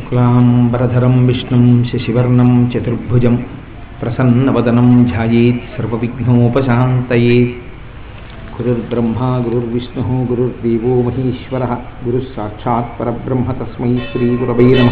శుక్లాంబరధరం విష్ణుం శశివర్ణం చతుర్భుజం ప్రసన్నవదనం ధ్యాయేత్ సర్వవిఘ్నోపశాంతయే గురుర్బ్రహ్మా గురుర్విష్ణు గురుర్దేవో మహేశ్వర గురుः సాక్షాత్ పరబ్రహ్మ తస్మై శ్రీగురవై నమ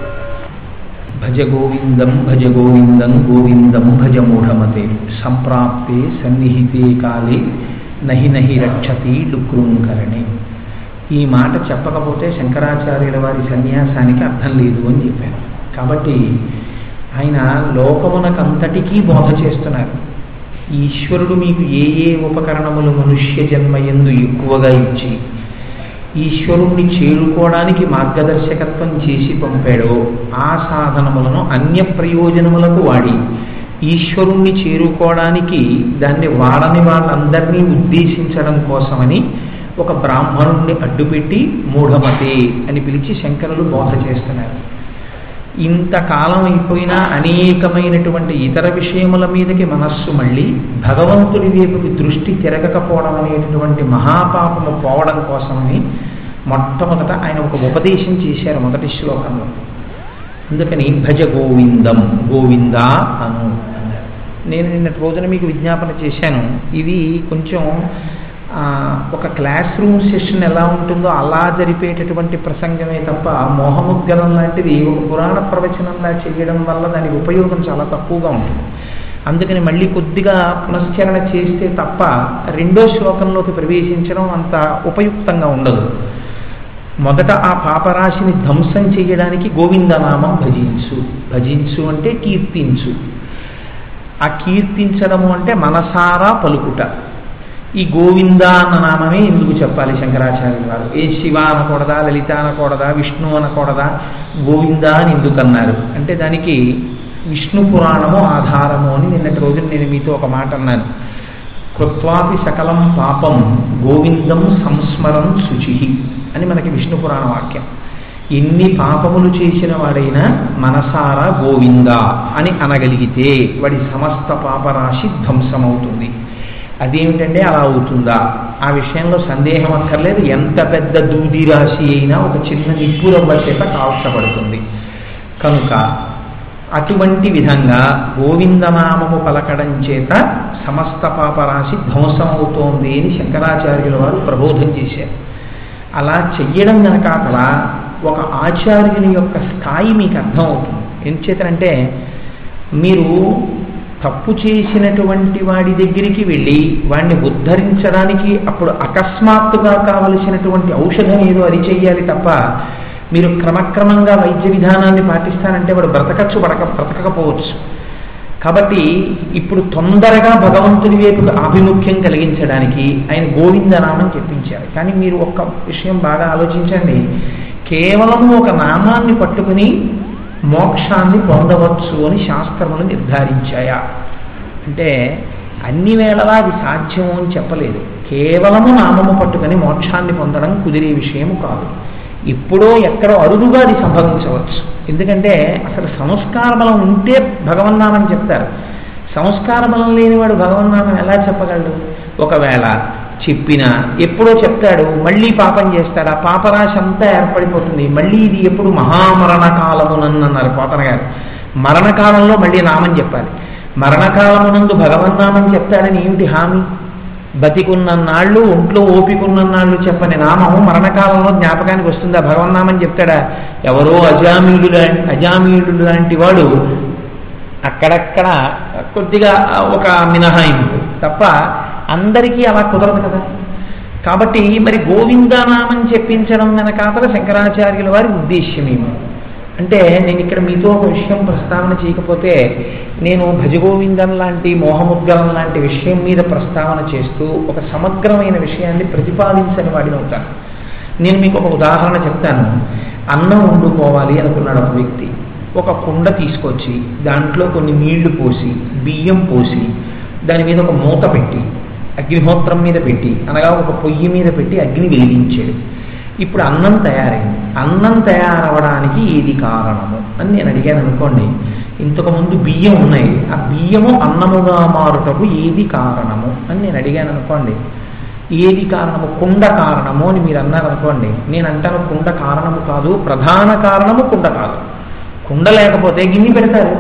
భజ గోవిందం భజ గోవిందం గోవిందం భజ మూఢమతే సంప్రాప్తే సన్నిహితే కాలే నహి నహి రక్షతి డుక్రుంకరణే ఈ మాట చెప్పకపోతే శంకరాచార్యుల వారి సన్యాసానికి అర్థం లేదు అని చెప్పారు కాబట్టి ఆయన లోకమునకంతటికీ బోధ చేస్తున్నారు ఈశ్వరుడు మీకు ఏ ఏ ఉపకరణములు మనుష్య జన్మ ఎందు ఎక్కువగా ఇచ్చి ఈశ్వరుణ్ణి చేరుకోవడానికి మార్గదర్శకత్వం చేసి పంపాడో ఆ సాధనములను అన్య ప్రయోజనములకు వాడి ఈశ్వరుణ్ణి చేరుకోవడానికి దాన్ని వాడని వాళ్ళందరినీ ఉద్దేశించడం కోసమని ఒక బ్రాహ్మణుణ్ణి అడ్డుపెట్టి మూఢమతే అని పిలిచి శంకరులు బోధ చేస్తున్నారు ఇంతకాలం అయిపోయినా అనేకమైనటువంటి ఇతర విషయముల మీదకి మనస్సు మళ్ళీ భగవంతుడి వైపుకి దృష్టి తిరగకపోవడం అనేటటువంటి మహాపాపము పోవడం కోసమని మొట్టమొదట ఆయన ఒక ఉపదేశం చేశారు మొదటి శ్లోకంలో అందుకని భజ గోవిందం గోవిందా అను అన్నారు నేను నిన్నటి రోజున మీకు విజ్ఞాపన చేశాను ఇది కొంచెం ఒక క్లాస్ రూమ్ సెషన్ ఎలా ఉంటుందో అలా జరిపేటటువంటి ప్రసంగమే తప్ప మోహముద్గలం లాంటిది ఒక పురాణ ప్రవచనంలా చేయడం వల్ల దాని ఉపయోగం చాలా తక్కువగా ఉంటుంది అందుకని మళ్ళీ కొద్దిగా పునశ్చరణ చేస్తే తప్ప రెండో శ్లోకంలోకి ప్రవేశించడం అంత ఉపయుక్తంగా ఉండదు మొదట ఆ పాపరాశిని ధ్వంసం చేయడానికి గోవిందనామం భజించు భజించు అంటే కీర్తించు ఆ కీర్తించడము అంటే మనసారా పలుకుట ఈ గోవింద అన్న నామమే ఎందుకు చెప్పాలి శంకరాచార్యుల వారు ఏ శివ అనకూడదా లలిత అనకూడదా విష్ణు అనకూడదా గోవింద అని ఎందుకు అన్నారు అంటే దానికి విష్ణు పురాణము ఆధారము అని నిన్నటి రోజున నేను మీతో ఒక మాట అన్నాను కృత్వాపి సకలం పాపం గోవిందం సంస్మరం శుచి అని మనకి విష్ణు పురాణ వాక్యం ఎన్ని పాపములు చేసిన వాడైనా మనసారా గోవింద అని అనగలిగితే వాడి సమస్త పాపరాశి ధ్వంసమవుతుంది అదేమిటంటే అలా అవుతుందా ఆ విషయంలో సందేహం అక్కర్లేదు ఎంత పెద్ద దూది రాశి అయినా ఒక చిన్న నిప్పురవ్వ చేత కాల్చబడుతుంది కనుక అటువంటి విధంగా గోవిందనామము పలకడం చేత సమస్త పాపరాశి ధ్వంసమవుతోంది అని శంకరాచార్యుల వారు ప్రబోధం చేశారు అలా చెయ్యడం వెనకాతల ఒక ఆచార్యుని యొక్క స్థాయి మీకు అర్థమవుతుంది ఎంచేతనంటే మీరు తప్పు చేసినటువంటి వాడి దగ్గరికి వెళ్ళి వాడిని ఉద్ధరించడానికి అప్పుడు అకస్మాత్తుగా కావలసినటువంటి ఔషధం ఏదో అది చెయ్యాలి తప్ప మీరు క్రమక్రమంగా వైద్య విధానాన్ని పాటిస్తానంటే వాడు బ్రతకచ్చు బ్రతక బ్రతకకపోవచ్చు కాబట్టి ఇప్పుడు తొందరగా భగవంతుని వైపు ఆభిముఖ్యం కలిగించడానికి ఆయన గోవిందనామం చెప్పించారు కానీ మీరు ఒక్క విషయం బాగా ఆలోచించండి కేవలం ఒక నామాన్ని పట్టుకుని మోక్షాన్ని పొందవచ్చు అని శాస్త్రములు నిర్ధారించాయా అంటే అన్ని వేళలా అది సాధ్యము అని చెప్పలేదు కేవలము నామము పట్టుకుని మోక్షాన్ని పొందడం కుదిరే విషయము కాదు ఎప్పుడో ఎక్కడో అరుదుగా అది సంభవించవచ్చు ఎందుకంటే అసలు సంస్కార బలం ఉంటే భగవన్నామని చెప్తారు సంస్కార బలం లేనివాడు భగవన్నామం ఎలా చెప్పగలడు ఒకవేళ చెప్పినా ఎప్పుడో చెప్తాడు మళ్ళీ పాపం చేస్తాడు ఆ పాపరాశి అంతా ఏర్పడిపోతుంది మళ్ళీ ఇది ఎప్పుడు మహామరణ కాలమునన్నారు పోతన గారు మరణకాలంలో మళ్ళీ నామం చెప్పాలి మరణకాలమునందు భగవన్నామం చెప్తాడని ఏమిటి హామీ బతికున్నన్నాళ్ళు ఒంట్లో ఓపికన్నన్నాళ్ళు చెప్పని నామం మరణకాలంలో జ్ఞాపకానికి వస్తుందా భగవన్నామం చెప్తాడా ఎవరో అజామీయుడు అజామీయుడు లాంటి వాడు అక్కడక్కడ కొద్దిగా ఒక మినహాయింపు తప్ప అందరికీ అలా కుదరదు కదా కాబట్టి మరి గోవిందనామం చెప్పించడం వెనకాతల శంకరాచార్యుల వారి ఉద్దేశ్యమేమో అంటే నేను ఇక్కడ మీతో ఒక విషయం ప్రస్తావన చేయకపోతే నేను భజగోవిందం లాంటి మోహముద్గలం లాంటి విషయం మీద ప్రస్తావన చేస్తూ ఒక సమగ్రమైన విషయాన్ని ప్రతిపాదించని వాడిని అవుతాను నేను మీకు ఒక ఉదాహరణ చెప్తాను అన్నం వండుకోవాలి అనుకున్నాడు ఒక వ్యక్తి ఒక కుండ తీసుకొచ్చి దాంట్లో కొన్ని నీళ్లు పోసి బియ్యం పోసి దాని మీద ఒక మూత పెట్టి అగ్నిహోత్రం మీద పెట్టి అనగా ఒక పొయ్యి మీద పెట్టి అగ్ని వెలిగించాడు ఇప్పుడు అన్నం తయారైంది అన్నం తయారవడానికి ఏది కారణము అని నేను అడిగాను అనుకోండి ఇంతకుముందు బియ్యం ఉన్నాయి ఆ బియ్యము అన్నముగా మారుటకు ఏది కారణము అని నేను అడిగాను అనుకోండి ఏది కారణము కుండ కారణము అని మీరు అన్నారు అనుకోండి నేను అంటాను కుండ కారణము కాదు ప్రధాన కారణము కుండ కాదు కుండ లేకపోతే గిన్నె పెడతారు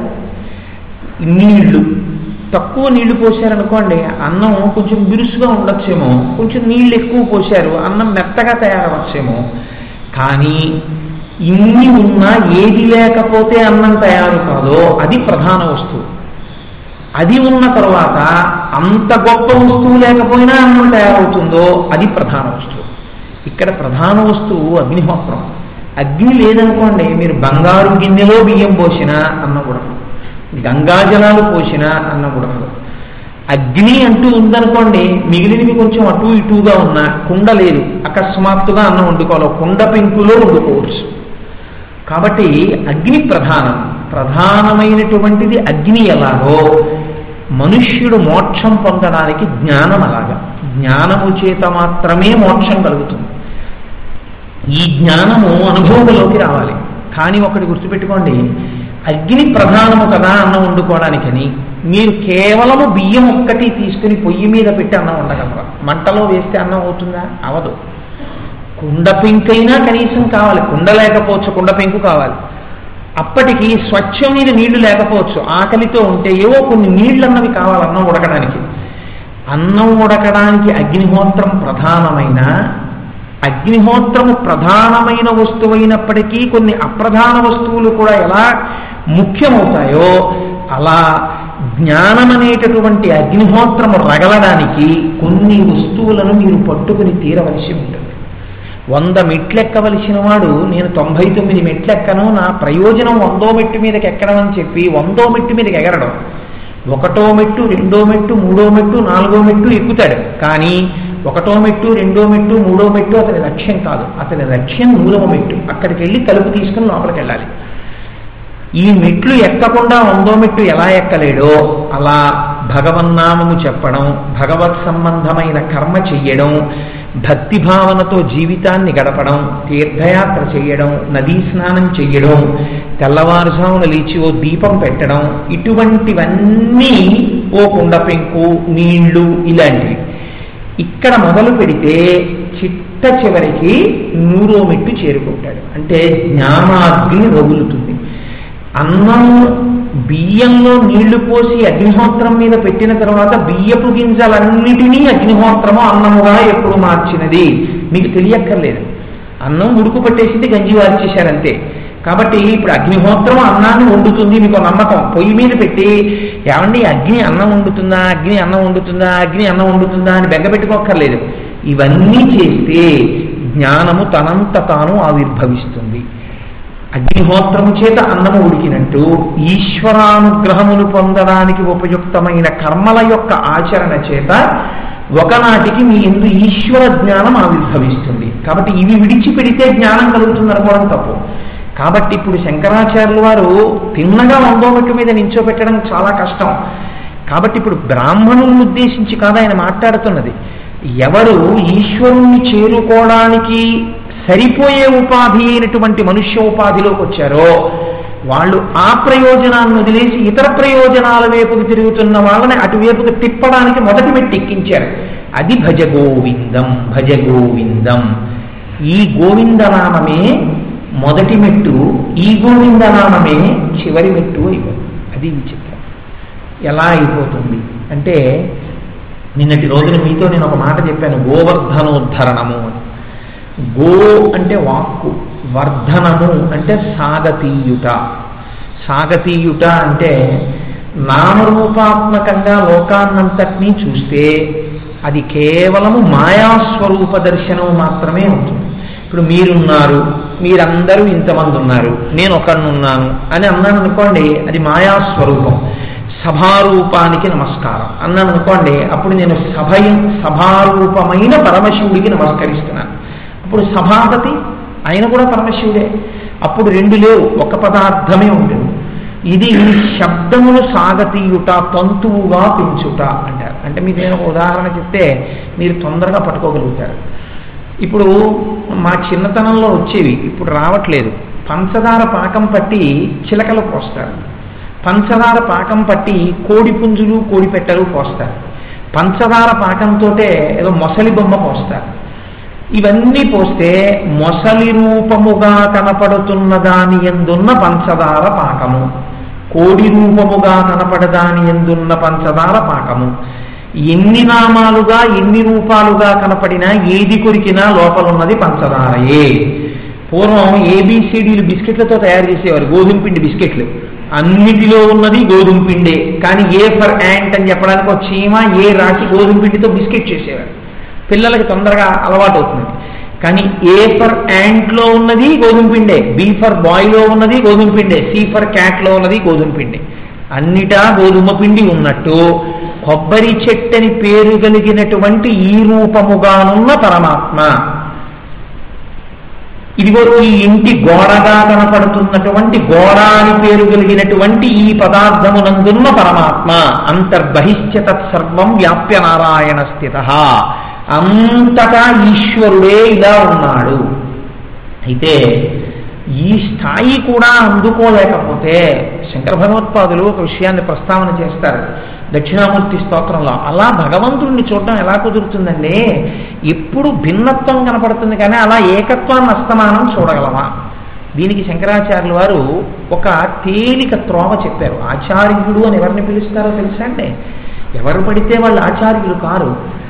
నీళ్లు తక్కువ నీళ్లు పోసారనుకోండి అన్నం కొంచెం బిరుసుగా ఉండొచ్చేమో కొంచెం నీళ్ళు ఎక్కువ పోసారు అన్నం మెత్తగా తయారవచ్చేమో కానీ ఇన్ని ఉన్నా ఏది లేకపోతే అన్నం తయారు కాదో అది ప్రధాన వస్తువు అది ఉన్న తర్వాత అంత గొప్ప వస్తువు లేకపోయినా అన్నం తయారవుతుందో అది ప్రధాన వస్తువు ఇక్కడ ప్రధాన వస్తువు అగ్నిహోత్రం అగ్ని లేదనుకోండి మీరు బంగారు గిన్నెలో బియ్యం పోసినా అన్నం ఉడకదు గంగాజలాలు పోసినా అన్నం ఉడకదు అగ్ని అంటూ ఉందనుకోండి మిగిలినవి కొంచెం అటు ఇటుగా ఉన్నా కుండ లేదు అకస్మాత్తుగా అన్నం వండుకోవాలి కుండ పెంకులో వండుకోవచ్చు కాబట్టి అగ్ని ప్రధానం ప్రధానమైనటువంటిది అగ్ని ఎలాగో మనుష్యుడు మోక్షం పొందడానికి జ్ఞానం అలాగా జ్ఞానము చేత మాత్రమే మోక్షం కలుగుతుంది ఈ జ్ఞానము అనుభవంలోకి రావాలి కానీ ఒకటి గుర్తుపెట్టుకోండి అగ్ని ప్రధానము కదా అన్నం వండుకోవడానికని మీరు కేవలము బియ్యం ఒక్కటి తీసుకుని పొయ్యి మీద పెట్టి అన్నం వండగలరా మంటలో వేస్తే అన్నం అవుతుందా అవదు కుండ పెంకైనా కనీసం కావాలి కుండ లేకపోవచ్చు కుండ పెంకు కావాలి అప్పటికి స్వచ్ఛమైన నీళ్లు లేకపోవచ్చు ఆకలితో ఉంటే ఏవో కొన్ని నీళ్ళు అన్నవి కావాలి అన్నం ఉడకడానికి అన్నం ఉడకడానికి అగ్నిహోత్రం ప్రధానమైన అగ్నిహోత్రము ప్రధానమైన వస్తువైనప్పటికీ కొన్ని అప్రధాన వస్తువులు కూడా ఎలా ముఖ్యమవుతాయో అలా జ్ఞానం అనేటటువంటి అగ్నిహోత్రము రగలడానికి కొన్ని వస్తువులను మీరు పట్టుకుని తీరవలసి ఉంటుంది వంద మెట్లెక్కవలసిన వాడు నేను తొంభై తొమ్మిది మెట్లెక్కను నా ప్రయోజనం వందో మెట్టు మీదకి ఎక్కడం అని చెప్పి వందో మెట్టు మీదకి ఎగరడం ఒకటో మెట్టు రెండో మెట్టు మూడో మెట్టు నాలుగో మెట్టు ఎక్కుతాడు కానీ ఒకటో మెట్టు రెండో మెట్టు మూడో మెట్టు అతని లక్ష్యం కాదు అతని లక్ష్యం మూడవ మెట్టు అక్కడికి వెళ్ళి తలుపు తీసుకుని లోపలికి వెళ్ళాలి ఈ మెట్లు ఎక్కకుండా వందో మెట్టు ఎలా ఎక్కలేడో అలా భగవన్నామము చెప్పడం భగవత్ సంబంధమైన కర్మ చెయ్యడం భక్తి భావనతో జీవితాన్ని గడపడం తీర్థయాత్ర చేయడం నదీ స్నానం చెయ్యడం తెల్లవారుజామున లేచి ఓ దీపం పెట్టడం ఇటువంటివన్నీ ఓ కుండ పెంకు నీళ్లు ఇలాంటివి ఇక్కడ మొదలు పెడితే చిట్ట చివరికి నూరో మెట్టు చేరుకుంటాడు అంటే జ్ఞానాగ్ని రగులుతుంది అన్నం బియ్యంలో నీళ్లు పోసి అగ్నిహోత్రం మీద పెట్టిన తర్వాత బియ్యపు గింజలన్నిటినీ అగ్నిహోత్రము అన్నముగా ఎప్పుడు మార్చినది మీకు తెలియక్కర్లేదు అన్నం ఉడుకు పట్టేసింది గంజి వార్చేశారంతే కాబట్టి ఇప్పుడు అగ్నిహోత్రం అన్నాన్ని వండుతుంది మీకు నమ్మకం పొయ్యి మీద పెట్టి ఏమండి అగ్ని అన్నం వండుతుందా అగ్ని అన్నం వండుతుందా అగ్ని అన్నం వండుతుందా అని బెంగ పెట్టుకోక్కర్లేదు ఇవన్నీ చేస్తే జ్ఞానము తనంత తాను ఆవిర్భవిస్తుంది అగ్నిహోత్రము చేత అన్నము ఉడికినట్టు ఈశ్వరానుగ్రహమును పొందడానికి ఉపయుక్తమైన కర్మల యొక్క ఆచరణ చేత ఒకనాటికి మీ ఎందు ఈశ్వర జ్ఞానం ఆవిర్భవిస్తుంది కాబట్టి ఇవి విడిచిపెడితే జ్ఞానం కలుగుతుంది అనుకోవడం తప్పు కాబట్టి ఇప్పుడు శంకరాచార్యుల వారు తిన్నగా వందోమెట్టు మీద నించోబెట్టడం చాలా కష్టం కాబట్టి ఇప్పుడు బ్రాహ్మణులను ఉద్దేశించి కాదు ఆయన మాట్లాడుతున్నది ఎవరు ఈశ్వరుణ్ణి చేరుకోవడానికి సరిపోయే ఉపాధి అయినటువంటి మనుష్య ఉపాధిలోకి వచ్చారో వాళ్ళు ఆ ప్రయోజనాన్ని వదిలేసి ఇతర ప్రయోజనాల వైపుకు తిరుగుతున్న వాళ్ళని అటువైపుకు తిప్పడానికి మొదటి మెట్టి ఎక్కించారు అది భజ గోవిందం భజ గోవిందం ఈ గోవిందనామమే మొదటి మెట్టు ఈ గోవిందనామమే చివరి మెట్టు అయిపోతుంది అది విచిత్రం ఎలా అయిపోతుంది అంటే నిన్నటి రోజున మీతో నేను ఒక మాట చెప్పాను గోవర్ధనోద్ధరణము అని గో అంటే వాక్కు వర్ధనము అంటే సాగతీయుట సాగతీయుట అంటే నామరూపాత్మకంగా లోకాన్నంతటినీ చూస్తే అది కేవలము మాయాస్వరూప దర్శనం మాత్రమే అవుతుంది ఇప్పుడు మీరున్నారు మీరందరూ ఇంతమంది ఉన్నారు నేను ఒకనున్నాను అని అన్నాను అనుకోండి అది మాయాస్వరూపం సభారూపానికి నమస్కారం అన్నాను అనుకోండి అప్పుడు నేను సభ సభారూపమైన పరమశివుడికి నమస్కరిస్తున్నాను అప్పుడు సభాపతి ఆయన కూడా పరమశివుడే అప్పుడు రెండు లేవు ఒక పదార్థమే ఉంటుంది ఇది శబ్దమును సాగతీయుట తంతువుగా పెంచుట అంటారు అంటే మీకు నేను ఒక ఉదాహరణ చెప్తే మీరు తొందరగా పట్టుకోగలుగుతారు ఇప్పుడు మా చిన్నతనంలో వచ్చేవి ఇప్పుడు రావట్లేదు పంచదార పాకం పట్టి చిలకలు పోస్తారు పంచదార పాకం పట్టి కోడి పుంజులు కోడి పెట్టలు పోస్తారు పంచదార పాకంతో ఏదో మొసలి బొమ్మ పోస్తారు ఇవన్నీ పోస్తే మొసలి రూపముగా కనపడుతున్న దాని ఎందున్న పంచదార పాకము కోడి రూపముగా కనపడదాని ఎందున్న పంచదార పాకము ఎన్ని నామాలుగా ఎన్ని రూపాలుగా కనపడినా ఏది కొరికినా లోపలున్నది పంచదారయే పూర్వం ఏబిసిడీలు బిస్కెట్లతో తయారు చేసేవారు గోధుమ పిండి బిస్కెట్లు అన్నిటిలో ఉన్నది గోధుమ పిండే కానీ ఏ ఫర్ యాంట్ అని చెప్పడానికి ఒక చీమ ఏ రాకి గోధుమ పిండితో బిస్కెట్ చేసేవారు పిల్లలకి తొందరగా అలవాటు అవుతుంది కానీ ఏ ఫర్ యాంట్లో ఉన్నది గోధుమ పిండే బి ఫర్ బాయ్లో ఉన్నది గోధుమ పిండే సి ఫర్ క్యాట్లో ఉన్నది గోధుమ పిండి అన్నిటా గోధుమ పిండి ఉన్నట్టు కొబ్బరి చెట్టని పేరు కలిగినటువంటి ఈ రూపముగానున్న పరమాత్మ ఇదిగో ఈ ఇంటి గోడగా కనపడుతున్నటువంటి గోడ అని పేరు కలిగినటువంటి ఈ పదార్థమునందున్న పరమాత్మ అంతర్బహిష్య తత్సర్వం వ్యాప్య నారాయణ స్థిత అంతటా ఈశ్వరుడే ఇలా ఉన్నాడు అయితే ఈ స్థాయి కూడా అందుకోలేకపోతే శంకర భగవత్పాదులు ఒక విషయాన్ని ప్రస్తావన చేస్తారు దక్షిణామూర్తి స్తోత్రంలో అలా భగవంతుడిని చూడడం ఎలా కుదురుతుందండి ఎప్పుడు భిన్నత్వం కనపడుతుంది కానీ అలా ఏకత్వాన్ని అస్తమానం చూడగలమా దీనికి శంకరాచార్యుల వారు ఒక తేలిక త్రోవ చెప్పారు ఆచార్యుడు అని ఎవరిని పిలుస్తారో తెలుసా అంటే ఎవరు పడితే వాళ్ళు ఆచార్యులు కారు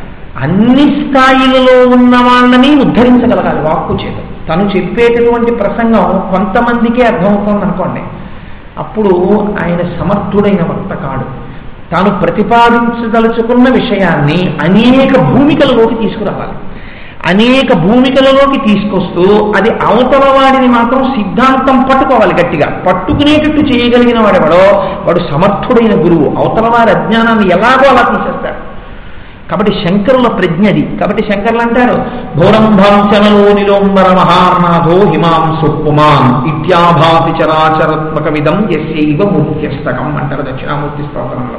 అన్ని స్థాయిలలో ఉన్న వాళ్ళని ఉద్ధరించగలగాలి వాక్కు చేత తను చెప్పేటటువంటి ప్రసంగం కొంతమందికే అర్థమవుతుంది అనుకోండి అప్పుడు ఆయన సమర్థుడైన వక్త కాడు తాను ప్రతిపాదించదలుచుకున్న విషయాన్ని అనేక భూమికలలోకి తీసుకురావాలి అనేక భూమికలలోకి తీసుకొస్తూ అది అవతల వాడిని మాత్రం సిద్ధాంతం పట్టుకోవాలి గట్టిగా పట్టుకునేటట్టు చేయగలిగిన వాడెవడో వాడు సమర్థుడైన గురువు అవతల వారి అజ్ఞానాన్ని ఎలాగో అలా తీసేస్తాడు కాబట్టి శంకరుల ప్రజ్ఞది కాబట్టి శంకరులు అంటారు భోరంభాంచనలో నిలోంబర మహార్నాథో హిమాంసు పుమాన్ ఇత్యాభాతి చరాచరాత్మక విధం ఎస్యైవ మూర్త్యస్తకం అంటారు దక్షిణామూర్తి స్తోత్రంలో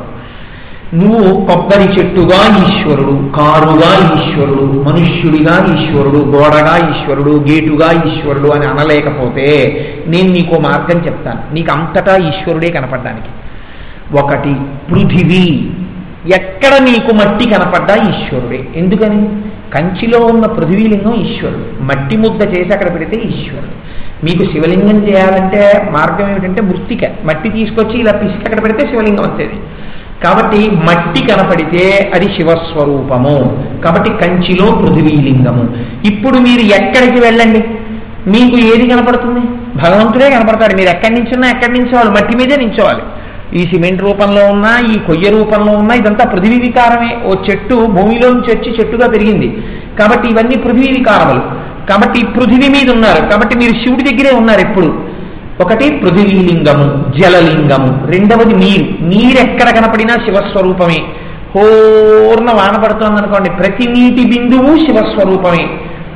నువ్వు కొబ్బరి చెట్టుగా ఈశ్వరుడు కారుగా ఈశ్వరుడు మనుష్యుడిగా ఈశ్వరుడు గోడగా ఈశ్వరుడు గేటుగా ఈశ్వరుడు అని అనలేకపోతే నేను నీకు మార్గం చెప్తాను నీకు అంతటా ఈశ్వరుడే కనపడడానికి ఒకటి పృథివీ ఎక్కడ నీకు మట్టి కనపడ్డా ఈశ్వరుడే ఎందుకని కంచిలో ఉన్న పృథివీలింగం ఈశ్వరుడు మట్టి ముద్ద చేసి అక్కడ పెడితే ఈశ్వరుడు మీకు శివలింగం చేయాలంటే మార్గం ఏమిటంటే మృతిక మట్టి తీసుకొచ్చి ఇలా పిసికి అక్కడ పెడితే శివలింగం వచ్చేది కాబట్టి మట్టి కనపడితే అది శివస్వరూపము కాబట్టి కంచిలో పృథివీలింగము ఇప్పుడు మీరు ఎక్కడికి వెళ్ళండి మీకు ఏది కనపడుతుంది భగవంతుడే కనపడతాడు మీరు ఎక్కడి నుంచున్నా ఎక్కడి నించోవాలి మట్టి మీదే నించోవాలి ఈ సిమెంట్ రూపంలో ఉన్నా ఈ కొయ్య రూపంలో ఉన్నా ఇదంతా పృథివీ వికారమే ఓ చెట్టు భూమిలో నుంచి వచ్చి చెట్టుగా పెరిగింది కాబట్టి ఇవన్నీ పృథివీ వికారములు కాబట్టి ఈ పృథివీ మీద ఉన్నారు కాబట్టి మీరు శివుడి దగ్గరే ఉన్నారు ఎప్పుడు ఒకటి పృథివీలింగము జలలింగము రెండవది నీరు నీరు ఎక్కడ కనపడినా శివస్వరూపమే పూర్ణ వాన పడుతోంది అనుకోండి ప్రతి నీటి బిందువు శివస్వరూపమే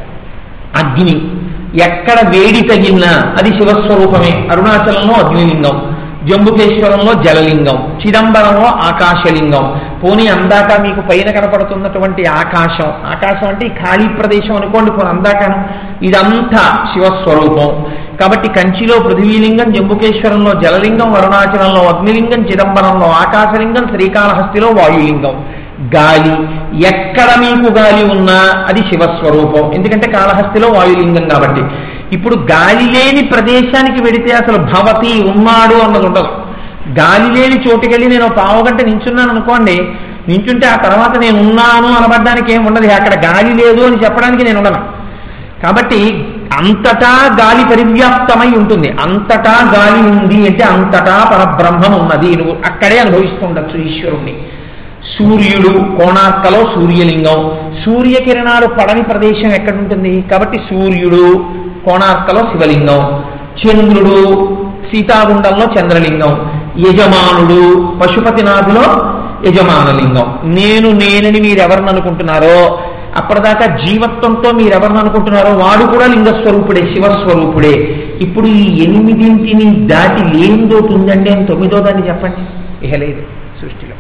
అగ్ని ఎక్కడ వేడి తగిలినా అది శివస్వరూపమే అరుణాచలంలో అగ్నిలింగం జంబుకేశ్వరంలో జలలింగం చిదంబరంలో ఆకాశలింగం పోనీ అందాక మీకు పైన కనపడుతున్నటువంటి ఆకాశం ఆకాశం అంటే ఈ ఖాళీ ప్రదేశం అనుకోండి పోనీ అందాకను ఇదంతా శివస్వరూపం కాబట్టి కంచిలో పృథివీలింగం జంబుకేశ్వరంలో జలలింగం అరుణాచలంలో అగ్నిలింగం చిదంబరంలో ఆకాశలింగం శ్రీకాళహస్తిలో వాయులింగం గాలి ఎక్కడ మీకు గాలి ఉన్నా అది శివస్వరూపం ఎందుకంటే కాళహస్తిలో వాయులింగం కాబట్టి ఇప్పుడు గాలి లేని ప్రదేశానికి వెడితే అసలు భవతి ఉన్నాడు అన్నది ఉండదు గాలి లేని చోటుకెళ్ళి నేను పావుగంట నించున్నాను అనుకోండి నించుంటే ఆ తర్వాత నేను ఉన్నాను అనబడ్డానికి ఏం ఉండదు అక్కడ గాలి లేదు అని చెప్పడానికి నేను ఉండను కాబట్టి అంతటా గాలి పరివ్యాప్తమై ఉంటుంది అంతటా గాలి ఉంది అంటే అంతటా పరబ్రహ్మం ఉన్నది నువ్వు అక్కడే అనుభవిస్తుండొచ్చు ఈశ్వరుణ్ణి సూర్యుడు కోణార్కలో సూర్యలింగం సూర్యకిరణాలు పడని ప్రదేశం ఎక్కడుంటుంది కాబట్టి సూర్యుడు కోణార్కలో శివలింగం చంద్రుడు సీతాగుండంలో చంద్రలింగం యజమానుడు పశుపతినాథులో యజమానలింగం నేను నేనని మీరు ఎవరిని అనుకుంటున్నారో అప్పటిదాకా జీవత్వంతో మీరు ఎవరిని అనుకుంటున్నారో వాడు కూడా లింగస్వరూపుడే శివస్వరూపుడే ఇప్పుడు ఈ ఎనిమిదింటిని దాటి లేనిదోటి ఉందండి అని తొమ్మిదో దాన్ని చెప్పండి ఇహ లేదు సృష్టిలో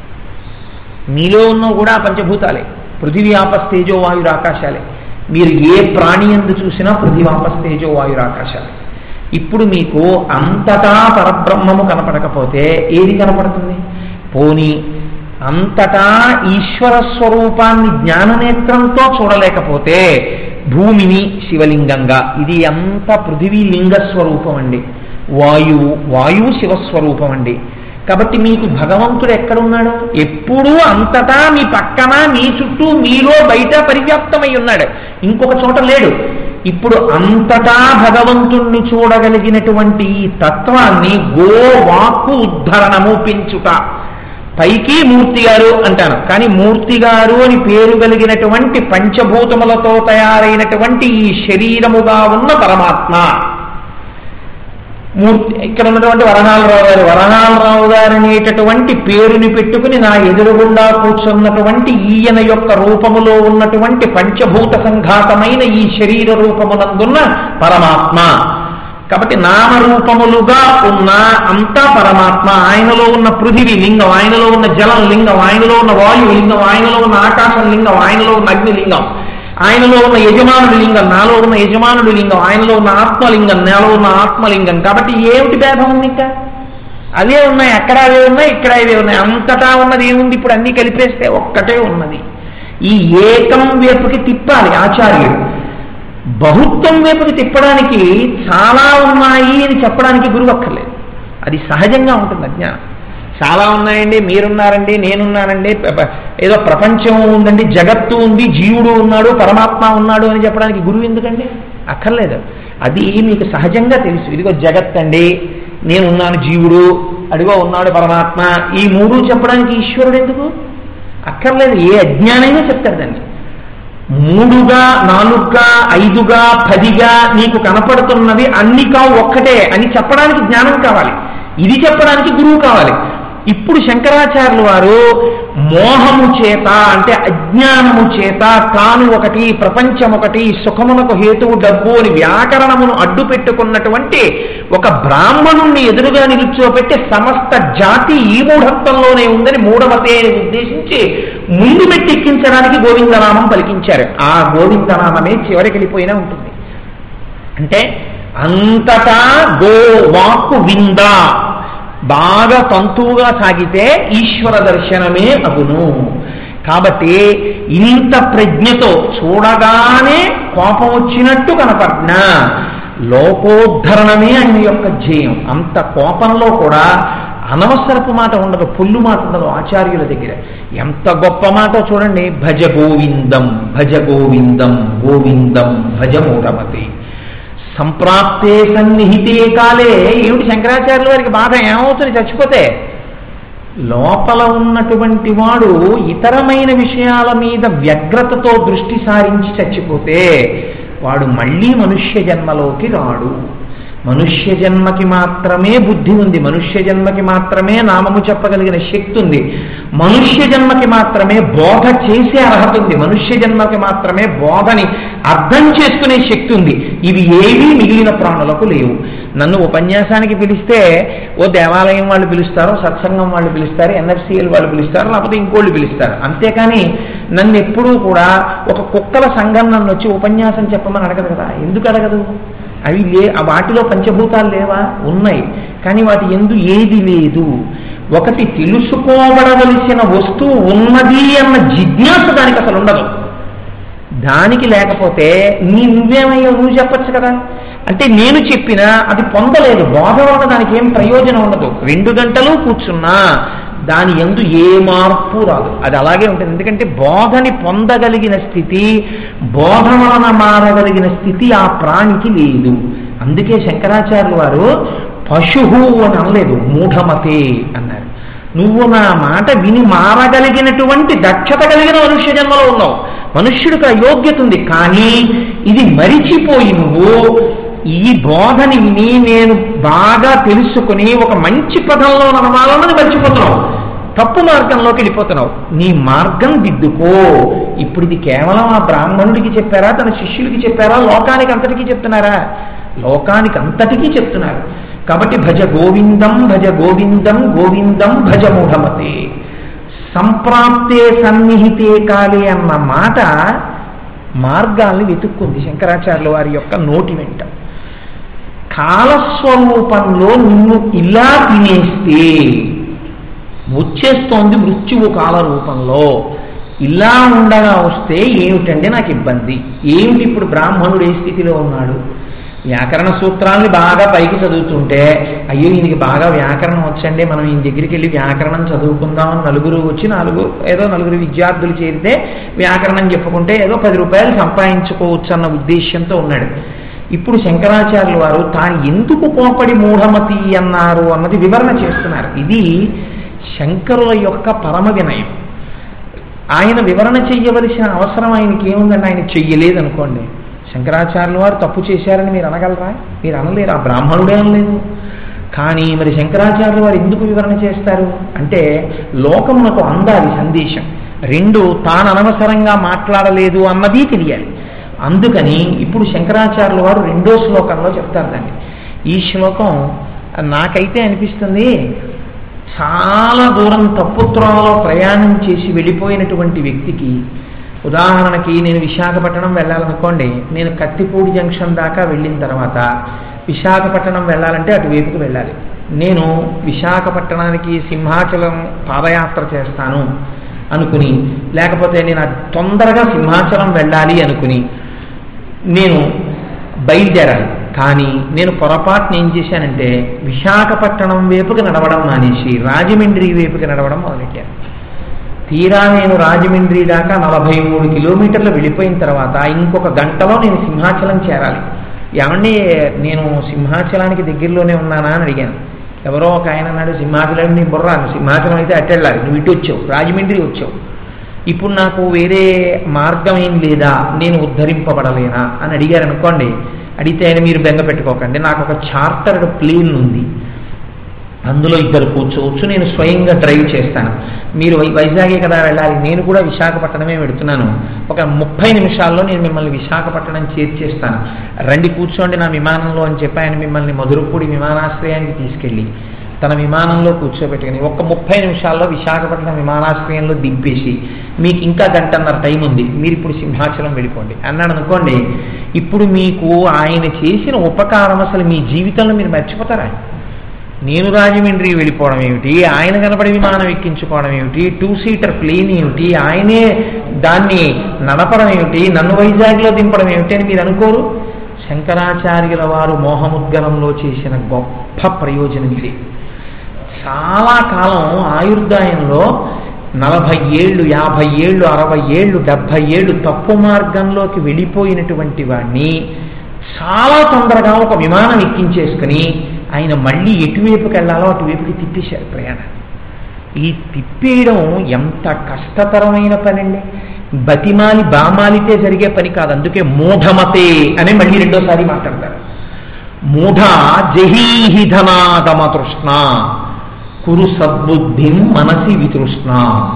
మీలో ఉన్న కూడా పంచభూతాలే పృథివీ ఆపస్తేజో వాయురు ఆకాశాలే మీరు ఏ ప్రాణి ఎందు చూసినా పృథివీ ఆపస్తేజో వాయురు ఆకాశాలే ఇప్పుడు మీకు అంతటా పరబ్రహ్మము కనపడకపోతే ఏది కనపడుతుంది పోని అంతటా ఈశ్వర స్వరూపాన్ని జ్ఞాననేత్రంతో చూడలేకపోతే భూమిని శివలింగంగా ఇది అంత పృథివీ లింగ స్వరూపం అండి వాయువు వాయువు శివస్వరూపం అండి కాబట్టి మీకు భగవంతుడు ఎక్కడున్నాడు ఎప్పుడూ అంతటా మీ పక్కన మీ చుట్టూ మీలో బయట పరివ్యాప్తమై ఉన్నాడు ఇంకొక చోట లేడు ఇప్పుడు అంతటా భగవంతుణ్ణి చూడగలిగినటువంటి ఈ తత్వాన్ని గో వాక్కు ఉద్ధరణము పెంచుట పైకి మూర్తి గారు అంటాను కానీ మూర్తి గారు అని పేరు కలిగినటువంటి పంచభూతములతో తయారైనటువంటి ఈ శరీరముగా ఉన్న పరమాత్మ మూర్తి ఇక్కడ ఉన్నటువంటి వరహాలరావు గారు వరహాలరావు గారు అనేటటువంటి పేరుని పెట్టుకుని నా ఎదురుగుండా కూర్చున్నటువంటి ఈయన యొక్క రూపములో ఉన్నటువంటి పంచభూత సంఘాతమైన ఈ శరీర రూపమునందున్న పరమాత్మ కాబట్టి నామరూపములుగా ఉన్న అంతా పరమాత్మ ఆయనలో ఉన్న పృథివీ లింగం ఆయనలో ఉన్న జలం లింగం ఆయనలో ఉన్న వాయువు లింగం ఆయనలో ఉన్న ఆకాశం లింగం ఆయనలో ఉన్న అగ్ని లింగం ఆయనలో ఉన్న యజమానుడి లింగం నాలో ఉన్న యజమానుడి లింగం ఆయనలో ఉన్న ఆత్మలింగం నాలో ఉన్న ఆత్మలింగం కాబట్టి ఏమిటి భేదం ఉంది ఇంకా అవే ఉన్నాయి అక్కడ అవే ఉన్నాయి ఇక్కడ అవే ఉన్నాయి అంతటా ఉన్నది ఏముంది ఇప్పుడు అన్ని కలిపేస్తే ఒక్కటే ఉన్నది ఈ ఏకం వైపుకి తిప్పాలి ఆచార్యుడు బహుత్వం వైపుకి తిప్పడానికి చాలా ఉన్నాయి అని చెప్పడానికి గురువు అక్కర్లేదు అది సహజంగా ఉంటుంది అజ్ఞానం చాలా ఉన్నాయండి మీరున్నారండి నేనున్నానండి ప- ప- ఏదో ప్రపంచం ఉందండి జగత్తు ఉంది జీవుడు ఉన్నాడు పరమాత్మ ఉన్నాడు అని చెప్పడానికి గురువు ఎందుకండి అక్కర్లేదు అది మీకు సహజంగా తెలుసు ఇదిగో జగత్ అండి నేనున్నాను జీవుడు అడిగో ఉన్నాడు పరమాత్మ ఈ మూడు చెప్పడానికి ఈశ్వరుడు ఎందుకు అక్కర్లేదు ఏ అజ్ఞానైనా చెప్తారు దాన్ని మూడుగా నాలుగుగా ఐదుగా పదిగా నీకు కనపడుతున్నవి అన్ని కావు ఒక్కటే అని చెప్పడానికి జ్ఞానం కావాలి ఇది చెప్పడానికి గురువు కావాలి ఇప్పుడు శంకరాచార్యులు వారు మోహము చేత అంటే అజ్ఞానము చేత తాను ఒకటి ప్రపంచం ఒకటి సుఖమునకు హేతువు డబ్బు అని వ్యాకరణమును అడ్డు పెట్టుకున్నటువంటి ఒక బ్రాహ్మణుణ్ణి ఎదురుగా నిలుచోపెట్టి సమస్త జాతి ఈ మూఢత్వంలోనే ఉందని మూఢమతేని ఉద్దేశించి ముందు పెట్టి ఎక్కించడానికి గోవిందనామం పలికించారు ఆ గోవిందనామమే చివరికి వెళ్ళిపోయినా ఉంటుంది అంటే అంతటా గో వాక్కు వింద బాగా తంతువుగా సాగితే ఈశ్వర దర్శనమే అగును కాబట్టి ఇంత ప్రజ్ఞతో చూడగానే కోపం వచ్చినట్టు కనపడినా లోకోద్ధరణమే ఆయన యొక్క ధ్యేయం అంత కోపంలో కూడా అనవసరపు మాట ఉండదు పొల్లు మాట ఉండదు ఆచార్యుల దగ్గర ఎంత గొప్ప మాట చూడండి భజ గోవిందం భజ గోవిందం గోవిందం భజ మూఢమతి సంప్రాప్తే సన్నిహితే కాలే ఏమిటి శంకరాచార్యుల వారికి బాధ ఏమవుతుంది చచ్చిపోతే లోపల ఉన్నటువంటి వాడు ఇతరమైన విషయాల మీద వ్యగ్రతతో దృష్టి సారించి చచ్చిపోతే వాడు మళ్ళీ మనుష్య జన్మలోకి రాడు మనుష్య జన్మకి మాత్రమే బుద్ధి ఉంది మనుష్య జన్మకి మాత్రమే నామము చెప్పగలిగిన శక్తి ఉంది మనుష్య జన్మకి మాత్రమే బోధ చేసే అర్హత ఉంది మనుష్య జన్మకి మాత్రమే బోధని అర్థం చేసుకునే శక్తి ఉంది ఇవి ఏవీ మిగిలిన ప్రాణులకు లేవు నన్ను ఉపన్యాసానికి పిలిస్తే ఓ దేవాలయం వాళ్ళు పిలుస్తారు సత్సంగం వాళ్ళు పిలుస్తారు ఎన్ఎఫ్సిఎల్ వాళ్ళు పిలుస్తారు లేకపోతే ఇంకోళ్ళు పిలుస్తారు అంతేకాని నన్ను ఎప్పుడూ కూడా ఒక కుక్కల సంఘం నన్ను వచ్చి ఉపన్యాసం చెప్పమని అడగదు కదా ఎందుకు అడగదు అవి లే ఆ వాటిలో పంచభూతాలు లేవా ఉన్నాయి కానీ వాటి ఎందు ఏది లేదు ఒకటి తెలుసుకోబడవలసిన వస్తువు ఉన్నది అన్న జిజ్ఞాస దానికి అసలు ఉండదు దానికి లేకపోతే నీ నువ్వేమయ్యో నువ్వు చెప్పచ్చు కదా అంటే నేను చెప్పినా అది పొందలేదు బోధ వల్ల దానికి ఏం ప్రయోజనం ఉండదు రెండు గంటలు కూర్చున్నా దాని ఎందు ఏ మార్పు రాదు అది అలాగే ఉంటుంది ఎందుకంటే బోధని పొందగలిగిన స్థితి బోధ వలన మారగలిగిన స్థితి ఆ ప్రాణికి లేదు అందుకే శంకరాచార్యులు వారు పశువు అని అనలేదు మూఢమతే అన్నారు నువ్వు నా మాట విని మారగలిగినటువంటి దక్షత కలిగిన మనుష్య జన్మలో ఉన్నావు మనుష్యుడికి ఆ యోగ్యత ఉంది కానీ ఇది మరిచిపోయి నువ్వు ఈ బోధని విని నేను బాగా తెలుసుకుని ఒక మంచి పదంలో నడవాలన్నది మర్చిపోతున్నావు తప్పు మార్గంలోకి వెళ్ళిపోతున్నావు నీ మార్గం దిద్దుకో ఇప్పుడు ఇది కేవలం ఆ బ్రాహ్మణుడికి చెప్పారా తన శిష్యుడికి చెప్పారా లోకానికి అంతటికీ చెప్తున్నారా లోకానికి అంతటికీ చెప్తున్నారు కాబట్టి భజ గోవిందం భజ గోవిందం గోవిందం భజ మూఢమతే సంప్రాప్తే సన్నిహితే కాలే అన్న మాట మార్గాల్ని వెతుక్కుంది శంకరాచార్యుల వారి యొక్క నోటి వెంట కాలస్వరూపంలో నిన్ను ఇలా తినేస్తే వచ్చేస్తోంది మృత్యువు కాల రూపంలో ఇలా ఉండగా వస్తే ఏమిటంటే నాకు ఇబ్బంది ఏమిటి ఇప్పుడు బ్రాహ్మణుడు ఏ స్థితిలో ఉన్నాడు వ్యాకరణ సూత్రాల్ని బాగా పైకి చదువుతుంటే అయ్యో ఈయనకి బాగా వ్యాకరణం వచ్చండి మనం ఈయన దగ్గరికి వెళ్ళి వ్యాకరణం చదువుకుందామని నలుగురు వచ్చి నలుగురు ఏదో నలుగురు విద్యార్థులు చేరితే వ్యాకరణం చెప్పుకుంటే ఏదో పది రూపాయలు సంపాదించుకోవచ్చు అన్న ఉద్దేశ్యంతో ఉన్నాడు ఇప్పుడు శంకరాచార్యులు వారు తాను ఎందుకు కోపడి మూఢమతి అన్నారు అన్నది వివరణ చేస్తున్నారు ఇది శంకరుల యొక్క పరమ వినయం ఆయన వివరణ చెయ్యవలసిన అవసరం ఆయనకి ఏముందండి ఆయన చెయ్యలేదనుకోండి శంకరాచార్యుల వారు తప్పు చేశారని మీరు అనగలరా మీరు అనలేరు ఆ బ్రాహ్మణుడే అనలేదు కానీ మరి శంకరాచార్యుల వారు ఎందుకు వివరణ చేస్తారు అంటే లోకమునకు అందాలి సందేశం రెండు తాను అనవసరంగా మాట్లాడలేదు అన్నది తెలియాలి అందుకని ఇప్పుడు శంకరాచార్యుల వారు రెండో శ్లోకంలో చెప్తారు దాన్ని ఈ శ్లోకం నాకైతే అనిపిస్తుంది చాలా దూరం తప్పుత్రోవలో ప్రయాణం చేసి వెళ్ళిపోయినటువంటి వ్యక్తికి ఉదాహరణకి నేను విశాఖపట్నం వెళ్ళాలనుకోండి నేను కత్తిపూడి జంక్షన్ దాకా వెళ్ళిన తర్వాత విశాఖపట్నం వెళ్ళాలంటే అటువైపుకి వెళ్ళాలి నేను విశాఖపట్నానికి సింహాచలం పాదయాత్ర చేస్తాను అనుకుని లేకపోతే నేను అటు తొందరగా సింహాచలం వెళ్ళాలి అనుకుని నేను బయలుదేరాలి కానీ నేను పొరపాటున ఏం చేశానంటే విశాఖపట్నం వైపుకి నడవడం మానేసి రాజమండ్రి వైపుకి నడవడం మొదలెట్టాను తీరా నేను రాజమండ్రి దాకా నలభై మూడు కిలోమీటర్లు వెళ్ళిపోయిన తర్వాత ఇంకొక గంటలో నేను సింహాచలం చేరాలి ఏమండి నేను సింహాచలానికి దగ్గరలోనే ఉన్నానా అని అడిగాను ఎవరో ఒక ఆయన అన్నాడు సింహాచలం నీ బుర్రాను సింహాచలం అయితే అట్టెళ్ళాలి నువ్వు ఇటు వచ్చావు రాజమండ్రి వచ్చావు ఇప్పుడు నాకు వేరే మార్గం ఏం లేదా నేను ఉద్ధరింపబడలేనా అని అడిగారు అనుకోండి అడిగితే ఆయన మీరు బెంగ పెట్టుకోకండి నాకు ఒక చార్టర్డ్ ప్లేన్ ఉంది అందులో ఇద్దరు కూర్చోవచ్చు నేను స్వయంగా డ్రైవ్ చేస్తాను మీరు వై- వైజాగే కదా వెళ్ళాలి నేను కూడా విశాఖపట్నమే పెడుతున్నాను ఒక ముప్పై నిమిషాల్లో నేను మిమ్మల్ని విశాఖపట్నం చేర్చేస్తాను రండి కూర్చోండి నా విమానంలో అని చెప్పి ఆయన మిమ్మల్ని మధురపూడి విమానాశ్రయానికి తీసుకెళ్ళి తన విమానంలో కూర్చోబెట్టుకుని ఒక్క ముప్పై నిమిషాల్లో విశాఖపట్నం విమానాశ్రయంలో దింపేసి మీకు ఇంకా గంటన్నర టైం ఉంది మీరు ఇప్పుడు సింహాచలం వెళ్ళిపోండి అన్నాడు అనుకోండి ఇప్పుడు మీకు ఆయన చేసిన ఉపకారం అసలు మీ జీవితంలో మీరు మర్చిపోతారా నేను రాజమండ్రి వెళ్ళిపోవడం ఏమిటి ఆయన కనపడి విమానం ఎక్కించుకోవడం ఏమిటి టూ సీటర్ ప్లేన్ ఏమిటి ఆయనే దాన్ని నడపడం ఏమిటి నన్ను వైజాగ్లో దింపడం ఏమిటి అని మీరు అనుకోరు శంకరాచార్యుల వారు మోహముద్గలంలో చేసిన గొప్ప ప్రయోజనం ఇది చాలా కాలం ఆయుర్దాయంలో నలభై ఏళ్ళు యాభై ఏళ్ళు అరవై ఏళ్ళు డెబ్భై ఏళ్ళు తప్పు మార్గంలోకి వెళ్ళిపోయినటువంటి వాడిని చాలా తొందరగా ఒక విమానం ఎక్కించేసుకుని ఆయన మళ్ళీ ఎటువైపుకి వెళ్ళాలో అటువైపుకి తిప్పేశారు ప్రయాణాన్ని ఈ తిప్పేయడం ఎంత కష్టతరమైన పనండి బతిమాలి బామాలితే జరిగే పని కాదు అందుకే మూఢమతే అని మళ్ళీ రెండోసారి మాట్లాడతారు మూఢ జహీహి ధనాగమ తృష్ణ కురు సద్బుద్ధిం మనసి వితృష్ణ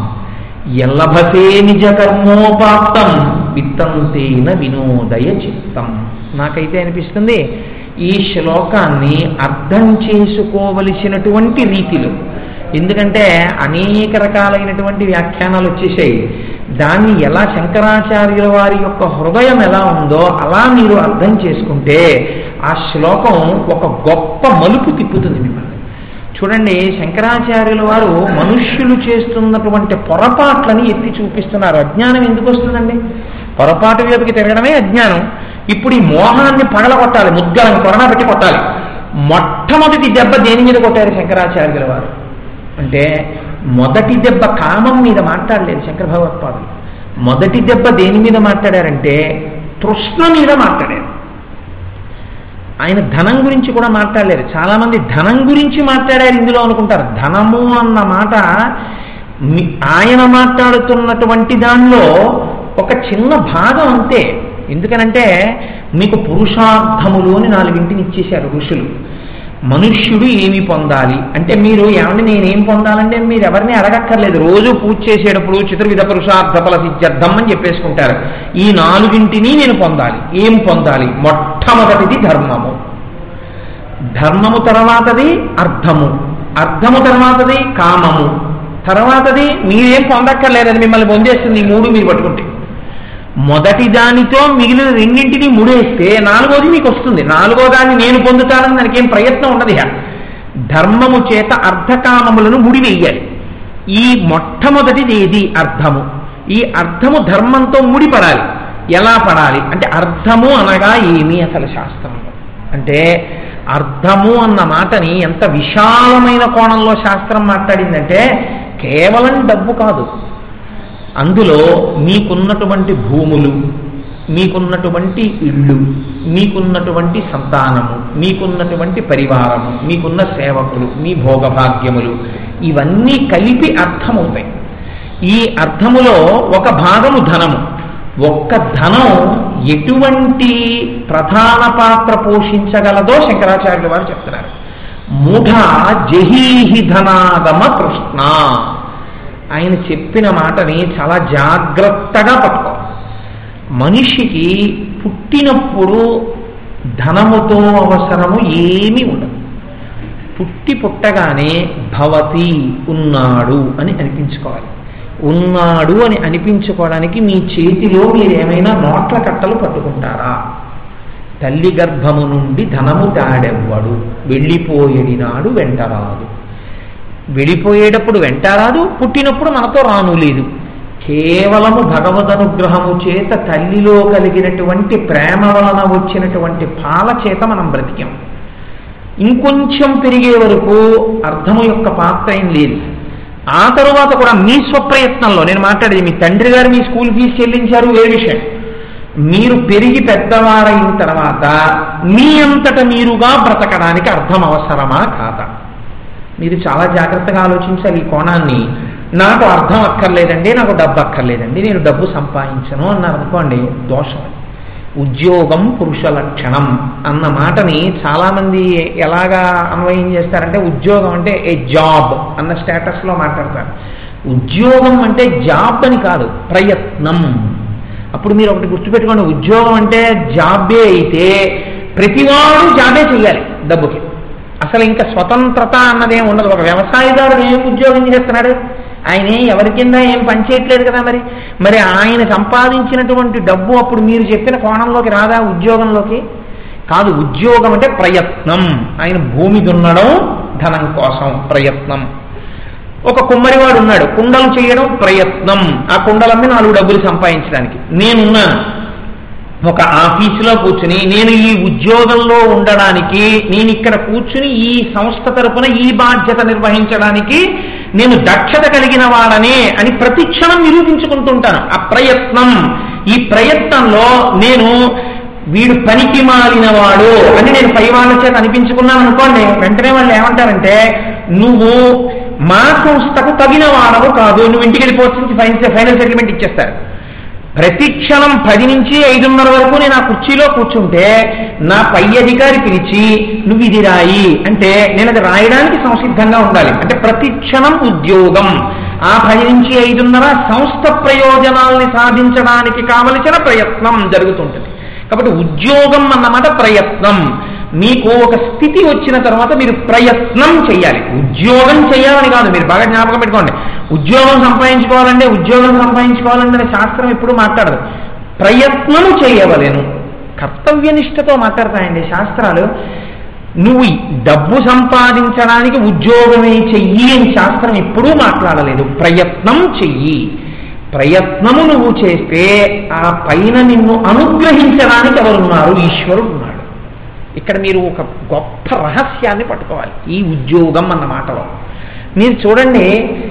ఎల్లభసే నిజ కర్మోపాప్తం విత్తంతేన వినోదయ చిత్తం నాకైతే అనిపిస్తుంది ఈ శ్లోకాన్ని అర్థం చేసుకోవలసినటువంటి రీతిలో ఎందుకంటే అనేక రకాలైనటువంటి వ్యాఖ్యానాలు వచ్చేసాయి దాన్ని ఎలా శంకరాచార్యుల వారి యొక్క హృదయం ఎలా ఉందో అలా మీరు అర్థం చేసుకుంటే ఆ శ్లోకం ఒక గొప్ప మలుపు తిప్పుతుంది మిమ్మల్ని చూడండి శంకరాచార్యుల వారు మనుష్యులు చేస్తున్నటువంటి పొరపాట్లని ఎత్తి చూపిస్తున్నారు అజ్ఞానం ఎందుకు వస్తుందండి పొరపాటు వైపుకి తిరగడమే అజ్ఞానం ఇప్పుడు ఈ మోహాన్ని పగలగొట్టాలి ముద్గలను కొరణ పెట్టి కొట్టాలి మొట్టమొదటి దెబ్బ దేని మీద కొట్టారు శంకరాచార్యుల వారు అంటే మొదటి దెబ్బ కామం మీద మాట్లాడలేదు శంకర భగవత్పాదులు మొదటి దెబ్బ దేని మీద మాట్లాడారంటే తృష్ణ మీద మాట్లాడారు ఆయన ధనం గురించి కూడా మాట్లాడలేరు చాలామంది ధనం గురించి మాట్లాడారు ఇందులో అనుకుంటారు ధనము అన్న మాట మీ- ఆయన మాట్లాడుతున్నటువంటి దానిలో ఒక చిన్న భాగం అంతే ఎందుకనంటే మీకు పురుషార్థములు అని నాలుగింటిని ఇచ్చేశారు ఋషులు మనుష్యుడు ఏమి పొందాలి అంటే మీరు ఏమంటే నేనేం పొందాలంటే మీరు ఎవరిని అడగక్కర్లేదు రోజు పూజ చేసేటప్పుడు చతుర్విధ పురుషార్థ ఫల సిద్ధ్యర్థం అని చెప్పేసుకుంటారు ఈ నాలుగింటిని నేను పొందాలి ఏం పొందాలి మొట్టమొదటిది ధర్మము ధర్మము తర్వాతది అర్థము అర్థము తర్వాతది కామము తర్వాతది మీరేం పొందక్కర్లేదు అది మిమ్మల్ని పొందేస్తుంది ఈ మూడు మీరు పట్టుకుంటే మొదటి దానితో మిగిలిన రెండింటిని ముడేస్తే నాలుగోది మీకు వస్తుంది నాలుగో దాన్ని నేను పొందుతానని దానికి ఏం ప్రయత్నం ఉండదు ఇక ధర్మము చేత అర్థకామములను ముడివేయాలి ఈ మొట్టమొదటిది ఏది అర్థము ఈ అర్థము ధర్మంతో ముడిపడాలి ఎలా పడాలి అంటే అర్థము అనగా ఏమి అసలు శాస్త్రంలో అంటే అర్థము అన్న మాటని ఎంత విశాలమైన కోణంలో శాస్త్రం మాట్లాడిందంటే కేవలం డబ్బు కాదు అందులో మీకున్నటువంటి భూములు మీకున్నటువంటి ఇళ్ళు మీకున్నటువంటి సంతానము మీకున్నటువంటి పరివారము మీకున్న సేవకులు మీ భోగభాగ్యములు ఇవన్నీ కలిపి అర్థమవుతాయి ఈ అర్థములో ఒక భాగము ధనము ఒక్క ధనం ఎటువంటి ప్రధాన పాత్ర పోషించగలదో శంకరాచార్యుల వారు చెప్తున్నారు మూఢ జహీహి ధనాగమ కృష్ణ ఆయన చెప్పిన మాటని చాలా జాగ్రత్తగా పట్టుకో మనిషికి పుట్టినప్పుడు ధనముతో అవసరము ఏమీ ఉండదు పుట్టి పుట్టగానే భవతి ఉన్నాడు అని అనిపించుకోవాలి ఉన్నాడు అని అనిపించుకోవడానికి మీ చేతిలో మీరు ఏమైనా నోట్ల కట్టలు పట్టుకుంటారా తల్లి గర్భము నుండి ధనము తాడెవ్వడు వెళ్ళిపోయేడి నాడు వెంటరాదు వెళ్ళిపోయేటప్పుడు వెంటరాదు పుట్టినప్పుడు మనతో రాను లేదు కేవలము భగవదనుగ్రహము చేత తల్లిలో కలిగినటువంటి ప్రేమ వలన వచ్చినటువంటి పాల చేత మనం బ్రతికాం ఇంకొంచెం పెరిగే వరకు అర్థము యొక్క పాత్ర ఏం లేదు ఆ తరువాత కూడా మీ స్వప్రయత్నంలో నేను మాట్లాడేది మీ తండ్రి గారు మీ స్కూల్ ఫీజు చెల్లించారు ఏ విషయం మీరు పెరిగి పెద్దవారైన తర్వాత మీ అంతట మీరుగా బ్రతకడానికి అర్థం అవసరమా కాదా మీరు చాలా జాగ్రత్తగా ఆలోచించాలి ఈ కోణాన్ని నాకు అర్థం అక్కర్లేదండి నాకు డబ్బు అక్కర్లేదండి నేను డబ్బు సంపాదించను అన్నారు అనుకోండి దోషం ఉద్యోగం పురుష లక్షణం అన్న మాటని చాలామంది ఎలాగా అన్వయం చేస్తారంటే ఉద్యోగం అంటే ఏ జాబ్ అన్న స్టేటస్లో మాట్లాడతారు ఉద్యోగం అంటే జాబ్ అని కాదు ప్రయత్నం అప్పుడు మీరు ఒకటి గుర్తుపెట్టుకోండి ఉద్యోగం అంటే జాబే అయితే ప్రతివాడు జాబే చేయాలి డబ్బుకి అసలు ఇంకా స్వతంత్రత అన్నదేం ఉండదు ఒక వ్యవసాయదారుడు ఏం ఉద్యోగం చేస్తున్నాడు ఆయన ఏం ఎవరి కింద ఏం పని చేయట్లేదు కదా మరి మరి ఆయన సంపాదించినటువంటి డబ్బు అప్పుడు మీరు చెప్పిన కోణంలోకి రాదా ఉద్యోగంలోకి కాదు ఉద్యోగం అంటే ప్రయత్నం ఆయన భూమి దున్నడం ధనం కోసం ప్రయత్నం ఒక కుమ్మరివాడు ఉన్నాడు కుండలు చేయడం ప్రయత్నం ఆ కుండలమ్మి నాలుగు డబ్బులు సంపాదించడానికి నేనున్నాను ఒక ఆఫీసులో కూర్చుని నేను ఈ ఉద్యోగంలో ఉండడానికి నేను ఇక్కడ కూర్చుని ఈ సంస్థ తరపున ఈ బాధ్యత నిర్వహించడానికి నేను దక్షత కలిగిన వాడనే అని ప్రతి క్షణం నిరూపించుకుంటుంటాను ఆ ప్రయత్నం ఈ ప్రయత్నంలో నేను వీడు పనికి మాలిన వాడు అని నేను పై వాళ్ళ చేత అనిపించుకున్నాను అనుకోండి వెంటనే వాళ్ళు ఏమంటారంటే నువ్వు మా సంస్థకు తగిన వాడవు కాదు నువ్వు ఇంటికి వెళ్ళిపోవచ్చు ఫైనల్ ఫైనల్ సెటిల్మెంట్ ఇచ్చేస్తారు ప్రతి క్షణం పది నుంచి ఐదున్నర వరకు నేను ఆ కుర్చీలో కూర్చుంటే నా పై అధికారి పిలిచి నువ్వు ఇది రాయి అంటే నేను అది రాయడానికి సంసిద్ధంగా ఉండాలి అంటే ప్రతి క్షణం ఉద్యోగం ఆ పది నుంచి ఐదున్నర సంస్థ ప్రయోజనాల్ని సాధించడానికి కావలసిన ప్రయత్నం జరుగుతుంటుంది కాబట్టి ఉద్యోగం అన్నమాట ప్రయత్నం మీకు ఒక స్థితి వచ్చిన తర్వాత మీరు ప్రయత్నం చేయాలి ఉద్యోగం చేయాలని కాదు మీరు బాగా జ్ఞాపకం పెట్టుకోండి ఉద్యోగం సంపాదించుకోవాలంటే ఉద్యోగం సంపాదించుకోవాలంటే శాస్త్రం ఎప్పుడు మాట్లాడదు ప్రయత్నం చేయవలేను కర్తవ్యనిష్టతో మాట్లాడతాయండి శాస్త్రాలు నువ్వు డబ్బు సంపాదించడానికి ఉద్యోగమే చెయ్యి అని శాస్త్రం ఎప్పుడూ మాట్లాడలేదు ప్రయత్నం చెయ్యి ప్రయత్నము నువ్వు చేస్తే ఆ పైన నిన్ను అనుగ్రహించడానికి ఎవరున్నారు ఈశ్వరుడు ఉన్నాడు ఇక్కడ మీరు ఒక గొప్ప రహస్యాన్ని పట్టుకోవాలి ఈ ఉద్యోగం అన్న మాటలో మీరు చూడండి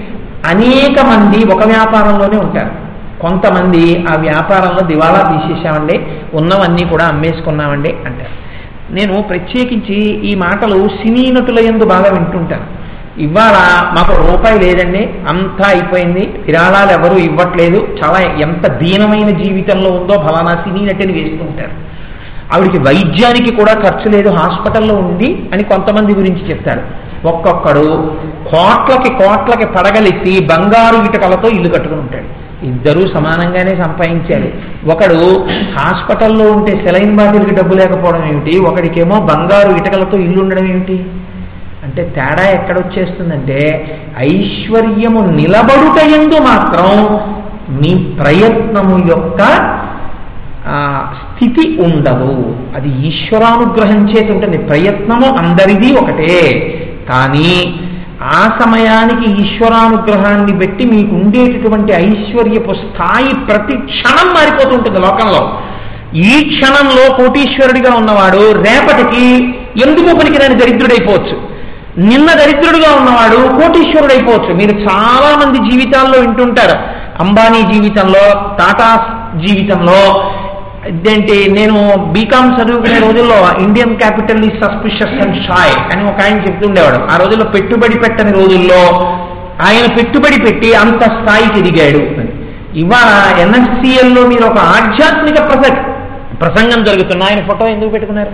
అనేక మంది ఒక వ్యాపారంలోనే ఉంటారు కొంతమంది ఆ వ్యాపారంలో దివాలా తీసేసామండి ఉన్నవన్నీ కూడా అమ్మేసుకున్నామండి అంటారు నేను ప్రత్యేకించి ఈ మాటలు సినీ నటుల ఎందు బాగా వింటుంటాను ఇవాళ మాకు రూపాయి లేదండి అంతా అయిపోయింది విరాళాలు ఎవరు ఇవ్వట్లేదు చాలా ఎంత దీనమైన జీవితంలో ఉందో ఫలానా సినీ నటిని వేస్తుంటారు ఆవిడికి వైద్యానికి కూడా ఖర్చు లేదు హాస్పిటల్లో ఉండి అని కొంతమంది గురించి చెప్తారు ఒక్కొక్కడు కోట్లకి కోట్లకి పడగలెత్తి బంగారు ఇటుకలతో ఇల్లు కట్టుకుని ఉంటాడు ఇద్దరూ సమానంగానే సంపాదించారు ఒకడు హాస్పిటల్లో ఉంటే సెలైన్ బాటిల్కి డబ్బు లేకపోవడం ఏమిటి ఒకడికేమో బంగారు ఇటుకలతో ఇల్లు ఉండడం ఏమిటి అంటే తేడా ఎక్కడొచ్చేస్తుందంటే ఐశ్వర్యము నిలబడుట ఎందు మాత్రం మీ ప్రయత్నము యొక్క ఆ, స్థితి ఉండదు అది ఈశ్వరానుగ్రహం చేతి ఉంటుంది ప్రయత్నము అందరిది ఒకటే కానీ ఆ సమయానికి ఈశ్వరానుగ్రహాన్ని బట్టి మీకు ఉండేటటువంటి ఐశ్వర్యపు స్థాయి ప్రతి క్షణం మారిపోతూ ఉంటుంది లోకంలో ఈ క్షణంలో కోటీశ్వరుడిగా ఉన్నవాడు రేపటికి ఎందుకు పనికిరాని దరిద్రుడైపోవచ్చు నిన్న దరిద్రుడుగా ఉన్నవాడు కోటీశ్వరుడైపోవచ్చు మీరు చాలా మంది జీవితాల్లో వింటుంటారు అంబానీ జీవితంలో టాటా జీవితంలో ఇదేంటి నేను బీకామ్ చదువుకునే రోజుల్లో ఇండియన్ క్యాపిటల్ ఈ సస్పిషియస్ అండ్ షాయ్ అని ఒక ఆయన చెప్తుండేవాడు ఆ రోజుల్లో పెట్టుబడి పెట్టని రోజుల్లో ఆయన పెట్టుబడి పెట్టి అంత స్థాయికి ఎదిగాడు అని. ఇవాళ ఎన్ఎస్సిఎల్లో మీరు ఒక ఆధ్యాత్మిక ప్రస ప్రసంగం జరుగుతున్న ఆయన ఫోటో ఎందుకు పెట్టుకున్నారు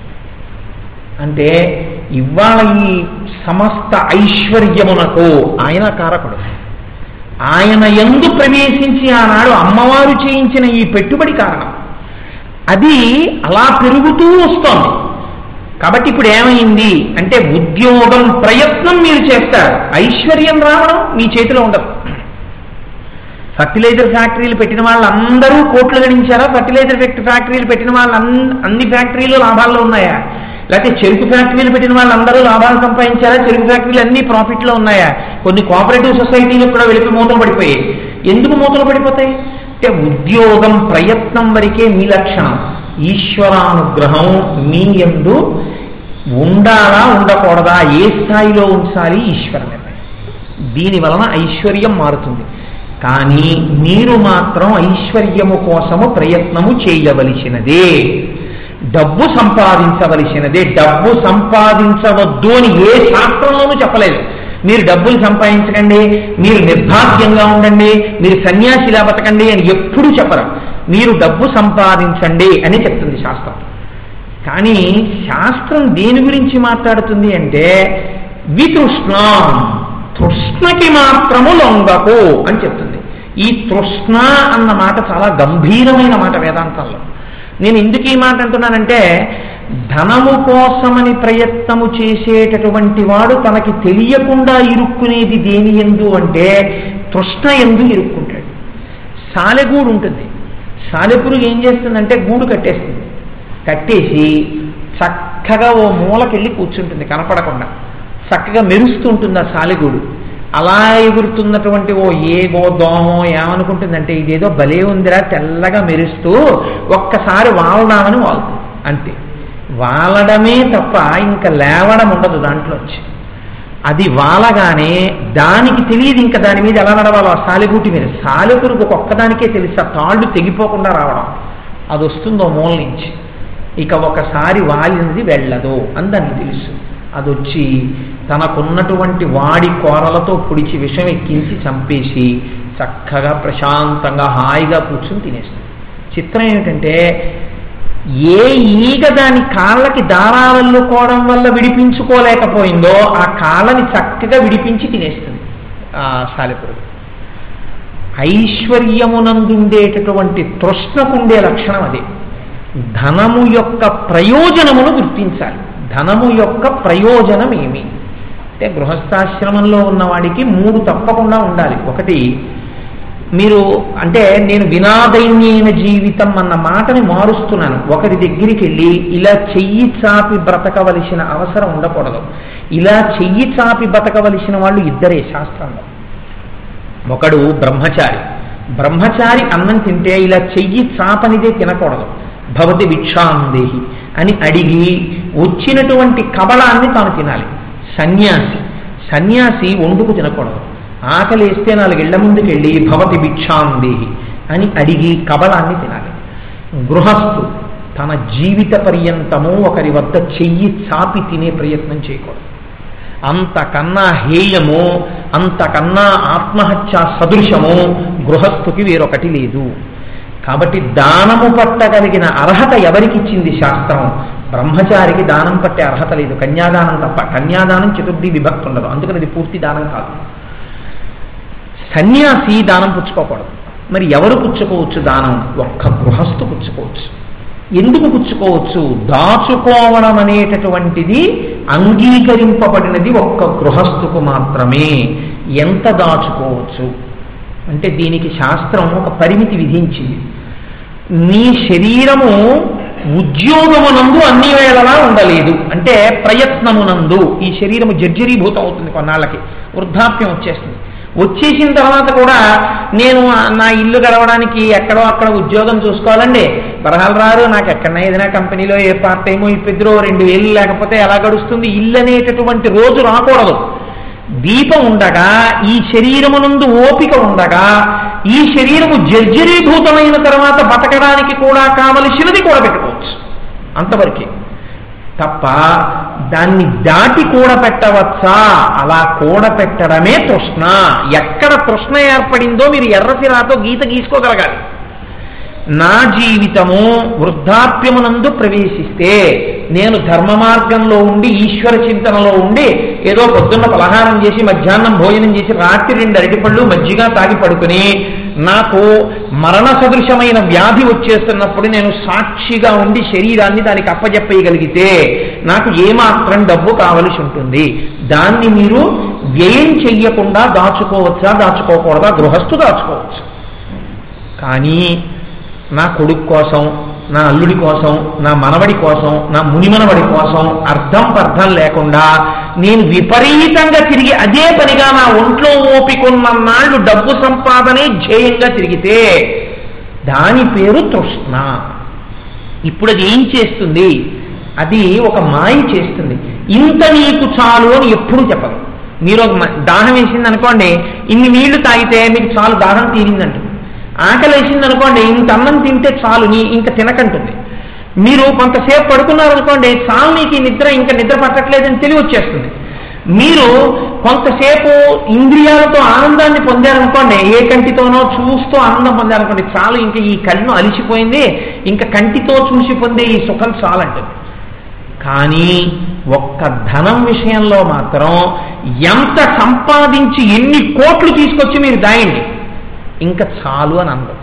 అంటే ఇవాళ ఈ సమస్త ఐశ్వర్యమునకు ఆయన కారకుడు ఆయన ఎందు ప్రవేశించి ఆనాడు అమ్మవారు చేయించిన ఈ పెట్టుబడి కారణం అది అలా పెరుగుతూ వస్తోంది కాబట్టి ఇప్పుడు ఏమైంది అంటే ఉద్యోగం ప్రయత్నం మీరు చేస్తారు ఐశ్వర్యం రావడం మీ చేతిలో ఉండదు ఫర్టిలైజర్ ఫ్యాక్టరీలు పెట్టిన వాళ్ళందరూ కోట్లు గణించారా ఫర్టిలైజర్ ఫ్యాక్టరీలు పెట్టిన వాళ్ళ అన్ని ఫ్యాక్టరీలు లాభాల్లో ఉన్నాయా లేకపోతే చెరుకు ఫ్యాక్టరీలు పెట్టిన వాళ్ళందరూ లాభాలు సంపాదించారా చెరుకు ఫ్యాక్టరీలు అన్ని ప్రాఫిట్లో ఉన్నాయా కొన్ని కోఆపరేటివ్ సొసైటీలు కూడా వెళ్ళి మూతలు పడిపోయాయి ఎందుకు మూతలు పడిపోతాయి అంటే ఉద్యోగం ప్రయత్నం వరకే మీ లక్షణం ఈశ్వరానుగ్రహం మీ ఎందు ఉండాలా ఉండకూడదా ఏ స్థాయిలో ఉంచాలి ఈశ్వర నిర్ణయం దీని వలన ఐశ్వర్యం మారుతుంది కానీ మీరు మాత్రం ఐశ్వర్యము కోసము ప్రయత్నము చేయవలసినదే డబ్బు సంపాదించవలసినదే డబ్బు సంపాదించవద్దు అని ఏ శాస్త్రంలోనూ చెప్పలేదు మీరు డబ్బులు సంపాదించకండి మీరు నిర్భాగ్యంగా ఉండండి మీరు సన్యాసిలా బతకండి అని ఎప్పుడూ చెప్పరు మీరు డబ్బు సంపాదించండి అని చెప్తుంది శాస్త్రం కానీ శాస్త్రం దేని గురించి మాట్లాడుతుంది అంటే వితృష్ణ తృష్ణకి మాత్రము లొంగకు అని చెప్తుంది ఈ తృష్ణ అన్న మాట చాలా గంభీరమైన మాట వేదాంతంలో నేను ఎందుకు ఈ మాట అంటున్నానంటే ధనము కోసమని ప్రయత్నము చేసేటటువంటి వాడు తనకి తెలియకుండా ఇరుక్కునేది దేని ఎందు అంటే తృష్ణ ఎందు ఇరుక్కుంటాడు సాలెగూడు ఉంటుంది సాలెపురుగు ఏం చేస్తుందంటే గూడు కట్టేస్తుంది కట్టేసి చక్కగా ఓ మూలకెళ్ళి కూర్చుంటుంది కనపడకుండా చక్కగా మెరుస్తుంటుంది ఆ సాలెగూడు అలా ఎగురుతున్నటువంటి ఓ ఏగో దోమో ఏమనుకుంటుందంటే ఇదేదో భలే ఉందిరా తెల్లగా మెరుస్తూ ఒక్కసారి వాలదామని వాలుతుంది అంతే వాలడమే తప్ప ఇంకా లేవడం ఉండదు దాంట్లోంచి అది వాలగానే దానికి తెలియదు ఇంకా దాని మీద ఎలా నడవాలో ఆ సాలెగూటి మీద సాలెపురుగు ఒక్కదానికే తెలుసు ఆ తాళ్ళు తెగిపోకుండా రావడం అది వస్తుందో మూల నుంచి ఇక ఒకసారి వాలినది వెళ్ళదు అని దానికి తెలుసు అది వచ్చి తనకున్నటువంటి వాడి కోరలతో పొడిచి విషం ఎక్కించి చంపేసి చక్కగా ప్రశాంతంగా హాయిగా కూర్చుని తినేస్తుంది చిత్రం ఏమిటంటే ఏ ఈగ దాని కాళ్ళకి దారాలల్లుకోవడం వల్ల విడిపించుకోలేకపోయిందో ఆ కాళ్ళని చక్కగా విడిపించి తినేస్తుంది ఆ సాలెపురుగు ఐశ్వర్యమునందుండేటటువంటి తృష్ణకుండే లక్షణం అది ధనము యొక్క ప్రయోజనమును గుర్తించాలి ధనము యొక్క ప్రయోజనం ఏమి అంటే గృహస్థాశ్రమంలో ఉన్నవాడికి మూడు తప్పకుండా ఉండాలి ఒకటి మీరు అంటే నేను వినాదైన్యైన జీవితం అన్న మాటని మారుస్తున్నాను ఒకరి దగ్గరికి వెళ్ళి ఇలా చెయ్యి చాపి బ్రతకవలసిన అవసరం ఉండకూడదు ఇలా చెయ్యి చాపి బ్రతకవలసిన వాళ్ళు ఇద్దరే శాస్త్రంలో ఒకడు బ్రహ్మచారి బ్రహ్మచారి అన్నం తింటే ఇలా చెయ్యి చాపనిదే తినకూడదు భవతి భిక్షాందేహి అని అడిగి వచ్చినటువంటి కబళాన్ని తాను తినాలి సన్యాసి సన్యాసి వండుకు తినకూడదు ఆకలి వేస్తే నాలుగేళ్ల ముందుకు వెళ్ళి భవతి భిక్షాందేహి అని అడిగి కబళాన్ని తినాలి గృహస్థు తన జీవిత పర్యంతము ఒకరి వద్ద చెయ్యి చాపి తినే ప్రయత్నం చేయకూడదు అంతకన్నా హేయము అంతకన్నా ఆత్మహత్య సదృశము గృహస్థుకి వేరొకటి లేదు కాబట్టి దానము పట్టగలిగిన అర్హత ఎవరికిచ్చింది శాస్త్రం బ్రహ్మచారికి దానం పట్టే అర్హత లేదు కన్యాదానం తప్ప కన్యాదానం చతుర్థి విభక్తి ఉండదు అందుకని ఇది పూర్తి దానం కాదు సన్యాసి దానం పుచ్చుకోకూడదు మరి ఎవరు పుచ్చుకోవచ్చు దానం ఒక్క గృహస్థు పుచ్చుకోవచ్చు ఎందుకు పుచ్చుకోవచ్చు దాచుకోవడం అనేటటువంటిది అంగీకరింపబడినది ఒక్క గృహస్థుకు మాత్రమే ఎంత దాచుకోవచ్చు అంటే దీనికి శాస్త్రం ఒక పరిమితి విధించింది నీ శరీరము ఉద్యోగమునందు అన్ని వేళలా ఉండలేదు అంటే ప్రయత్నమునందు ఈ శరీరము జర్జరీభూతం అవుతుంది కొన్నాళ్ళకి వృద్ధాప్యం వచ్చేస్తుంది వచ్చేసిన తర్వాత కూడా నేను ఆ- నా ఇల్లు గడవడానికి ఎక్కడో అక్కడ ఉద్యోగం చూసుకోవాలండి బరహాలు రారు నాకు ఎక్కడైనా ఏదైనా కంపెనీలో ఏ పార్ట్ టైమో ఇప్పిద్దరో రెండు వేలు లేకపోతే ఎలా గడుస్తుంది ఇల్లు అనేటటువంటి రోజు రాకూడదు దీపం ఉండగా ఈ శరీరమునందు ఓపిక ఉండగా ఈ శరీరము జర్జరీభూతమైన తర్వాత బతకడానికి కూడా కావలసినది కూడా పెట్టుకోవచ్చు అంతవరకే తప్ప దాన్ని దాటి కూడపెట్టవచ్చా అలా కూడపెట్టడమే తృష్ణ ఎక్కడ తృష్ణ ఏర్పడిందో మీరు ఎర్రసిరాతో గీత గీసుకోగలగాలి నా జీవితము వృద్ధాప్యమునందు ప్రవేశిస్తే నేను ధర్మ మార్గంలో ఉండి ఈశ్వర చింతనలో ఉండి ఏదో పొద్దున్న పలహారం చేసి మధ్యాహ్నం భోజనం చేసి రాత్రి రెండు అరటిపళ్ళు మజ్జిగ తాగి పడుకుని నాకు మరణ సదృశమైన వ్యాధి వచ్చేస్తున్నప్పుడు నేను సాక్షిగా ఉండి శరీరాన్ని దానికి అప్పజెప్పేయగలిగితే నాకు ఏమాత్రం డబ్బు కావలసి ఉంటుంది దాన్ని మీరు వ్యయం చెయ్యకుండా దాచుకోవచ్చా దాచుకోకూడదా గృహస్థు దాచుకోవచ్చు కానీ నా కొడుకు కోసం నా అల్లుడి కోసం నా మనవడి కోసం నా మునిమనవడి కోసం అర్థం పర్థం లేకుండా నేను విపరీతంగా తిరిగి అదే పనిగా నా ఒంట్లో ఓపికొన్న నాళ్ళు డబ్బు సంపాదనే ధ్యేయంగా తిరిగితే దాని పేరు తృష్ణ ఇప్పుడు అది ఏం చేస్తుంది అది ఒక మాయ చేస్తుంది ఇంత నీకు చాలు అని ఎప్పుడూ చెప్పదు మీరు ఒక మ- దాహం వేసింది అనుకోండి ఇన్ని నీళ్లు తాగితే మీకు చాలు దాహం తీరిందంటుంది ఆకలి వేసింది అనుకోండి ఇంత అన్నం తింటే చాలు నీ ఇంకా తినకంటుంది మీరు కొంతసేపు పడుకున్నారనుకోండి చాలు నీకు ఈ నిద్ర ఇంకా నిద్ర పట్టట్లేదని తెలివి వచ్చేస్తుంది మీరు కొంతసేపు ఇంద్రియాలతో ఆనందాన్ని పొందారనుకోండి ఏ కంటితోనో చూస్తూ ఆనందం పొందారనుకోండి చాలు ఇంకా ఈ కళ్ళు అలిసిపోయింది ఇంకా కంటితో చూసి పొందే ఈ సుఖం చాలంటుంది కానీ ఒక్క ధనం విషయంలో మాత్రం ఎంత సంపాదించి ఎన్ని కోట్లు తీసుకొచ్చి మీరు దాయండి ఇంకా చాలు అని అందం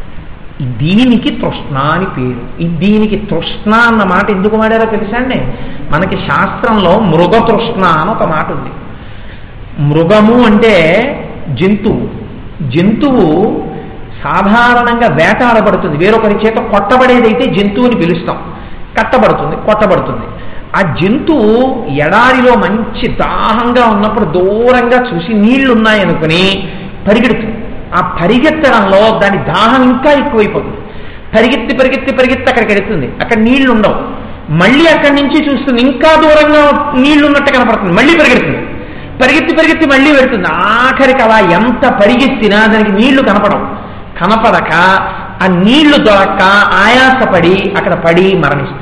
దీనికి తృష్ణ అని పేరు ఈ దీనికి తృష్ణ అన్న మాట ఎందుకు వాడారో తెలుసా అండి మనకి శాస్త్రంలో మృగ తృష్ణ అని ఒక మాట ఉంది మృగము అంటే జంతువు జంతువు సాధారణంగా వేటాడబడుతుంది వేరొకరి చేత కొట్టబడేదైతే జంతువుని పిలుస్తాం కట్టబడుతుంది కొట్టబడుతుంది ఆ జంతువు ఎడారిలో మంచి దాహంగా ఉన్నప్పుడు దూరంగా చూసి నీళ్లు ఉన్నాయనుకుని పరిగెడుతుంది ఆ పరిగెత్తడంలో దాని దాహం ఇంకా ఎక్కువైపోతుంది పరిగెత్తి పరిగెత్తి పరిగెత్తి అక్కడికి వెళుతుంది అక్కడ నీళ్లు ఉండవు మళ్ళీ అక్కడి నుంచి చూస్తుంది ఇంకా దూరంగా నీళ్లు ఉన్నట్టు కనపడుతుంది మళ్ళీ పరిగెడుతుంది పరిగెత్తి పరిగెత్తి మళ్ళీ పెడుతుంది ఆఖరికి అలా ఎంత పరిగెత్తినా దానికి నీళ్లు కనపడవు కనపడక ఆ నీళ్లు దొరక్క ఆయాసపడి అక్కడ పడి మరణిస్తుంది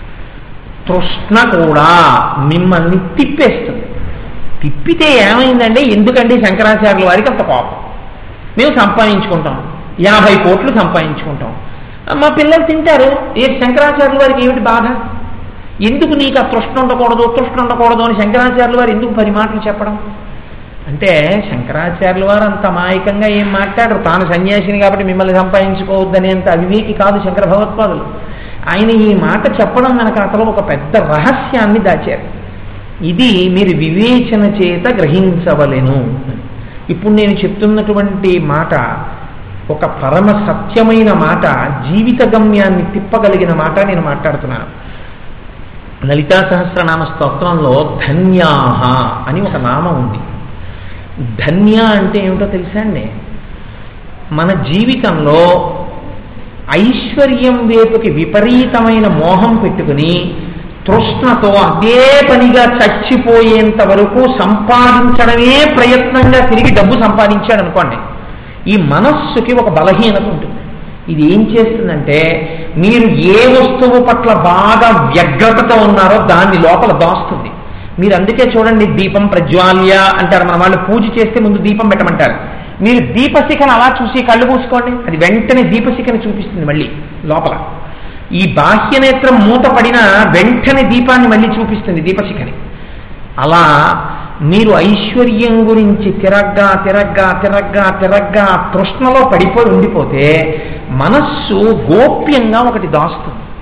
తృష్ణ కూడా మిమ్మల్ని తిప్పేస్తుంది తిప్పితే ఏమైందంటే ఎందుకంటే శంకరాచార్యుల వారికి అంత కోపం మేము సంపాదించుకుంటాం యాభై కోట్లు సంపాదించుకుంటాం మా పిల్లలు తింటారు ఏ శంకరాచార్యుల వారికి ఏమిటి బాధ ఎందుకు నీకు ఆ తృష్ణ ఉండకూడదు తృష్ణ ఉండకూడదు అని శంకరాచార్యుల వారు ఎందుకు పది మాటలు చెప్పడం అంటే శంకరాచార్యుల వారు అంత అమాయకంగా ఏం మాట్లాడరు తాను సన్యాసిని కాబట్టి మిమ్మల్ని సంపాదించుకోవద్దని అంత అవివేకి కాదు శంకర భగవత్పాదులు ఆయన ఈ మాట చెప్పడం వెనక అసలు ఒక పెద్ద రహస్యాన్ని దాచారు ఇది మీరు వివేచన చేత గ్రహించవలెను ఇప్పుడు నేను చెప్తున్నటువంటి మాట ఒక పరమ సత్యమైన మాట జీవిత గమ్యాన్ని తిప్పగలిగిన మాట నేను మాట్లాడుతున్నాను లలితా సహస్రనామ స్తోత్రంలో ధన్యాహ అని ఒక నామం ఉంది ధన్య అంటే ఏమిటో తెలుసా అండి మన జీవితంలో ఐశ్వర్యం వైపుకి విపరీతమైన మోహం పెట్టుకుని తృష్ణతో అదే పనిగా చచ్చిపోయేంత వరకు సంపాదించడమే ప్రయత్నంగా తిరిగి డబ్బు సంపాదించాడు అనుకోండి ఈ మనస్సుకి ఒక బలహీనత ఉంటుంది ఇది ఏం చేస్తుందంటే మీరు ఏ వస్తువు పట్ల బాగా వ్యగ్రతతో ఉన్నారో దాన్ని లోపల దాస్తుంది మీరు అందుకే చూడండి దీపం ప్రజ్వాల్య అంటారు మన వాళ్ళు పూజ చేస్తే ముందు దీపం పెట్టమంటారు మీరు దీపశిఖను అలా చూసి కళ్ళు మూసుకోండి అది వెంటనే దీపశిఖని చూపిస్తుంది మళ్ళీ లోపల ఈ బాహ్యనేత్రం మూతపడిన వెంటనే దీపాన్ని మళ్ళీ చూపిస్తుంది దీపశిఖని అలా మీరు ఐశ్వర్యం గురించి తిరగ్గా తిరగ్గా తిరగ్గా తిరగ్గా తృష్ణలో పడిపోయి ఉండిపోతే మనస్సు గోప్యంగా ఒకటి దాస్తుంది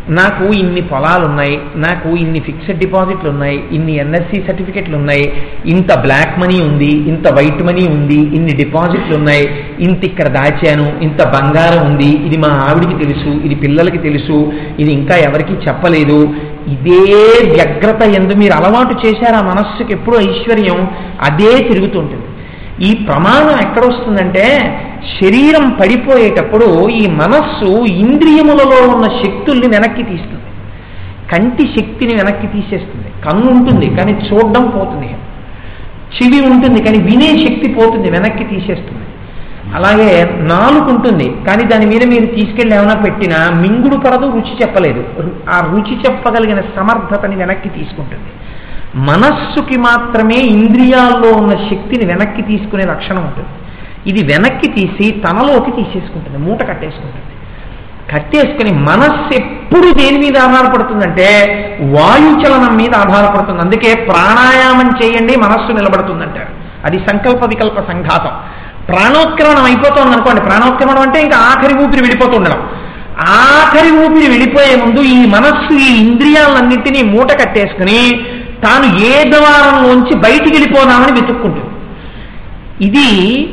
నాకు ఇన్ని పొలాలు ఉన్నాయి నాకు ఇన్ని ఫిక్స్డ్ డిపాజిట్లు ఉన్నాయి ఇన్ని ఎన్ఎస్సి సర్టిఫికెట్లు ఉన్నాయి ఇంత బ్లాక్ మనీ ఉంది ఇంత వైట్ మనీ ఉంది ఇన్ని డిపాజిట్లు ఉన్నాయి ఇంత ఇక్కడ దాచాను ఇంత బంగారం ఉంది ఇది మా ఆవిడికి తెలుసు ఇది పిల్లలకి తెలుసు ఇది ఇంకా ఎవరికి చెప్పలేదు ఇదే వ్యగ్రత ఎందు మీరు అలవాటు చేశారు ఆ మనస్సుకి ఎప్పుడూ ఐశ్వర్యం అదే తిరుగుతుంటుంది ఈ ప్రమాదం ఎక్కడొస్తుందంటే శరీరం పడిపోయేటప్పుడు ఈ మనస్సు ఇంద్రియములలో ఉన్న శక్తుల్ని వెనక్కి తీస్తుంది కంటి శక్తిని వెనక్కి తీసేస్తుంది కన్ను ఉంటుంది కానీ చూడడం పోతుంది చెవి ఉంటుంది కానీ వినే శక్తి పోతుంది వెనక్కి తీసేస్తుంది అలాగే నాలుగు ఉంటుంది కానీ దాని మీద మీరు తీసుకెళ్ళి ఏమైనా పెట్టినా మింగుడు పడదు రుచి చెప్పలేదు రు- ఆ రుచి చెప్పగలిగిన సమర్థతని వెనక్కి తీసుకుంటుంది మనస్సుకి మాత్రమే ఇంద్రియాల్లో ఉన్న శక్తిని వెనక్కి తీసుకునే లక్షణం ఉంటుంది ఇది వెనక్కి తీసి తనలోకి తీసేసుకుంటుంది మూట కట్టేసుకుంటుంది కట్టేసుకుని మనస్సు ఎప్పుడు దేని మీద ఆధారపడుతుందంటే వాయుచలనం మీద ఆధారపడుతుంది అందుకే ప్రాణాయామం చేయండి మనస్సు నిలబడుతుందంటారు అది సంకల్ప వికల్ప సంఘాతం ప్రాణోత్క్రమణం అయిపోతుంది అనుకోండి ప్రాణోత్క్రమణం అంటే ఇంకా ఆఖరి ఊపిరి వెళ్ళిపోతూ ఉండడం ఆఖరి ఊపిరి వెళ్ళిపోయే ముందు ఈ మనస్సు ఈ ఇంద్రియాలన్నింటినీ మూట కట్టేసుకుని తాను ఏ ద్వారంలోంచి బయటికి వెళ్ళిపోదామని వెతుక్కుంటుంది ఇది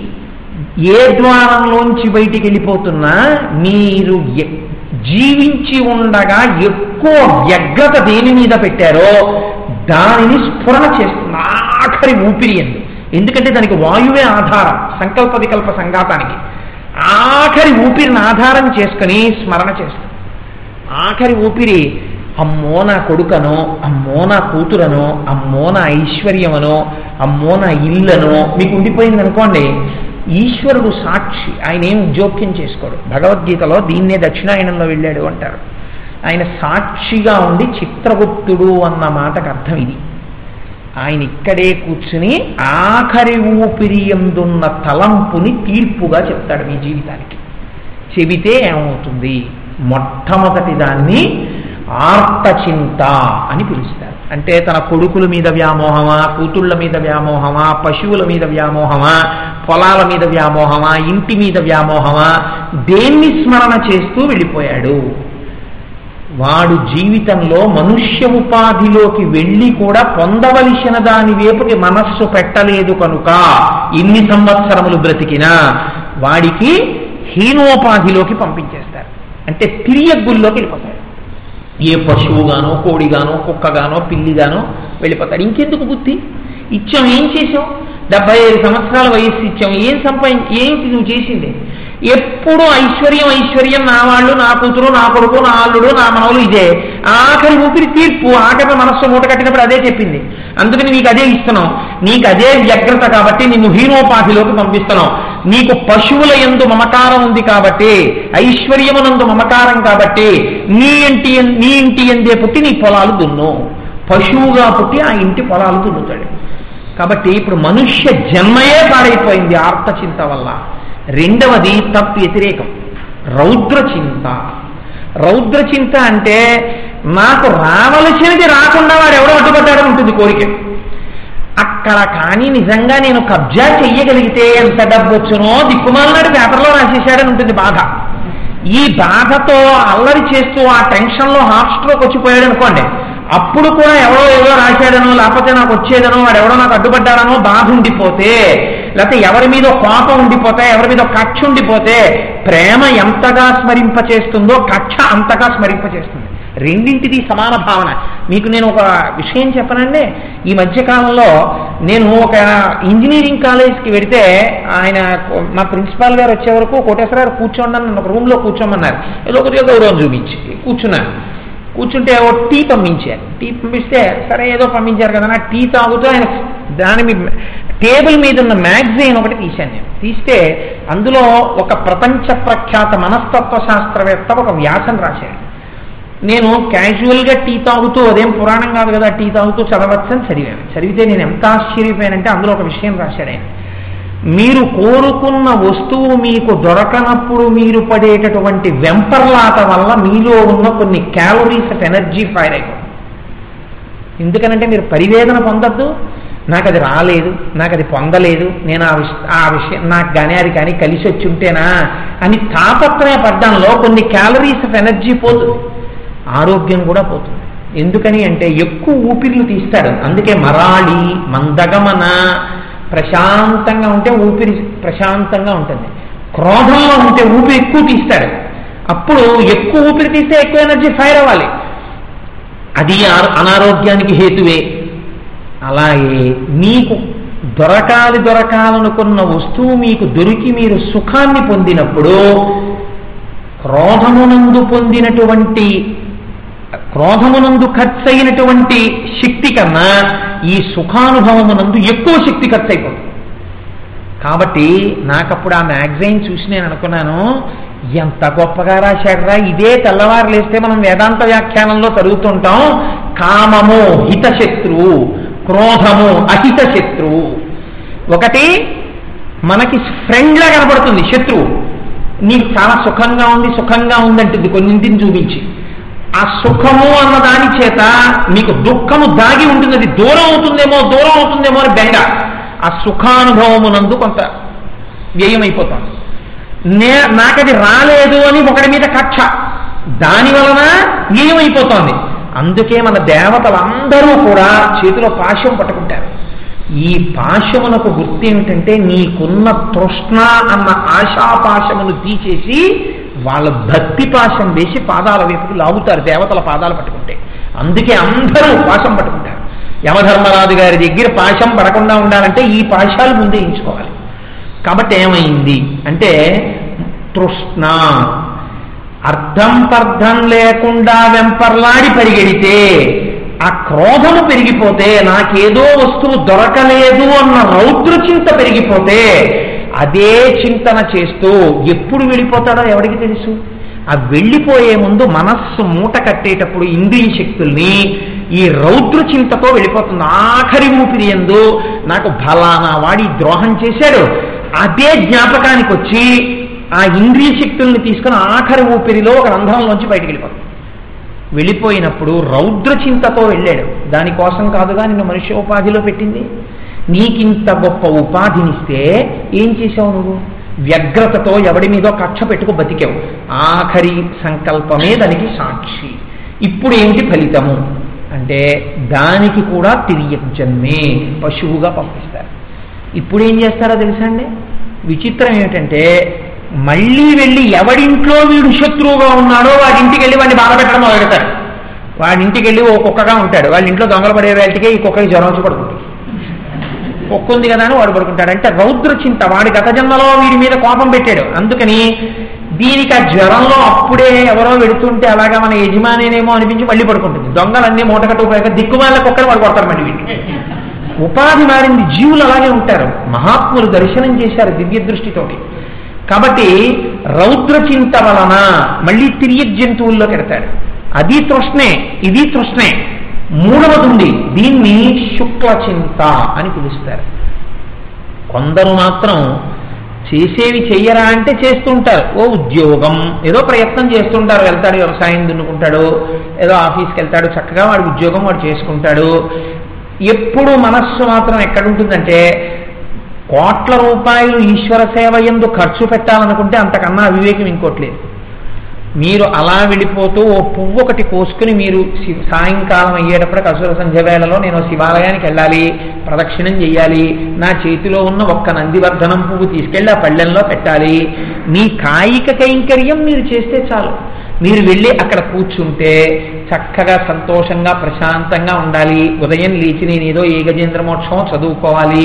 ఏ ద్వారంలోంచి బయటికి వెళ్ళిపోతున్నా మీరు ఎ- జీవించి ఉండగా ఎక్కువ వ్యగ్రత దేని మీద పెట్టారో దానిని స్ఫురణ చేస్తుంది ఆఖరి ఊపిరి ఎందు ఎందుకంటే దానికి వాయువే ఆధారం సంకల్ప వికల్ప సంఘాతానికి ఆఖరి ఊపిరిని ఆధారం చేసుకుని స్మరణ చేస్తుంది ఆఖరి ఊపిరి అమ్మో నా కొడుకనో అమ్మో నా కూతురనో అమ్మో నా ఐశ్వర్యమనో అమ్మో నా ఇల్లనో మీకు ఉండిపోయింది అనుకోండి ఈశ్వరుడు సాక్షి ఆయన ఏం జోక్యం చేసుకోడు భగవద్గీతలో దీన్నే దక్షిణాయనంలో వెళ్ళాడు అంటారు ఆయన సాక్షిగా ఉండి చిత్రగుప్తుడు అన్న మాటకు అర్థం ఇది ఆయన ఇక్కడే కూర్చుని ఆఖరి ఊపిరి ఎందున్న తలంపుని తీర్పుగా చెప్తాడు మీ జీవితానికి చెబితే ఏమవుతుంది మొట్టమొదటి దాన్ని ఆర్తచింత అని పిలుస్తారు అంటే తన కొడుకుల మీద వ్యామోహమా కూతుళ్ళ మీద వ్యామోహమా పశువుల మీద వ్యామోహమా పొలాల మీద వ్యామోహమా ఇంటి మీద వ్యామోహమా దేన్ని స్మరణ చేస్తూ వెళ్ళిపోయాడు వాడు జీవితంలో మనుష్య ఉపాధిలోకి వెళ్ళి కూడా పొందవలసిన దాని వైపుకి మనస్సు పెట్టలేదు కనుక ఇన్ని సంవత్సరములు బ్రతికినా వాడికి హీనోపాధిలోకి పంపించేస్తారు అంటే తిరియగ్గుల్లోకి వెళ్ళిపోతాడు ఏ పశువుగానో కోడిగానో కుక్కగానో పిల్లిగానో వెళ్ళిపోతాడు ఇంకెందుకు బుద్ధి ఇచ్చాం ఏం చేసాం డెబ్బై ఐదు సంవత్సరాల వయస్సు ఇచ్చాం ఏం సంపాదించి ఏమిటి నువ్వు చేసింది ఎప్పుడు ఐశ్వర్యం ఐశ్వర్యం నా వాళ్ళు నా కూతురు నా కొడుకు నా అల్లుడు నా మనవలు ఇదే ఆఖరి ఊపిరి తీర్పు ఆఖరి మనస్సు మూట కట్టినప్పుడు అదే చెప్పింది అందుకని నీకు అదే ఇస్తున్నాం నీకు అదే వ్యగ్రత కాబట్టి నిన్ను హీనోపాధిలోకి పంపిస్తున్నాం నీకు పశువుల ఎందు మమకారం ఉంది కాబట్టి ఐశ్వర్యమునందు మమకారం కాబట్టి నీ ఇంటి నీ ఇంటి ఎందే పుట్టి నీ పొలాలు దున్ను పశువుగా పుట్టి ఆ ఇంటి పొలాలు దున్నుతాడు కాబట్టి ఇప్పుడు మనుష్య జన్మయే పాడైపోయింది ఆర్తచింత వల్ల రెండవది తప్పు వ్యతిరేకం రౌద్రచింత రౌద్రచింత అంటే నాకు రావలసినది రాకుండా వాడు ఎవడో అడ్డుపడ్డాడని ఉంటుంది కోరిక అక్కడ కానీ నిజంగా నేను కబ్జా చెయ్యగలిగితే ఎంత డబ్బు వచ్చునో దిక్కుమాలనాడు పేపర్లో రాసేసాడని ఉంటుంది బాధ ఈ బాధతో అల్లరి చేస్తూ ఆ టెన్షన్లో హార్ట్ స్ట్రోక్ వచ్చిపోయాడు అనుకోండి అప్పుడు కూడా ఎవరో ఏదో రాశాడనో లేకపోతే నాకు వచ్చేదనో వాడు ఎవడో నాకు అడ్డుపడ్డాడనో బాధ ఉండిపోతే లేకపోతే ఎవరి మీద కోపం ఉండిపోతే ఎవరి మీద కక్ష ఉండిపోతే ప్రేమ ఎంతగా స్మరింపచేస్తుందో కక్ష అంతగా స్మరింపచేస్తుంది రెండింటిది సమాన భావన మీకు నేను ఒక విషయం చెప్పనండి ఈ మధ్యకాలంలో నేను ఒక ఇంజనీరింగ్ కాలేజ్కి వెడితే ఆయన మా ప్రిన్సిపాల్ గారు వచ్చే వరకు కోటేశ్వర గారు కూర్చోండి అని నన్ను ఒక రూమ్లో కూర్చోమన్నారు ఏదో కొద్దిగా గౌరవం చూపించి కూర్చున్నాను కూర్చుంటే ఓ టీ పంపించారు టీ పంపిస్తే సరే ఏదో పంపించారు కదా నా టీ తాగుతూ ఆయన దాని మీ టేబుల్ మీద ఉన్న మ్యాగజైన్ ఒకటి తీశాను నేను తీస్తే అందులో ఒక ప్రపంచ ప్రఖ్యాత మనస్తత్వ శాస్త్రవేత్త ఒక వ్యాసం రాశాడు నేను క్యాజువల్గా టీ తాగుతూ అదేం పురాణం కాదు కదా టీ తాగుతూ చదవచ్చని చదివాను చదివితే నేను ఎంత ఆశ్చర్యపోయానంటే అందులో ఒక విషయం రాశాడు ఆయన మీరు కోరుకున్న వస్తువు మీకు దొరకనప్పుడు మీరు పడేటటువంటి వెంపర్లాట వల్ల మీలో ఉన్న కొన్ని క్యాలరీస్ ఆఫ్ ఎనర్జీ ఫైర్ అయిపోతుంది ఎందుకనంటే మీరు పరివేదన పొందద్దు నాకు అది రాలేదు నాకు అది పొందలేదు నేను ఆ విష ఆ విషయం నాకు కానీ అది కానీ కలిసి వచ్చి ఉంటేనా అని తాపత్రయ పడ్డంలో కొన్ని క్యాలరీస్ ఆఫ్ ఎనర్జీ పోతుంది ఆరోగ్యం కూడా పోతుంది ఎందుకని అంటే ఎక్కువ ఊపిర్లు తీస్తాడు అందుకే మరాళి మందగమన ప్రశాంతంగా ఉంటే ఊపిరి ప్రశాంతంగా ఉంటుంది క్రోధంలో ఉంటే ఊపిరి ఎక్కువ తీస్తాడు అప్పుడు ఎక్కువ ఊపిరి తీస్తే ఎక్కువ ఎనర్జీ ఫైర్ అవ్వాలి అది ఆ- అనారోగ్యానికి హేతువే అలాగే మీకు దొరకాలి దొరకాలనుకున్న వస్తువు మీకు దొరికి మీరు సుఖాన్ని పొందినప్పుడు క్రోధమునందు పొందినటువంటి క్రోధమునందు ఖర్చయినటువంటి శక్తి కన్నా ఈ సుఖానుభవమునందు ఎక్కువ శక్తి ఖర్చు అయిపోతుంది కాబట్టి నాకప్పుడు ఆ మ్యాగజైన్ చూసి నేను అనుకున్నాను ఎంత గొప్పగా రాశాడరా ఇదే తెల్లవారు లేస్తే మనం వేదాంత వ్యాఖ్యానంలో చదువుతుంటాం కామము హితశత్రువు క్రోధము అహిత శత్రువు ఒకటి మనకి ఫ్రెండ్లా కనపడుతుంది శత్రువు నీకు చాలా సుఖంగా ఉంది సుఖంగా ఉందంటుంది కొన్నింటిని చూపించి ఆ సుఖము అన్న దాని చేత మీకు దుఃఖము దాగి ఉంటుంది అది దూరం అవుతుందేమో దూరం అవుతుందేమో అని బెంగ ఆ సుఖానుభవమునందు కొంత వ్యయమైపోతుంది నే నాకది రాలేదు అని ఒకటి మీద కక్ష దాని వలన వ్యయమైపోతోంది అందుకే మన దేవతలందరూ కూడా చేతిలో పాశం పట్టుకుంటారు ఈ పాశమునకు గుర్తు ఏమిటంటే నీకున్న తృష్ణ అన్న ఆశాపాశమును తీసేసి వాళ్ళ భక్తి పాశం వేసి పాదాల వైపుకి లాగుతారు దేవతల పాదాలు పట్టుకుంటే అందుకే అందరూ పాశం పట్టుకుంటారు యమధర్మరాజు గారి దగ్గర పాశం పడకుండా ఉండాలంటే ఈ పాశాలు ముందే ఎంచుకోవాలి కాబట్టి ఏమైంది అంటే తృష్ణ అర్థం పర్థం లేకుండా వెంపర్లాడి పరిగెడితే ఆ క్రోధము పెరిగిపోతే నాకేదో వస్తువు దొరకలేదు అన్న రౌద్ర చింత పెరిగిపోతే అదే చింతన చేస్తూ ఎప్పుడు వెళ్ళిపోతాడో ఎవరికి తెలుసు ఆ వెళ్ళిపోయే ముందు మనస్సు మూట కట్టేటప్పుడు ఇంద్రియ శక్తుల్ని ఈ రౌద్ర చింతతో వెళ్ళిపోతుంది ఆఖరి ఊపిరి ఎందు నాకు ఫలానా వాడి ద్రోహం చేశాడు అదే జ్ఞాపకానికి వచ్చి ఆ ఇంద్రియ శక్తుల్ని తీసుకుని ఆఖరి ఊపిరిలో ఒక రంధ్రంలోంచి బయటికి వెళ్ళిపోతుంది వెళ్ళిపోయినప్పుడు రౌద్ర చింతతో వెళ్ళాడు దానికోసం కాదుగా నిన్ను మనుష్యోపాధిలో పెట్టింది నీకింత గొప్ప ఉపాధినిస్తే ఏం చేసావు నువ్వు వ్యగ్రతతో ఎవడి మీదో కక్ష పెట్టుకు బతికావు ఆఖరి సంకల్పమే దానికి సాక్షి ఇప్పుడు ఏంటి ఫలితము అంటే దానికి కూడా తిరిగి జన్మే పశువుగా పంపిస్తారు ఇప్పుడు ఏం చేస్తారో తెలుసా అండి విచిత్రం ఏమిటంటే మళ్ళీ వెళ్ళి ఎవడింట్లో వీడు శత్రువుగా ఉన్నాడో వాడి ఇంటికి వెళ్ళి వాడిని బాధ పెట్టడం మొదలెడతాడు వాడి ఇంటికి వెళ్ళి ఓ కుక్కగా ఉంటాడు వాళ్ళ ఇంట్లో దొంగలు పడే వేళటికే ఈ కుక్కకి జ్వరం వచ్చి పడుకుంటుంది కుక్క ఉంది కదా అని వాడు పడుకుంటాడు అంటే రౌద్ర చింత వాడి గత జన్మలో వీడి మీద కోపం పెట్టాడు అందుకని దీనికి ఆ జ్వరంలో అప్పుడే ఎవరో వెడుతుంటే అలాగా మన యజమానేనేమో అనిపించి మళ్ళీ పడుకుంటుంది దొంగలన్నీ మూటకట్టుకుపోయాక దిక్కుమాల కుక్కలు వాడు కొడతారు మళ్ళీ వీటిని ఉపాధి మారింది జీవులు అలాగే ఉంటారు మహాత్ములు దర్శనం చేశారు దివ్య దృష్టితోటి కాబట్టి రౌద్ర చింత వలన మళ్ళీ తిరిగి జంతువుల్లో పెడతాడు అది తృష్ణే ఇది తృష్ణే మూడవది ఉంది దీన్ని శుక్ల చింత అని పిలుస్తారు కొందరు మాత్రం చేసేవి చెయ్యరా అంటే చేస్తుంటారు ఓ ఉద్యోగం ఏదో ప్రయత్నం చేస్తుంటారు వెళ్తాడు వ్యవసాయం దున్నుకుంటాడు ఏదో ఆఫీస్కి వెళ్తాడు చక్కగా వాడి ఉద్యోగం వాడు చేసుకుంటాడు ఎప్పుడు మనస్సు మాత్రం ఎక్కడుంటుందంటే కోట్ల రూపాయలు ఈశ్వర సేవ ఎందు ఖర్చు పెట్టాలనుకుంటే అంతకన్నా అవివేకం ఇంకోట్లేదు మీరు అలా వెళ్ళిపోతూ ఓ పువ్వు ఒకటి కోసుకుని మీరు శి- సాయంకాలం అయ్యేటప్పుడు అసుర సంధ్య వేళలో నేను శివాలయానికి వెళ్ళాలి ప్రదక్షిణం చేయాలి నా చేతిలో ఉన్న ఒక్క నందివర్ధనం పువ్వు తీసుకెళ్ళి ఆ పళ్ళెంలో పెట్టాలి మీ కాయిక కైంకర్యం మీరు చేస్తే చాలు మీరు వెళ్ళి అక్కడ కూర్చుంటే చక్కగా సంతోషంగా ప్రశాంతంగా ఉండాలి ఉదయం లేచి నేను ఏదో ఏ గజేంద్ర మోక్షం చదువుకోవాలి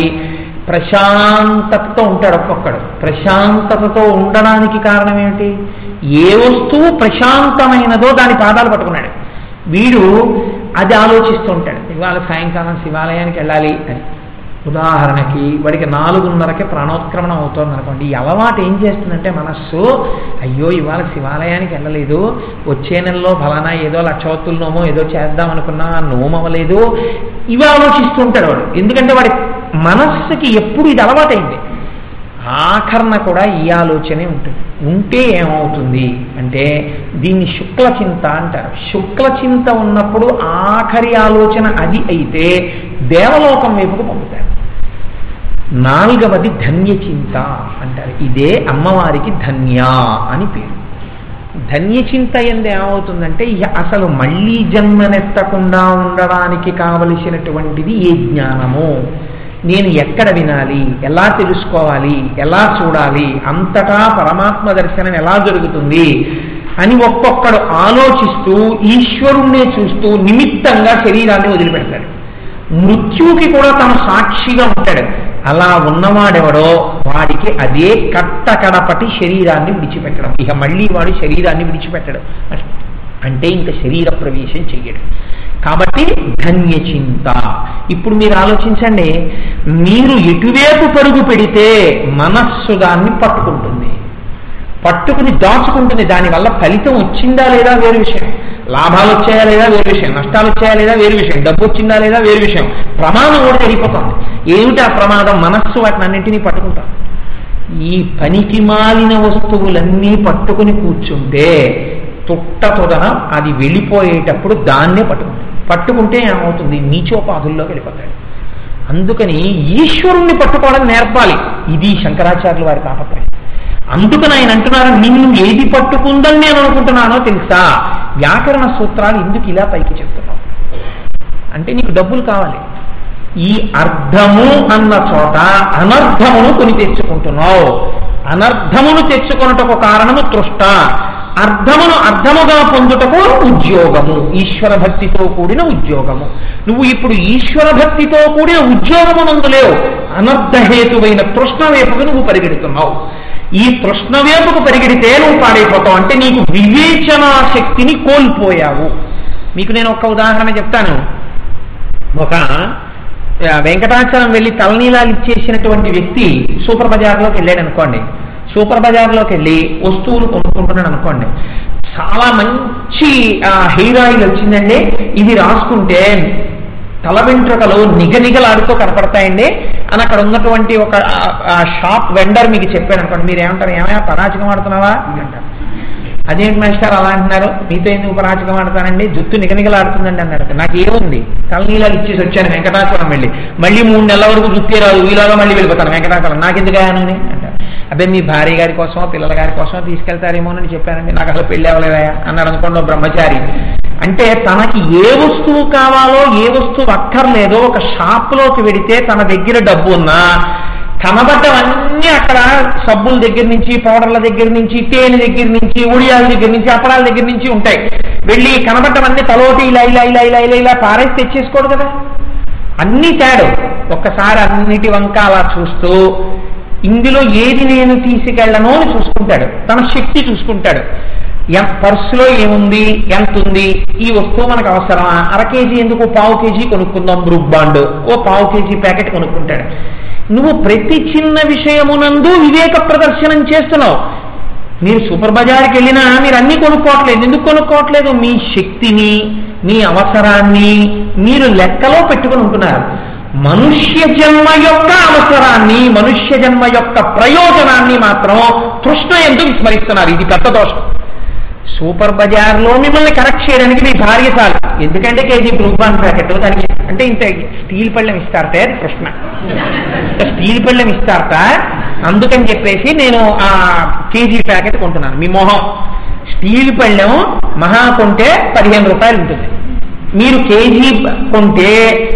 ప్రశాంతతతో ఉంటాడు ఒక్కొక్కడు ప్రశాంతతతో ఉండడానికి కారణం ఏమిటి ఏ వస్తువు ప్రశాంతమైనదో దాని పాదాలు పట్టుకున్నాడు వీడు అది ఆలోచిస్తూ ఉంటాడు ఇవాళ సాయంకాలం శివాలయానికి వెళ్ళాలి అని ఉదాహరణకి వాడికి నాలుగున్నరకే ప్రాణోత్క్రమణం అవుతోంది అనుకోండి ఈ అలవాటు ఏం చేస్తుందంటే మనస్సు అయ్యో ఇవాళ శివాలయానికి వెళ్ళలేదు వచ్చే నెలలో ఫలానా ఏదో లక్షవత్తుల నోమో ఏదో చేద్దాం అనుకున్నా నోము అవ్వలేదు ఇవి ఆలోచిస్తూ ఉంటాడు వాడు ఎందుకంటే వాడి మనస్సుకి ఎప్పుడు ఇది అలవాటైంది ఆఖరణ కూడా ఈ ఆలోచనే ఉంటుంది ఉంటే ఏమవుతుంది అంటే దీన్ని శుక్ల చింత అంటారు శుక్ల చింత ఉన్నప్పుడు ఆఖరి ఆలోచన అది అయితే దేవలోకం వైపుకు పంపుతారు నాలుగవది ధన్య చింత అంటారు ఇదే అమ్మవారికి ధన్య అని పేరు ధన్యచింత ఎందు ఏమవుతుందంటే ఇహ అసలు మళ్ళీ జన్మనెత్తకుండా ఉండడానికి కావలసినటువంటిది ఏ జ్ఞానము నేను ఎక్కడ వినాలి ఎలా తెలుసుకోవాలి ఎలా చూడాలి అంతటా పరమాత్మ దర్శనం ఎలా జరుగుతుంది అని ఒక్కొక్కడు ఆలోచిస్తూ ఈశ్వరుణ్ణే చూస్తూ నిమిత్తంగా శరీరాన్ని వదిలిపెడతాడు మృత్యువుకి కూడా తను సాక్షిగా ఉంటాడు అలా ఉన్నవాడెవడో వాడికి అదే కట్ట కడపటి శరీరాన్ని విడిచిపెట్టడం ఇక మళ్ళీ వాడు శరీరాన్ని విడిచిపెట్టడం అంటే ఇంకా శరీర ప్రవేశం చెయ్యడు కాబట్టి ధన్యచింత ఇప్పుడు మీరు ఆలోచించండి మీరు ఎటువైపు పరుగు పెడితే మనస్సు దాన్ని పట్టుకుంటుంది పట్టుకుని దాచుకుంటుంది దానివల్ల ఫలితం వచ్చిందా లేదా వేరు విషయం లాభాలు వచ్చాయా లేదా వేరు విషయం నష్టాలు వచ్చాయా లేదా వేరు విషయం డబ్బు వచ్చిందా లేదా వేరు విషయం ప్రమాదం కూడా జరిగిపోతుంది ఏమిటి ఆ ప్రమాదం మనస్సు వాటిని అన్నింటినీ పట్టుకుంటాం ఈ పనికి మాలిన వస్తువులన్నీ పట్టుకుని కూర్చుంటే తుట్ట తొదన అది వెళ్ళిపోయేటప్పుడు దాన్నే పట్టుకుంటాం పట్టుకుంటే ఏమవుతుంది నీచోపాధుల్లో వెళ్ళిపోతాడు అందుకని ఈశ్వరుణ్ణి పట్టుకోవడం నేర్పాలి ఇది శంకరాచార్యుల వారి తాపత్రయం అందుకని ఆయన అంటున్నారు నిన్ను ఏది పట్టుకుందని నేను అనుకుంటున్నానో తెలుసా వ్యాకరణ సూత్రాలు ఎందుకు ఇలా పైకి చెప్తున్నావు అంటే నీకు డబ్బులు కావాలి ఈ అర్థము అన్న చోట అనర్థమును కొని తెచ్చుకుంటున్నావు అనర్థమును తెచ్చుకొనుటకు కారణము తృష్ట అర్థమును అర్థముగా పొందుటకు ఉద్యోగము ఈశ్వర భక్తితో కూడిన ఉద్యోగము నువ్వు ఇప్పుడు ఈశ్వర భక్తితో కూడిన ఉద్యోగము నందు లేవు అనర్థహేతువైన తృష్ణ వైపుకు నువ్వు పరిగెడుతున్నావు ఈ తృష్ణ వైపుకు పరిగెడితే నువ్వు పాడైపోతావు అంటే నీకు వివేచనా శక్తిని కోల్పోయావు మీకు నేను ఒక ఉదాహరణ చెప్తాను ఒక ఆ, వెంకటాచలం వెళ్ళి తలనీలాలు ఇచ్చేసినటువంటి వ్యక్తి సూపర్ బజార్లోకి వెళ్ళాడు అనుకోండి సూపర్ బజార్లోకి వెళ్ళి వస్తువులు కొనుక్కుంటున్నాడు అనుకోండి చాలా మంచి హెయిర్ ఆయిల్ వచ్చిందండి ఇది రాసుకుంటే తల వెంట్రుకలు నిగనిగలాడుతూ కనపడతాయండి అని అక్కడ ఉన్నటువంటి ఒక ఆ, ఆ షాప్ వెండర్ మీకు చెప్పాడు అనుకోండి మీరు ఏమంటారు ఏమైనా పరాచకం ఆడుతున్నావా అని అంటారు అదేంటి మాస్టర్ అలా అంటున్నారు మీతో ఎందుకు పరాచకం ఆడతానండి జుత్తు నిగనిగలాడుతుందండి అన్నారు నాకు ఏముంది తలనీలాలు ఇచ్చేసి వచ్చాను వెంకటాచలం వెళ్ళి మళ్ళీ మూడు నెలల వరకు జుత్తే రాదు ఈలాగా మళ్ళీ వెళ్ళిపోతాను వెంకటాచలం నాకెందుకు అని అంటారు అదే మీ భార్య గారి కోసమో పిల్లల గారి కోసమో తీసుకెళ్తారేమోనని చెప్పానండి నాకు అసలు పెళ్ళి అవ్వలేదా అన్నాడు అనుకోండి ఓ బ్రహ్మచారి అంటే తనకి ఏ వస్తువు కావాలో ఏ వస్తువు అక్కర్లేదో ఒక షాప్లోకి వెడితే తన దగ్గర డబ్బు ఉన్నా కనబడ్డవన్నీ అక్కడ సబ్బుల దగ్గర నుంచి పౌడర్ల దగ్గర నుంచి తేనె దగ్గర నుంచి ఉడియాల దగ్గర నుంచి అప్పడాల దగ్గర నుంచి ఉంటాయి వెళ్ళి కనబడ్డవన్నీ తలోటి ఇలా ఇలా ఇలా ఇలా ఇలా ఇలా పారేసి తెచ్చేసుకోడు కదా అన్నీ తేడు ఒక్కసారి అన్నిటి వంక అలా చూస్తూ ఇందులో ఏది నేను తీసుకెళ్ళను అని చూసుకుంటాడు తన శక్తి చూసుకుంటాడు ఎం- పర్సులో ఏముంది ఎంత ఉంది ఈ వస్తువు మనకు అవసరమా అర కేజీ ఎందుకు పావు కేజీ కొనుక్కుందాం బ్రూక్ బాండ్ ఓ పావు కేజీ ప్యాకెట్ కొనుక్కుంటాడు నువ్వు ప్రతి చిన్న విషయమునందు వివేక ప్రదర్శనం చేస్తున్నావు మీరు సూపర్ బజార్కి వెళ్ళినా మీరు అన్ని కొనుక్కోవట్లేదు ఎందుకు కొనుక్కోవట్లేదు మీ శక్తిని మీ అవసరాన్ని మీరు లెక్కలో పెట్టుకుని ఉంటున్నారు మనుష్య జన్మ యొక్క అవసరాన్ని మనుష్య జన్మ యొక్క ప్రయోజనాన్ని మాత్రం తృష్ణ ఎందుకు విస్మరిస్తున్నారు ఇది పెద్ద దోషం సూపర్ బజార్లో మిమ్మల్ని కరెక్ట్ చేయడానికి మీ భార్య చాలు ఎందుకంటే కేజీ బ్రూబాన్ ప్యాకెట్ దానికి అంటే ఇంత స్టీల్ పళ్ళెం ఇస్తారట అది ప్రశ్న స్టీల్ పళ్ళెం ఇస్తారట అందుకని చెప్పేసి నేను ఆ కేజీ ప్యాకెట్ కొంటున్నాను మీ మొహం స్టీల్ పళ్ళెం మహా కొంటే పదిహేను రూపాయలు ఉంటుంది మీరు కేజీ కొంటే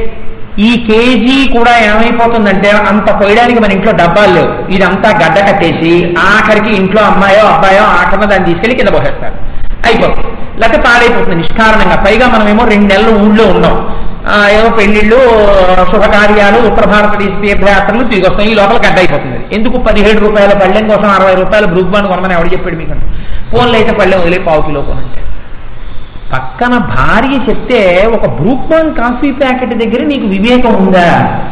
ఈ కేజీ కూడా ఏమైపోతుందంటే అంత పోయడానికి మన ఇంట్లో డబ్బాలు లేవు ఇదంతా గడ్డ కట్టేసి ఆఖరికి ఇంట్లో అమ్మాయో అబ్బాయో ఆఖరణ దాన్ని తీసుకెళ్లి కింద పోసేస్తారు అయిపోతుంది లేకపోతే పాడైపోతుంది నిష్కారణంగా పైగా మనమేమో రెండు నెలలు ఊళ్ళో ఉన్నాం ఆ, ఏవో పెళ్లిళ్ళు శుభకార్యాలు ఉత్తర భారతదేశ తీర్థయాత్రలు తిరిగి వస్తాం ఈ లోపల గడ్డ అయిపోతుంది ఎందుకు పదిహేడు రూపాయల పళ్ళెం కోసం అరవై రూపాయల బ్రూక్ బాండ్ కొనమని ఎవడు చెప్పాడు మీకు ఫోన్లో అయితే పళ్ళెం వదిలే పావు కిలో కొనంటే పక్కన భార్య చెప్తే ఒక బ్రూక్మాన్ కాఫీ ప్యాకెట్ దగ్గర నీకు వివేకం ఉందా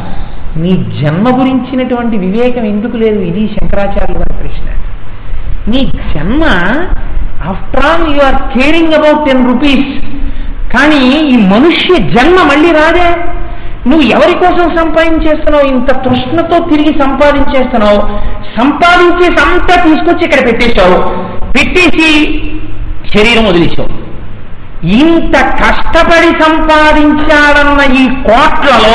నీ జన్మ గురించినటువంటి వివేకం ఎందుకు లేదు ఇది శంకరాచార్యుల గారి ప్రశ్న నీ జన్మ after all you are caring about ten rupees కానీ ఈ మనుష్య జన్మ మళ్ళీ రాదే నువ్వు ఎవరి కోసం సంపాదించేస్తున్నావు ఇంత తృష్ణతో తిరిగి సంపాదించేస్తున్నావు సంపాదించేసి అంతా తీసుకొచ్చి ఇక్కడ పెట్టేశావు పెట్టేసి శరీరం వదిలేసావు ఇంత కష్టపడి సంపాదించాడన్న ఈ కోట్లలో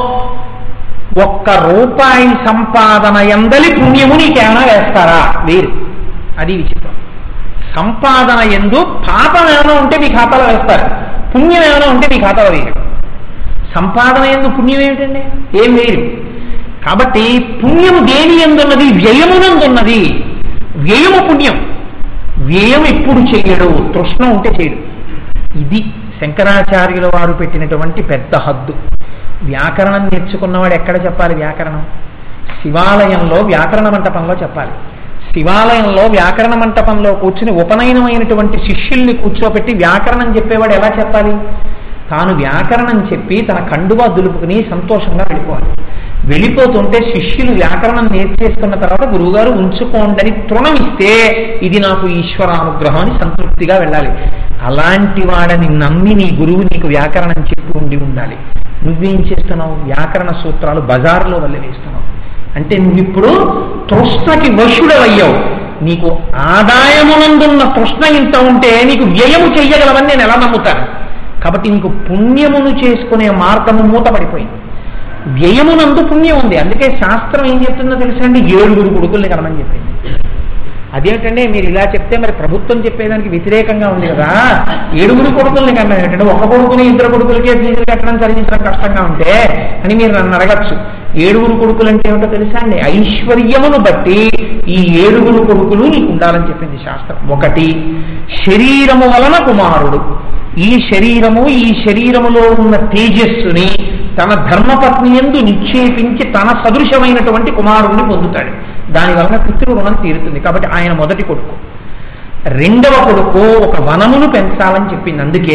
ఒక్క రూపాయి సంపాదన ఎందలి పుణ్యము నీకేమైనా వేస్తారా వేరు అది విచిత్రం సంపాదన ఎందు పాపం ఏమైనా ఉంటే మీ ఖాతాలో వేస్తారు పుణ్యం ఏమైనా ఉంటే మీ ఖాతాలో వేయరు సంపాదన ఎందు పుణ్యం ఏమిటండి ఏం వేయరు కాబట్టి పుణ్యము దేని ఎందున్నది వ్యయమునందున్నది వ్యయము పుణ్యం వ్యయం ఎప్పుడు చెయ్యడు తృష్ణ ఉంటే చేయడు ఇది శంకరాచార్యుల వారు పెట్టినటువంటి పెద్ద హద్దు వ్యాకరణం నేర్చుకున్నవాడు ఎక్కడ చెప్పాలి వ్యాకరణం శివాలయంలో వ్యాకరణ మంటపంలో చెప్పాలి శివాలయంలో వ్యాకరణ మంటపంలో కూర్చుని ఉపనయనమైనటువంటి శిష్యుల్ని కూర్చోబెట్టి వ్యాకరణం చెప్పేవాడు ఎలా చెప్పాలి తాను వ్యాకరణం చెప్పి తన కండువా దులుపుకుని సంతోషంగా వెళ్ళిపోవాలి వెళ్ళిపోతుంటే శిష్యులు వ్యాకరణం నేర్చేసుకున్న తర్వాత గురువుగారు ఉంచుకోండని తృణం ఇస్తే ఇది నాకు ఈశ్వరానుగ్రహం అని సంతృప్తిగా వెళ్ళాలి అలాంటి వాడని నమ్మి నీ గురువు నీకు వ్యాకరణం చెప్పి ఉండి ఉండాలి నువ్వేం చేస్తున్నావు వ్యాకరణ సూత్రాలు బజార్లో వల్ల వేస్తున్నావు అంటే నువ్విప్పుడు తృష్ణకి వశుడవయ్యావు నీకు ఆదాయమునందున్న తృష్ణ ఇంత ఉంటే నీకు వ్యయము చెయ్యగలవని నేను ఎలా నమ్ముతాను కాబట్టి నీకు పుణ్యమును చేసుకునే మార్గము మూతపడిపోయింది వ్యయమునందు పుణ్యం ఉంది అందుకే శాస్త్రం ఏం చెప్తుందో తెలుసా అండి ఏడుగురు కొడుకుల్ని కనమని చెప్పింది అదేమిటంటే మీరు ఇలా చెప్తే మరి ప్రభుత్వం చెప్పేదానికి వ్యతిరేకంగా ఉంది కదా ఏడుగురు కొడుకుల్ని కన్నా ఏంటంటే ఒక కొడుకుని ఇద్దరు కొడుకులకే ఫీజులు కట్టడం చదివించడం కష్టంగా ఉంటే అని మీరు నన్ను అడగచ్చు ఏడుగురు కొడుకులు అంటే ఏమిటో తెలుసా అండి ఐశ్వర్యమును బట్టి ఈ ఏడుగురు కొడుకులు నీకు ఉండాలని చెప్పింది శాస్త్రం ఒకటి శరీరము వలన కుమారుడు ఈ శరీరము ఈ శరీరములో ఉన్న తేజస్సుని తన ధర్మపత్ని ఎందు నిక్షేపించి తన సదృశమైనటువంటి కుమారుణ్ణి పొందుతాడు దాని వలన పితృ రుణం తీరుతుంది కాబట్టి ఆయన మొదటి కొడుకు రెండవ కొడుకు ఒక వనమును పెంచాలని చెప్పింది అందుకే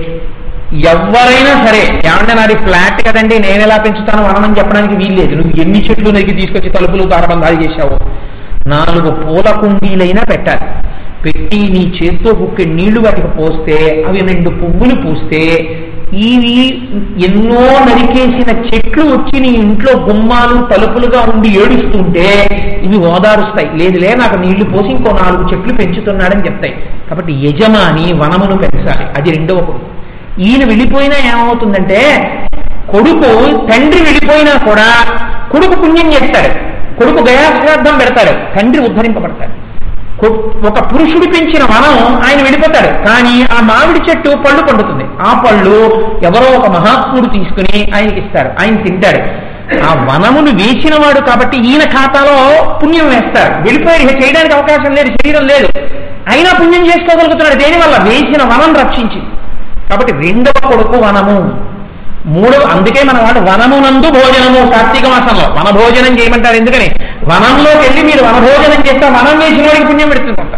ఎవరైనా సరే ఏమంటే నాది ఫ్లాట్ కదండి నేను ఎలా పెంచుతాను వనమని చెప్పడానికి వీల్లేదు నువ్వు ఎన్ని చెట్లు నరికి తీసుకొచ్చి తలుపులు దారబంధాలు చేశావు నాలుగు పూల కుండీలైనా పెట్టాలి పెట్టి నీ చేత్తో కుక్కి నీళ్లు వాటికి పోస్తే అవి రెండు పువ్వులు పూస్తే ఇవి ఎన్నో నరికేసిన చెట్లు వచ్చి నీ ఇంట్లో గుమ్మాలు తలుపులుగా ఉండి ఏడుస్తుంటే ఇవి ఓదారుస్తాయి లేదులే నాకు నీళ్లు పోసి ఇంకో నాలుగు చెట్లు పెంచుతున్నాడని చెప్తాయి కాబట్టి యజమాని వనమును పెంచాలి అది రెండవ కొడుకు ఈయన వెళ్ళిపోయినా ఏమవుతుందంటే కొడుకు తండ్రి వెళ్ళిపోయినా కూడా కొడుకు పుణ్యం చేస్తాడు కొడుకు గయాశ్రాద్ధం పెడతాడు తండ్రి ఉద్ధరింపబడతాడు కొ- ఒక పురుషుడు పెంచిన వనం ఆయన వెళ్ళిపోతాడు కానీ ఆ మామిడి చెట్టు పళ్ళు పండుతుంది ఆ పళ్ళు ఎవరో ఒక మహాత్ముడు తీసుకుని ఆయనకి ఇస్తారు ఆయన తింటాడు ఆ వనమును వేసిన వాడు కాబట్టి ఈయన ఖాతాలో పుణ్యం వేస్తారు వెళ్ళిపోయి ఇక చేయడానికి అవకాశం లేదు శరీరం లేదు అయినా పుణ్యం చేసుకోగలుగుతున్నాడు దేనివల్ల వేసిన వనం రక్షించి కాబట్టి రెండవ కొడుకు వనము మూడవ అందుకే మన వాడు వనమునందు భోజనము కార్తీక మాసంలో వనభోజనం చేయమంటారు ఎందుకని వనంలోకి వెళ్ళి మీరు వనభోజనం చేస్తే వనం వేసిన వాడికి పుణ్యం పెడుతుందంట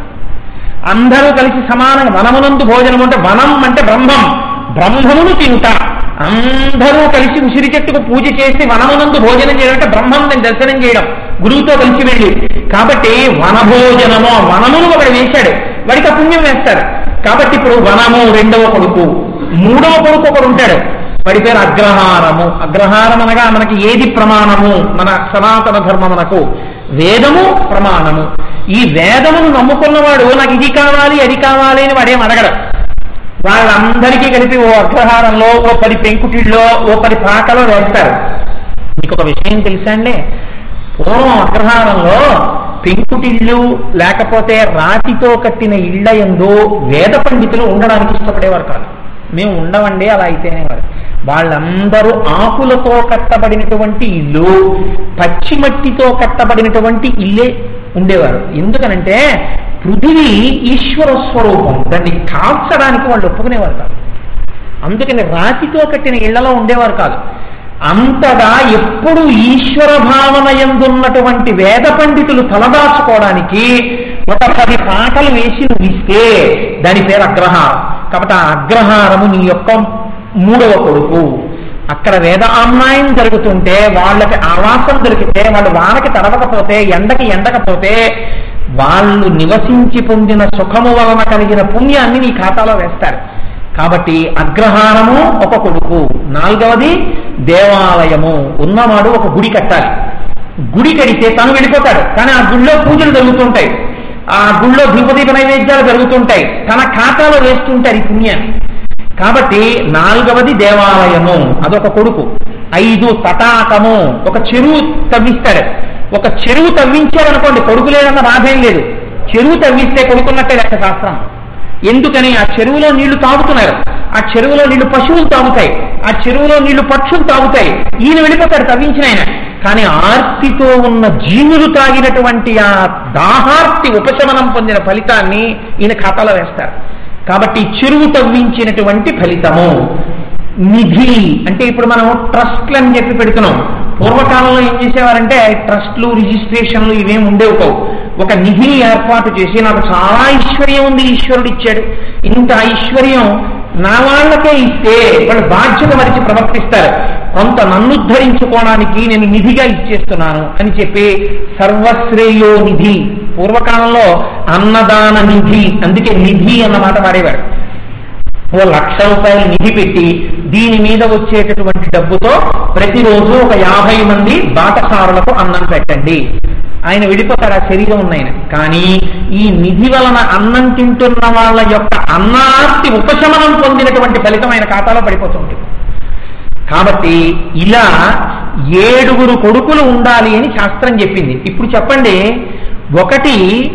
అందరూ కలిసి సమానంగా వనమునందు భోజనం అంటే వనం అంటే బ్రహ్మం బ్రహ్మమును తింటా అందరూ కలిసి ఉసిరి చెట్టుకు పూజ చేసి వనమునందు భోజనం చేయడం అంటే బ్రహ్మం దర్శనం చేయడం గురువుతో కలిసి వెళ్ళి కాబట్టి వనభోజనము వనమును ఒకడు వేశాడు వాడికి ఆ పుణ్యం వేస్తాడు కాబట్టి ఇప్పుడు వనము రెండవ కొడుకు మూడవ కొడుకు ఒకడు ఉంటాడు వాడి పేరు అగ్రహారము అగ్రహారం అనగా మనకి ఏది ప్రమాణము మన సనాతన ధర్మమునకు వేదము ప్రమాణము ఈ వేదమును నమ్ముకున్నవాడు నాకు ఇది కావాలి అది కావాలి అని వాడేం అడగడు వాళ్ళందరికీ కలిపి ఓ అగ్రహారంలో ఓ పది పెంకుటిల్లో ఓ పది పాకలో వేస్తారు మీకు ఒక విషయం తెలుసా అండి పూర్వం అగ్రహారంలో పెంకుటిళ్ళు లేకపోతే రాతితో కట్టిన ఇళ్ల ఎందు వేద పండితులు ఉండడానికి ఇష్టపడేవారు కాదు మేము ఉండవండి అలా అయితేనే వారు వాళ్ళందరూ ఆకులతో కట్టబడినటువంటి ఇల్లు పచ్చి మట్టితో కట్టబడినటువంటి ఇల్లే ఉండేవారు ఎందుకనంటే పృథివీ ఈశ్వర స్వరూపం దాన్ని కాల్చడానికి వాళ్ళు ఒప్పుకునేవారు కాదు అందుకని రాతితో కట్టిన ఇళ్లలో ఉండేవారు కాదు అంతగా ఎప్పుడు ఈశ్వర భావన ఎందున్నటువంటి వేద పండితులు తలదాచుకోవడానికి ఒక పది పాటలు వేసి నువ్వు ఇస్తే దాని పేరు అగ్రహారం కాబట్టి ఆ అగ్రహారము నీ యొక్క మూడవ కొడుకు అక్కడ వేద ఆమ్నాయం జరుగుతుంటే వాళ్ళకి ఆవాసం దొరికితే వాళ్ళు వానకి తడవకపోతే ఎండకి ఎండకపోతే వాళ్ళు నివసించి పొందిన సుఖము వలన కలిగిన పుణ్యాన్ని నీ ఖాతాలో వేస్తారు కాబట్టి అగ్రహారము ఒక కొడుకు నాలుగవది దేవాలయము ఉన్నవాడు ఒక గుడి కట్టాలి గుడి కడితే తను వెళ్ళిపోతాడు కానీ ఆ గుడిలో పూజలు జరుగుతుంటాయి ఆ గుడిలో దీపదీప నైవేద్యాలు జరుగుతుంటాయి తన ఖాతాలో వేస్తుంటారు ఈ పుణ్యాన్ని కాబట్టి నాలుగవది దేవాలయము అదొక కొడుకు ఐదు తటాకము ఒక చెరువు తవ్విస్తాడు ఒక చెరువు తవ్వించారనుకోండి కొడుకు లేదన్న బాధ ఏం లేదు చెరువు తవ్విస్తే కొడుకున్నట్టే లెక్క శాస్త్రం ఎందుకని ఆ చెరువులో నీళ్లు తాగుతున్నారు ఆ చెరువులో నీళ్లు పశువులు తాగుతాయి ఆ చెరువులో నీళ్లు పక్షులు తాగుతాయి ఈయన వెళ్ళిపోతాడు తవ్వించిన ఆయన కానీ ఆర్తితో ఉన్న జీవులు తాగినటువంటి ఆ దాహార్తి ఉపశమనం పొందిన ఫలితాన్ని ఈయన ఖాతాలో వేస్తారు కాబట్టి చెరువు తవ్వించినటువంటి ఫలితము నిధి అంటే ఇప్పుడు మనం ట్రస్ట్లు అని చెప్పి పెడుతున్నాం పూర్వకాలంలో ఏం చేసేవారంటే ట్రస్ట్లు రిజిస్ట్రేషన్లు ఇవేం ఉండేవి కావు ఒక నిధిని ఏర్పాటు చేసి నాకు చాలా ఐశ్వర్యం ఉంది ఈశ్వరుడు ఇచ్చాడు ఇంత ఐశ్వర్యం నా వాళ్ళకే ఇస్తే వాళ్ళు బాధ్యత మరిచి ప్రవర్తిస్తారు కొంత నన్ను ఉద్ధరించుకోవడానికి నేను నిధిగా ఇచ్చేస్తున్నాను అని చెప్పి సర్వశ్రేయో నిధి పూర్వకాలంలో అన్నదాన నిధి అందుకే నిధి అన్న మాట వాడేవారు ఓ లక్ష రూపాయలు నిధి పెట్టి దీని మీద వచ్చేటటువంటి డబ్బుతో ప్రతిరోజు ఒక యాభై మంది బాటసారులకు అన్నం పెట్టండి ఆయన విడిపోతారు ఆ శరీరం ఉన్న ఆయన కానీ ఈ నిధి వలన అన్నం తింటున్న వాళ్ళ యొక్క అన్నార్తి ఉపశమనం పొందినటువంటి ఫలితం ఆయన ఖాతాలో పడిపోతుంది కాబట్టి ఇలా ఏడుగురు కొడుకులు ఉండాలి అని శాస్త్రం చెప్పింది ఇప్పుడు చెప్పండి ఒకటి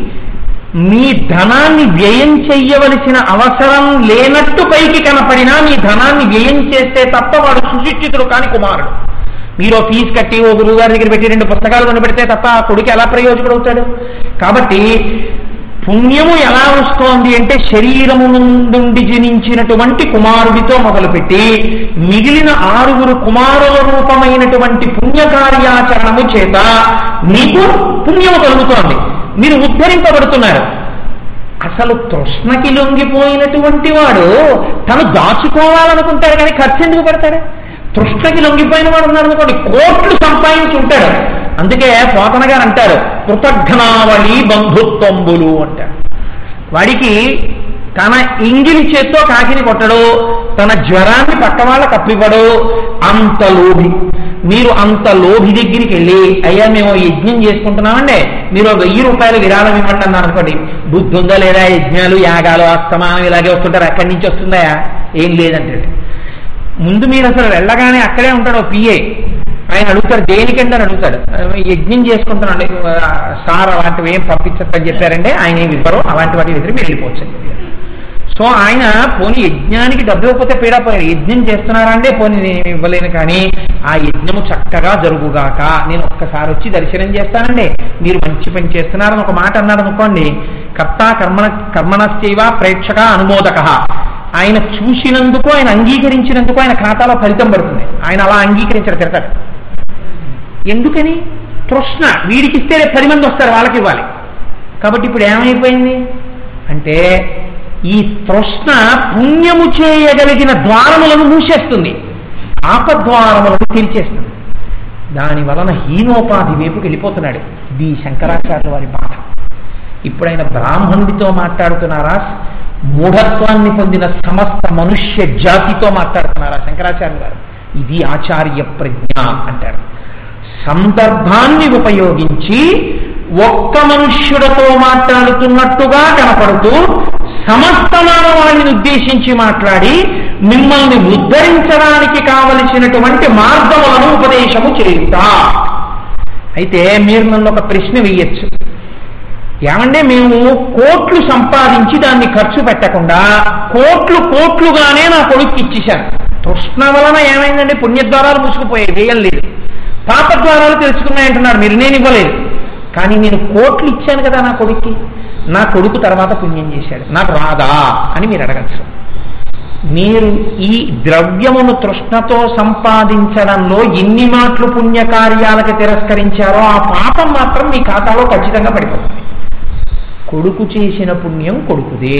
మీ ధనాన్ని వ్యయం చెయ్యవలసిన అవసరం లేనట్టు పైకి కనపడినా మీ ధనాన్ని వ్యయం చేస్తే తప్ప వాడు సుశిక్షితుడు కాని కుమారుడు మీరు ఓ ఫీజు కట్టి ఓ గురువు గారి దగ్గర పెట్టి రెండు పుస్తకాలు కొని పెడితే తప్ప ఆ కొడుకు ఎలా ప్రయోజకుడవుతాడు కాబట్టి పుణ్యము ఎలా వస్తోంది అంటే శరీరము నుండి జనించినటువంటి కుమారుడితో మొదలుపెట్టి మిగిలిన ఆరుగురు కుమారుల రూపమైనటువంటి పుణ్యకార్యాచరణము చేత మీకు పుణ్యము కలుగుతోంది మీరు ఉద్ధరింపబడుతున్నారు అసలు తృష్ణకి లొంగిపోయినటువంటి వాడు తను దాచుకోవాలనుకుంటాడు కానీ ఖర్చు ఎందుకు పెడతాడు తృష్ణకి లొంగిపోయిన వాడు ఉన్నాడు అనుకోండి కోట్లు సంపాదించి ఉంటాడు అందుకే పోతన గారు అంటారు కృతఘ్నావళి బంధుత్వంబులు అంటారు వాడికి తన ఇంగిలి చేత్తో కాకిని కొట్టడు తన జ్వరాన్ని పక్క వాళ్ళకి అప్పివ్వడు అంత లోభి మీరు అంత లోభి దగ్గరికి వెళ్ళి అయ్యా మేము యజ్ఞం చేసుకుంటున్నామండి మీరు ఒక వెయ్యి రూపాయలు విరాళం ఇవ్వండి అన్నారు అనుకోండి బుద్ధి ఉందా లేదా యజ్ఞాలు యాగాలు అస్తమానం ఇలాగే వస్తుంటారు ఎక్కడి నుంచి వస్తుందా ఏం లేదంటే ముందు మీరు అసలు వెళ్ళగానే అక్కడే ఉంటాడు పిఏ ఆయన అడుగుతాడు దేనికంటే అని అడుగుతాడు యజ్ఞం చేసుకుంటున్నాడు సార్ అలాంటివి ఏం పంపించద్దని చెప్పారంటే ఆయన ఏమి ఇవ్వరు అలాంటి వాటి ఎదురు మీరు వెళ్ళిపోవచ్చు సో ఆయన పోనీ యజ్ఞానికి డబ్బు ఇవ్వకపోతే పీడాపోయాడు యజ్ఞం చేస్తున్నారా అంటే పోనీ నేను ఇవ్వలేను కానీ ఆ యజ్ఞము చక్కగా జరుగుగాక నేను ఒక్కసారి వచ్చి దర్శనం చేస్తానండి మీరు మంచి పని చేస్తున్నారని ఒక మాట అన్నాడు అనుకోండి కర్త కర్మణ కర్మణశ్చైవ ప్రేక్షక అనుమోదక ఆయన చూసినందుకు ఆయన అంగీకరించినందుకు ఆయన ఖాతాలో ఫలితం పడుతుంది ఆయన అలా అంగీకరించారు తిరగడు ఎందుకని తృష్ణ వీడికి ఇస్తే రేపు పది మంది వస్తారు వాళ్ళకి ఇవ్వాలి కాబట్టి ఇప్పుడు ఏమైపోయింది అంటే ఈ తృష్ణ పుణ్యము చేయగలిగిన ద్వారములను మూసేస్తుంది ఆపద్వారములను తెరిచేస్తుంది దాని వలన హీనోపాధి వైపుకి వెళ్ళిపోతున్నాడు ఇది శంకరాచార్య వారి బాధ ఇప్పుడైన బ్రాహ్మణుడితో మాట్లాడుతున్నారా మూఢత్వాన్ని పొందిన సమస్త మనుష్య జాతితో మాట్లాడుతున్నారా శంకరాచార్య గారు ఇది ఆచార్య ప్రజ్ఞ అంటారు సందర్భాన్ని ఉపయోగించి ఒక్క మనుష్యుడితో మాట్లాడుతున్నట్టుగా కనపడుతూ సమస్త మానవాళిని ఉద్దేశించి మాట్లాడి మిమ్మల్ని ఉద్ధరించడానికి కావలసినటువంటి మార్గములను ఉపదేశము చేయుట అయితే మీరు నన్ను ఒక ప్రశ్న వేయచ్చు ఏమంటే మేము కోట్లు సంపాదించి దాన్ని ఖర్చు పెట్టకుండా కోట్లు కోట్లుగానే నా కొడుకు ఇచ్చేశాను తృష్ణ వలన ఏమైందండి పుణ్యద్వారాలు మూసుకుపోయాయి వేయం లేదు పాపద్వారాలు తెలుసుకున్నాయంటున్నారు మీరు నేను ఇవ్వలేదు కానీ నేను కోట్లు ఇచ్చాను కదా నా కొడుక్కి నా కొడుకు తర్వాత పుణ్యం చేశాడు నాకు రాదా అని మీరు అడగచ్చు మీరు ఈ ద్రవ్యమును తృష్ణతో సంపాదించడంలో ఎన్ని మాటలు పుణ్యకార్యాలకు తిరస్కరించారో ఆ పాపం మాత్రం మీ ఖాతాలో ఖచ్చితంగా పడిపోతుంది కొడుకు చేసిన పుణ్యం కొడుకుదే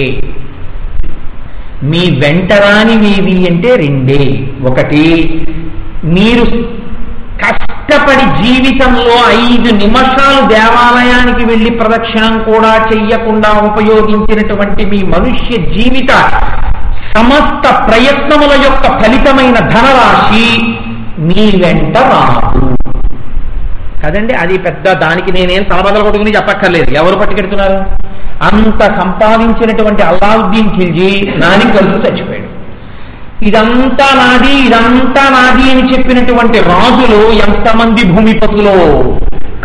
మీ వెంటరానివేవి అంటే రెండే ఒకటి మీరు కష్టపడి జీవితంలో ఐదు నిమిషాలు దేవాలయానికి వెళ్ళి ప్రదక్షిణం కూడా చెయ్యకుండా ఉపయోగించినటువంటి మీ మనుష్య జీవిత సమస్త ప్రయత్నముల యొక్క ఫలితమైన ధనరాశి మీ వెంట రాదు కదండి అది పెద్ద దానికి నేనేం తలబదలు కొట్టుకుని చెప్పక్కర్లేదు ఎవరు పట్టుకెడుతున్నారు అంత సంపాదించినటువంటి అల్లావుద్దీన్ ఖిల్జీ నాని కలుపు చచ్చిపోయాడు ఇదంతా నాది ఇదంతా నాది అని చెప్పినటువంటి రాజులు ఎంతమంది భూమిపతులో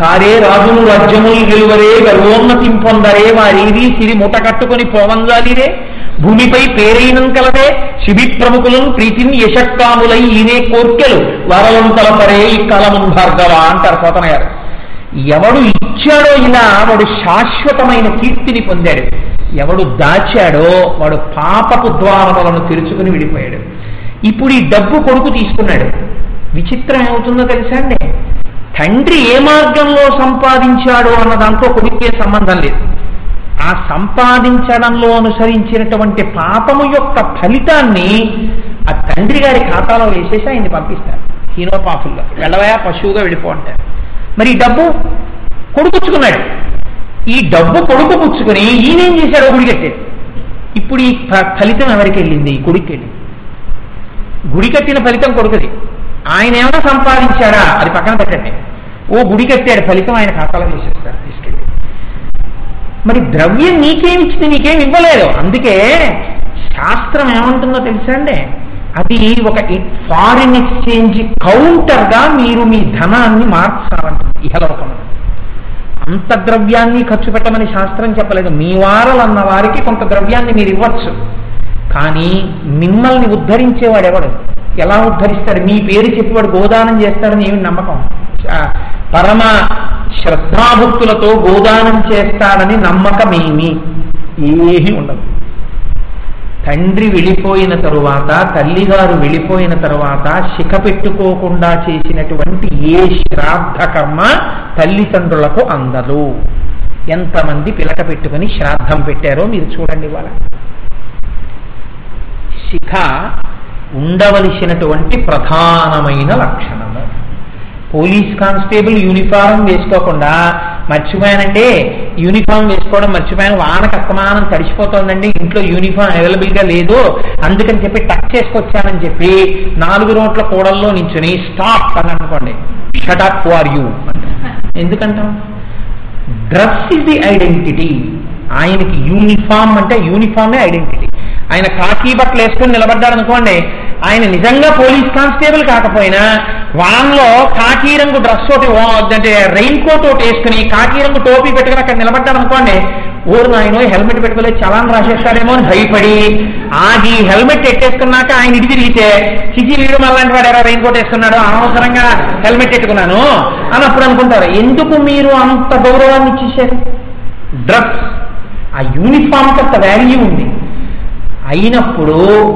కారే రాజును రాజ్యములు గెలువరే గర్వోన్నతిం పొందరే వారేది సిరి మూట కట్టుకొని పోవంజాలిరే భూమిపై పేరైనం కలదే శిబి ప్రముఖులను ప్రీతిని యశక్కాములై ఈనే కోర్కెలు వరలం తలపరే ఈ కలమున్ భార్గవ అంటారు పోతనగారు ఎవడు ఇచ్చాడో ఇలా వాడు శాశ్వతమైన కీర్తిని పొందాడు ఎవడు దాచాడో వాడు పాపపు ద్వారములను తెరుచుకుని విడిపోయాడు ఇప్పుడు ఈ డబ్బు కొడుకు తీసుకున్నాడు విచిత్రం ఏమవుతుందో తెలుసా అండి తండ్రి ఏ మార్గంలో సంపాదించాడో అన్న దాంట్లో కొడుకే సంబంధం లేదు ఆ సంపాదించడంలో అనుసరించినటువంటి పాపము యొక్క ఫలితాన్ని ఆ తండ్రి గారి ఖాతాలో వేసేసి ఆయన్ని పంపిస్తారు హీనోపాఫుల్లో వెళ్ళవయా పశువుగా వెళ్ళిపో అంటారు మరి ఈ డబ్బు కొడుకుచ్చుకున్నాడు ఈ డబ్బు కొడుకు పుచ్చుకుని ఈయనేం చేశాడు గుడి కట్టాడు ఇప్పుడు ఈ ఫ- ఫలితం ఎవరికి వెళ్ళింది ఈ గుడికి వెళ్ళింది గుడి కట్టిన ఫలితం కొడుకుది ఆయన ఏమైనా సంపాదించాడా అది పక్కన పెట్టండి ఓ గుడి కట్టాడు ఫలితం ఆయన ఖాతాలో వేసేస్తారు తీసుకెళ్ళి మరి ద్రవ్యం నీకేమిచ్చింది నీకేం ఇవ్వలేదు అందుకే శాస్త్రం ఏమంటుందో తెలుసా అండి అది ఒక ఫారిన్ ఎక్స్చేంజ్ కౌంటర్గా మీరు మీ ధనాన్ని మార్చాలంటుంది ఇహలోకంలో అంత ద్రవ్యాన్ని ఖర్చు పెట్టమని శాస్త్రం చెప్పలేదు మీ వారలు అన్న వారికి కొంత ద్రవ్యాన్ని మీరు ఇవ్వచ్చు కానీ మిమ్మల్ని ఉద్ధరించేవాడు ఎవడు ఎలా ఉద్ధరిస్తాడు మీ పేరు చెప్పి వాడు గోదానం చేస్తాడని ఏమి నమ్మకం ఆ, పరమ శ్రద్ధాభక్తులతో గోదానం చేస్తాడని నమ్మకమేమి ఏమీ ఉండదు తండ్రి వెళ్ళిపోయిన తరువాత తల్లిగారు వెళ్ళిపోయిన తరువాత శిఖ పెట్టుకోకుండా చేసినటువంటి ఏ శ్రాద్ధ కర్మ తల్లిదండ్రులకు అందదు ఎంతమంది పిలక పెట్టుకుని శ్రాద్ధం పెట్టారో మీరు చూడండి వాళ్ళ శిఖ ఉండవలసినటువంటి ప్రధానమైన లక్షణము పోలీస్ కానిస్టేబుల్ యూనిఫారం వేసుకోకుండా మర్చిపోయానండి యూనిఫామ్ వేసుకోవడం మర్చిపోయాను వానకు అస్తమానం తడిసిపోతోందండి ఇంట్లో యూనిఫామ్ అవైలబుల్ గా లేదు అందుకని చెప్పి టక్ చేసుకొచ్చానని చెప్పి నాలుగు రోడ్ల కూడల్లో నించుని స్టాప్ అని అనుకోండి షటప్ ఫార్ యూ ఎందుకంటాం డ్రెస్ ఇస్ ది ఐడెంటిటీ ఆయనకి యూనిఫామ్ అంటే యూనిఫామే ఐడెంటిటీ ఆయన కాకి బట్టలు వేసుకొని నిలబడ్డాడు అనుకోండి ఆయన నిజంగా పోలీస్ కానిస్టేబుల్ కాకపోయినా వాన్లో కాకి రంగు డ్రెస్ ఒకటి ఓ- అంటే రెయిన్ కోట్ ఒకటి వేసుకుని కాకి రంగు టోపీ పెట్టుకుని అక్కడ నిలబడ్డాడు అనుకోండి ఊరు నాయన హెల్మెట్ పెట్టుకోలేదు చలాన్ రాసేస్తాడేమో అని భయపడి ఆగి హెల్మెట్ ఎట్టేసుకున్నాక ఆయన ఇటు తిరిగితే చిచి వీడు మళ్ళాంటి వాడు ఎవరో రెయిన్ కోట్ వేసుకున్నాడు అనవసరంగా హెల్మెట్ పెట్టుకున్నాను అని అప్పుడు అనుకుంటారు ఎందుకు మీరు అంత గౌరవాన్ని ఇచ్చేసారు డ్రగ్స్ ఆ యూనిఫామ్కి అంత వాల్యూ ఉంది అయినప్పుడు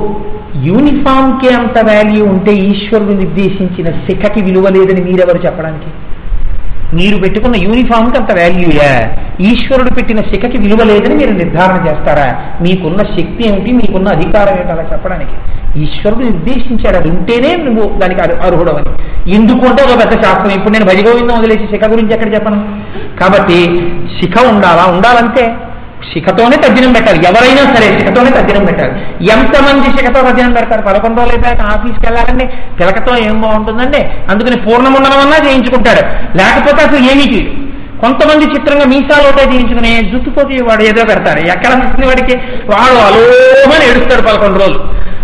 యూనిఫామ్కి అంత వాల్యూ ఉంటే ఈశ్వరుడు నిర్దేశించిన శిఖకి విలువ లేదని మీరెవరు చెప్పడానికి మీరు పెట్టుకున్న యూనిఫామ్కి అంత వాల్యూయా ఈశ్వరుడు పెట్టిన శిఖకి విలువ లేదని మీరు నిర్ధారణ చేస్తారా మీకున్న శక్తి ఏమిటి మీకున్న అధికారం ఏమిటి అలా చెప్పడానికి ఈశ్వరుడు నిర్దేశించాడు అది ఉంటేనే నువ్వు దానికి అర్హు- అర్హుడవని ఎందుకు అంటే ఒక పెద్ద శాస్త్రం ఇప్పుడు నేను భజగోవిందం వదిలేసి శిఖ గురించి ఎక్కడ చెప్పను కాబట్టి శిఖ ఉండాలా ఉండాలంటే శిఖతోనే తద్దినం పెట్టాలి ఎవరైనా సరే శిఖతోనే తద్దినం పెట్టాలి ఎంతమంది శిఖతో తద్దినం పెడతారు పదకొండు రోజులు అయిపోయాక ఆఫీస్కి వెళ్ళాలండి పిలకతో ఏం బాగుంటుందండి అందుకని పూర్ణముండనం అన్నా చేయించుకుంటాడు లేకపోతే అసలు ఏమీ చేయడు కొంతమంది చిత్రంగా మీసాలు ఒకటే చేయించుకుని జుట్టుతోటి వాడు ఏదో పెడతారు ఎక్కడ నచ్చిన వాడికి వాడు అలోమని ఏడుస్తాడు పదకొండు రోజులు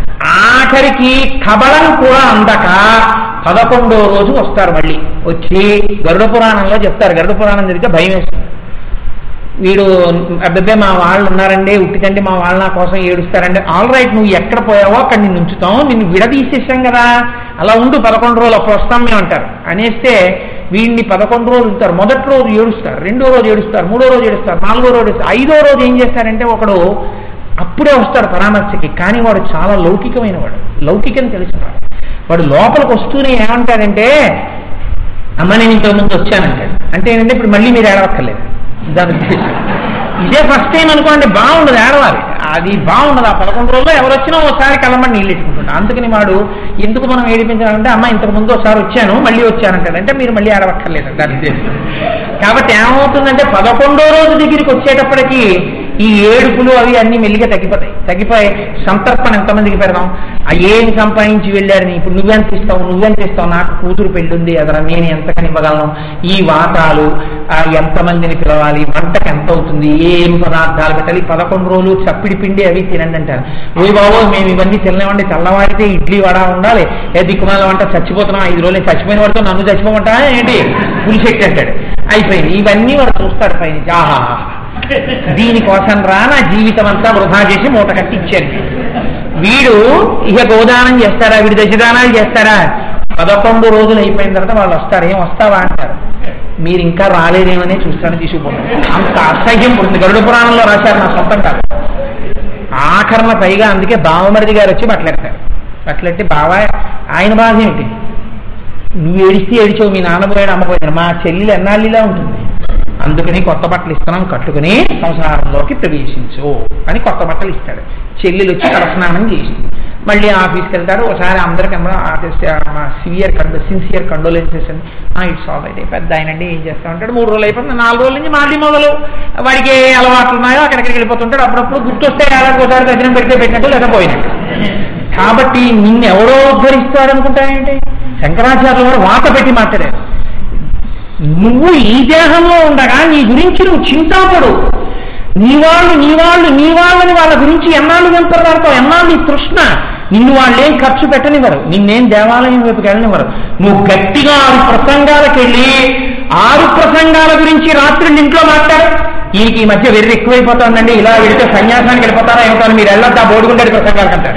ఆఖరికి కబలం కూడా అందక పదకొండో రోజు వస్తారు మళ్ళీ వచ్చి గరుడ పురాణంలో చెప్తారు గరుడ పురాణం జరిగితే భయం వేస్తుంది వీడు అబ్బబ్బే మా వాళ్ళు ఉన్నారండి ఉట్టికండి మా వాళ్ళు నా కోసం ఏడుస్తారండి ఆల్ రైట్ నువ్వు ఎక్కడ పోయావో అక్కడ నిన్ను ఉంచుతాం నిన్ను విడదీసేసాం కదా అలా ఉండు పదకొండు రోజులు అప్పుడు వస్తాం మేము అంటారు అనేస్తే వీడిని పదకొండు రోజులు ఉంటారు మొదటి రోజు ఏడుస్తారు రెండో రోజు ఏడుస్తారు మూడో రోజు ఏడుస్తారు నాలుగో రోజు ఏడుస్తారు ఐదో రోజు ఏం చేస్తారంటే ఒకడు అప్పుడే వస్తాడు పరామర్శకి కానీ వాడు చాలా లౌకికమైన వాడు లౌకికం తెలిసిన వాడు వాడు లోపలికి వస్తూనే ఏమంటాడంటే అమ్మ నేను ఇంతకు ముందు వచ్చానంటాడు అంటే ఏంటంటే ఇప్పుడు మళ్ళీ మీరు ఏడవక్కర్లేదు దాని ఉద్దేశం ఇదే ఫస్ట్ టైం అనుకోండి బాగుండదు ఏడవాలి అది బాగుండదు ఆ పదకొండు రోజుల్లో ఎవరు వచ్చినా ఒకసారి కళ్ళమని నీళ్ళు ఎట్టుకుంటాడు అందుకని వాడు ఎందుకు మనం ఏడిపించాలంటే అమ్మ ఇంతకు ముందు ఒకసారి వచ్చాను మళ్ళీ వచ్చానంటాడు అంటే మీరు మళ్ళీ ఏడవక్కర్లేదు దాని ఉద్దేశం కాబట్టి ఏమవుతుందంటే పదకొండో రోజు దగ్గరికి వచ్చేటప్పటికి ఈ ఏడుపులు అవి అన్ని మెల్లిగా తగ్గిపోతాయి తగ్గిపోయి సంతర్పణ ఎంతమందికి పెడదాం ఆ ఏం సంపాదించి వెళ్ళారని ఇప్పుడు నువ్వెంత ఇస్తావు నువ్వెంత ఇస్తావు నాకు కూతురు పెళ్ళుంది అదరా నేను ఎంతకని ఇవ్వగలను ఈ వాటాలు ఆ ఎంతమందిని పిలవాలి వంటకి ఎంత అవుతుంది ఏం పదార్థాలు పెట్టాలి పదకొండు రోజులు చప్పిడి పిండి అవి తినండి అంటారు ఓ బాబు మేము ఇవన్నీ తినలేమండి తెల్లవారితే ఇడ్లీ వడ ఉండాలి ఏ దిక్కుమాల వంట చచ్చిపోతున్నాం ఐదు రోజులు చచ్చిపోయిన వాడితో నన్ను చచ్చిపోమంటా ఏంటి పులిశెట్టి అంటాడు అయిపోయింది ఇవన్నీ వాడు చూస్తాడు పైన ఆహా దీనికోసం రా నా జీవితం అంతా వృధా చేసి మూట కట్టించాను వీడు ఇక గోదానం చేస్తారా వీడు దశదానాలు చేస్తారా పదకొండు రోజులు అయిపోయిన తర్వాత వాళ్ళు వస్తారు ఏం వస్తావా అంటారు మీరు ఇంకా రాలేదేమనే చూస్తాను తీసుకుపోతాను అంత అసహ్యం పుడుతుంది గరుడ పురాణంలో రాశారు నా సొంతం కాదు ఆఖరణ పైగా అందుకే బావమరిది గారు వచ్చి బట్టలెడతారు బట్టలెట్టి బావా ఆయన బాధ ఏమిటి నువ్వు ఏడిస్తే ఏడిచావు మీ నాన్న పోయాడు అమ్మ పోయాడు మా చెల్లెలు ఎన్నాళ్ళిలా ఉంటుంది అందుకని కొత్త బట్టలు ఇస్తున్నాం కట్టుకుని సంసారంలోకి ప్రవేశించు అని కొత్త బట్టలు ఇస్తాడు చెల్లెలు వచ్చి తలస్నానం చేసి మళ్ళీ ఆఫీస్కి వెళ్తాడు ఒకసారి అందరికీ మా సివియర్ కండో సిన్సియర్ కండోలెన్సెస్ అని ఇట్స్ ఆల్ రైట్ పెద్ద ఆయనండి ఏం చేస్తా ఉంటాడు మూడు రోజులు అయిపోతుంది నాలుగు రోజుల నుంచి మళ్ళీ మొదలు వాడికి ఏ అలవాట్లు ఉన్నాయో అక్కడికి వెళ్ళిపోతుంటాడు అప్పుడప్పుడు గుర్తొస్తే ఏడాదికి ఒకసారి దర్శనం పెడితే పెట్టినట్టు లేదా పోయినట్టు కాబట్టి నిన్ను ఎవరో ఉద్ధరిస్తాడు అనుకుంటాయంటే శంకరాచార్యుల వారు వాత పెట్టి మాట్లాడారు నువ్వు ఈ దేహంలో ఉండగా నీ గురించి నువ్వు చింతాపడు నీ వాళ్ళు నీ వాళ్ళు నీ వాళ్ళని వాళ్ళ గురించి ఎన్నాళ్ళు వెంపడతారో ఎన్నాళ్ళు నీ తృష్ణ నిన్ను వాళ్ళు ఏం ఖర్చు పెట్టనివ్వరు నిన్నేం దేవాలయం వైపుకి వెళ్ళనివ్వరు నువ్వు గట్టిగా ఆరు ప్రసంగాలకు వెళ్ళి ఆరు ప్రసంగాల గురించి రాత్రి ఇంట్లో మాట్లాడు ఈయనకి ఈ మధ్య వెర్రి ఎక్కువైపోతుందండి ఇలా వెళితే సన్యాసానికి వెళ్ళిపోతారా ఏమిటో మీరు వెళ్ళొద్దా బోడుగుండేది ప్రసంగాలకు అంటారు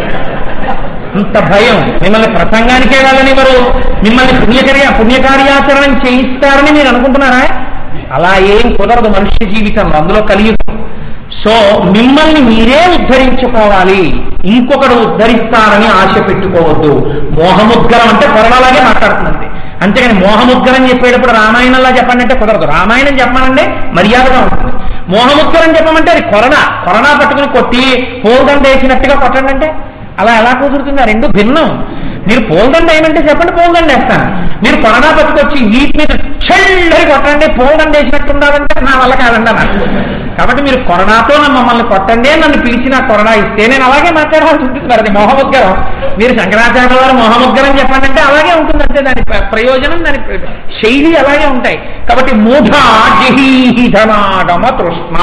ఇంత భయం మిమ్మల్ని ప్రసంగానికే వెళ్ళనివ్వరు మిమ్మల్ని పుణ్యకర్య పుణ్యకార్యాచరణ చేయిస్తారని మీరు అనుకుంటున్నారా అలా ఏం కుదరదు మనుష్య జీవితంలో అందులో కలియుగం సో మిమ్మల్ని మీరే ఉద్ధరించుకోవాలి ఇంకొకడు ఉద్ధరిస్తారని ఆశ పెట్టుకోవద్దు మోహముద్గరం అంటే కొరడలాగే మాట్లాడుతుంది అంతేగాని మోహముద్గరం చెప్పేటప్పుడు రామాయణంలా చెప్పండి అంటే కుదరదు రామాయణం చెప్పమనండి మర్యాదగా ఉంటుంది మోహముద్గరం చెప్పమంటే అది కొరణ కొరణ పట్టుకుని కొట్టి పోల్దండ వేసినట్టుగా కొట్టండి అంటే అలా ఎలా కుదురుతుంది ఆ రెండు భిన్నం మీరు పోల్దండ ఏమంటే చెప్పండి పోల్దండ వేస్తాను మీరు కొరడా పట్టుకొచ్చి వీటి మీద చెల్లని కొట్టండి పోల్దండ వేసినట్టు ఉండాలంటే నా వల్ల కాదండి నాకు కాబట్టి మీరు కొరడాతో నా మమ్మల్ని కొట్టండి నన్ను పిలిచి నాకు కొరడా ఇస్తే నేను అలాగే మాట్లాడాల్సి ఉంటుంది మరి అది మోహముద్గరం మీరు శంకరాచార్య వారు మోహముద్గరం చెప్పండి అంటే అలాగే ఉంటుంది అంతే దాని ప్ర- ప్రయోజనం దాని ప్ర- శైలి అలాగే ఉంటాయి కాబట్టి మూఢ జహీధనాగమ తృష్ణ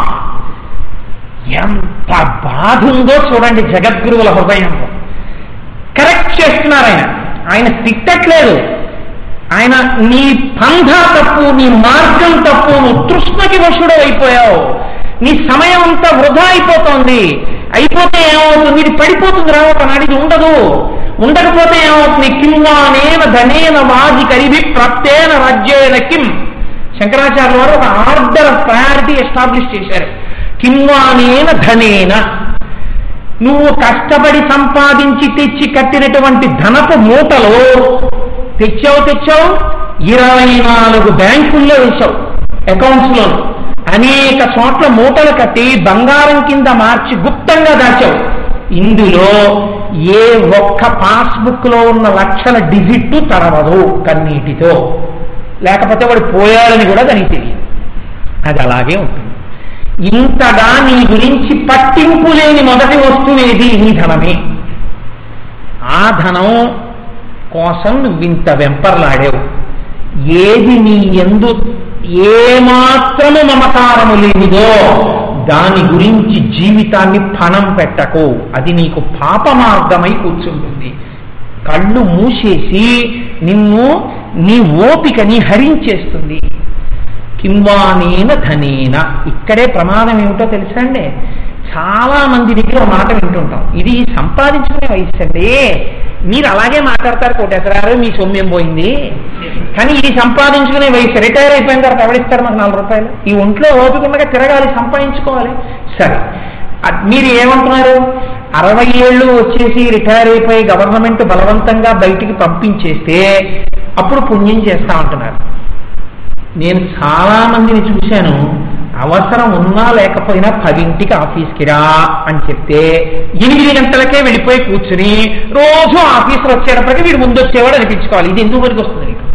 ఎంత బాధ ఉందో చూడండి జగద్గురువుల హృదయంలో కరెక్ట్ చేస్తున్నారు ఆయన ఆయన తిట్టట్లేదు ఆయన నీ పంధ తప్పు నీ మార్గం తప్పు నువ్వు తృష్ణకి వశుడు అయిపోయావు నీ సమయం అంతా వృధా అయిపోతోంది అయిపోతే ఏమవుతుంది ఇది పడిపోతుంది రా ఒకనాడు ఇది ఉండదు ఉండకపోతే ఏమవుతుంది కింవానేన ధనేన వాది కరివి ప్రాప్తేన రాజ్యేన కిం శంకరాచార్య వారు ఒక ఆర్డర్ ఆఫ్ ప్రయారిటీ ఎస్టాబ్లిష్ చేశారు కింవానేన ధనేన నువ్వు కష్టపడి సంపాదించి తెచ్చి కట్టినటువంటి ధనపు మూటలో తెచ్చావు తెచ్చావు ఇరవై నాలుగు బ్యాంకుల్లో వేశావు అకౌంట్స్ లో అనేక చోట్ల మూటలు కట్టి బంగారం కింద మార్చి గుప్తంగా దాచావు ఇందులో ఏ ఒక్క పాస్బుక్ లో ఉన్న లక్షల డిజిట్ తరవదు కన్నీటితో లేకపోతే వాడు పోయాడని కూడా దానికి తెలియదు అది అలాగే ఉంటుంది ఇంతగా నీ గురించి పట్టింపు లేని మొదటి వస్తువు ఏది నీ ధనమే ఆ ధనం కోసం నువ్వింత వెంపర్లాడావు ఏది నీ ఎందు ఏమాత్రము మమకారము లేనిదో దాని గురించి జీవితాన్ని పణం పెట్టకు అది నీకు పాప మార్గమై కూర్చుంటుంది కళ్ళు మూసేసి నిన్ను నీ ఓపికని హరించేస్తుంది కింవానేన ధనేన ఇక్కడే ప్రమాదం ఏమిటో తెలుసా అండి చాలా మంది దగ్గర ఒక మాట వింటుంటాం ఇది సంపాదించుకునే వయసు అండి మీరు అలాగే మాట్లాడతారు కోటేశ్వరారు మీ సొమ్యం పోయింది కానీ ఇది సంపాదించుకునే వయసు రిటైర్ అయిపోయిన తర్వాత ఎవరిస్తారు మాకు నాలుగు రూపాయలు ఈ ఒంట్లో ఓపిక ఉండగా తిరగాలి సంపాదించుకోవాలి సరే అ- మీరు ఏమంటున్నారు అరవై ఏళ్ళు వచ్చేసి రిటైర్ అయిపోయి గవర్నమెంట్ బలవంతంగా బయటికి పంపించేస్తే అప్పుడు పుణ్యం చేస్తా ఉంటున్నారు నేను చాలా మందిని చూశాను అవసరం ఉన్నా లేకపోయినా పదింటికి ఆఫీస్కి రా అని చెప్తే ఎనిమిది గంటలకే వెళ్ళిపోయి కూర్చుని రోజు ఆఫీసులో వచ్చేటప్పటికి వీడు ముందు వచ్చేవాడు అనిపించుకోవాలి ఇది ఎందుకు వరకు వస్తుంది నీకు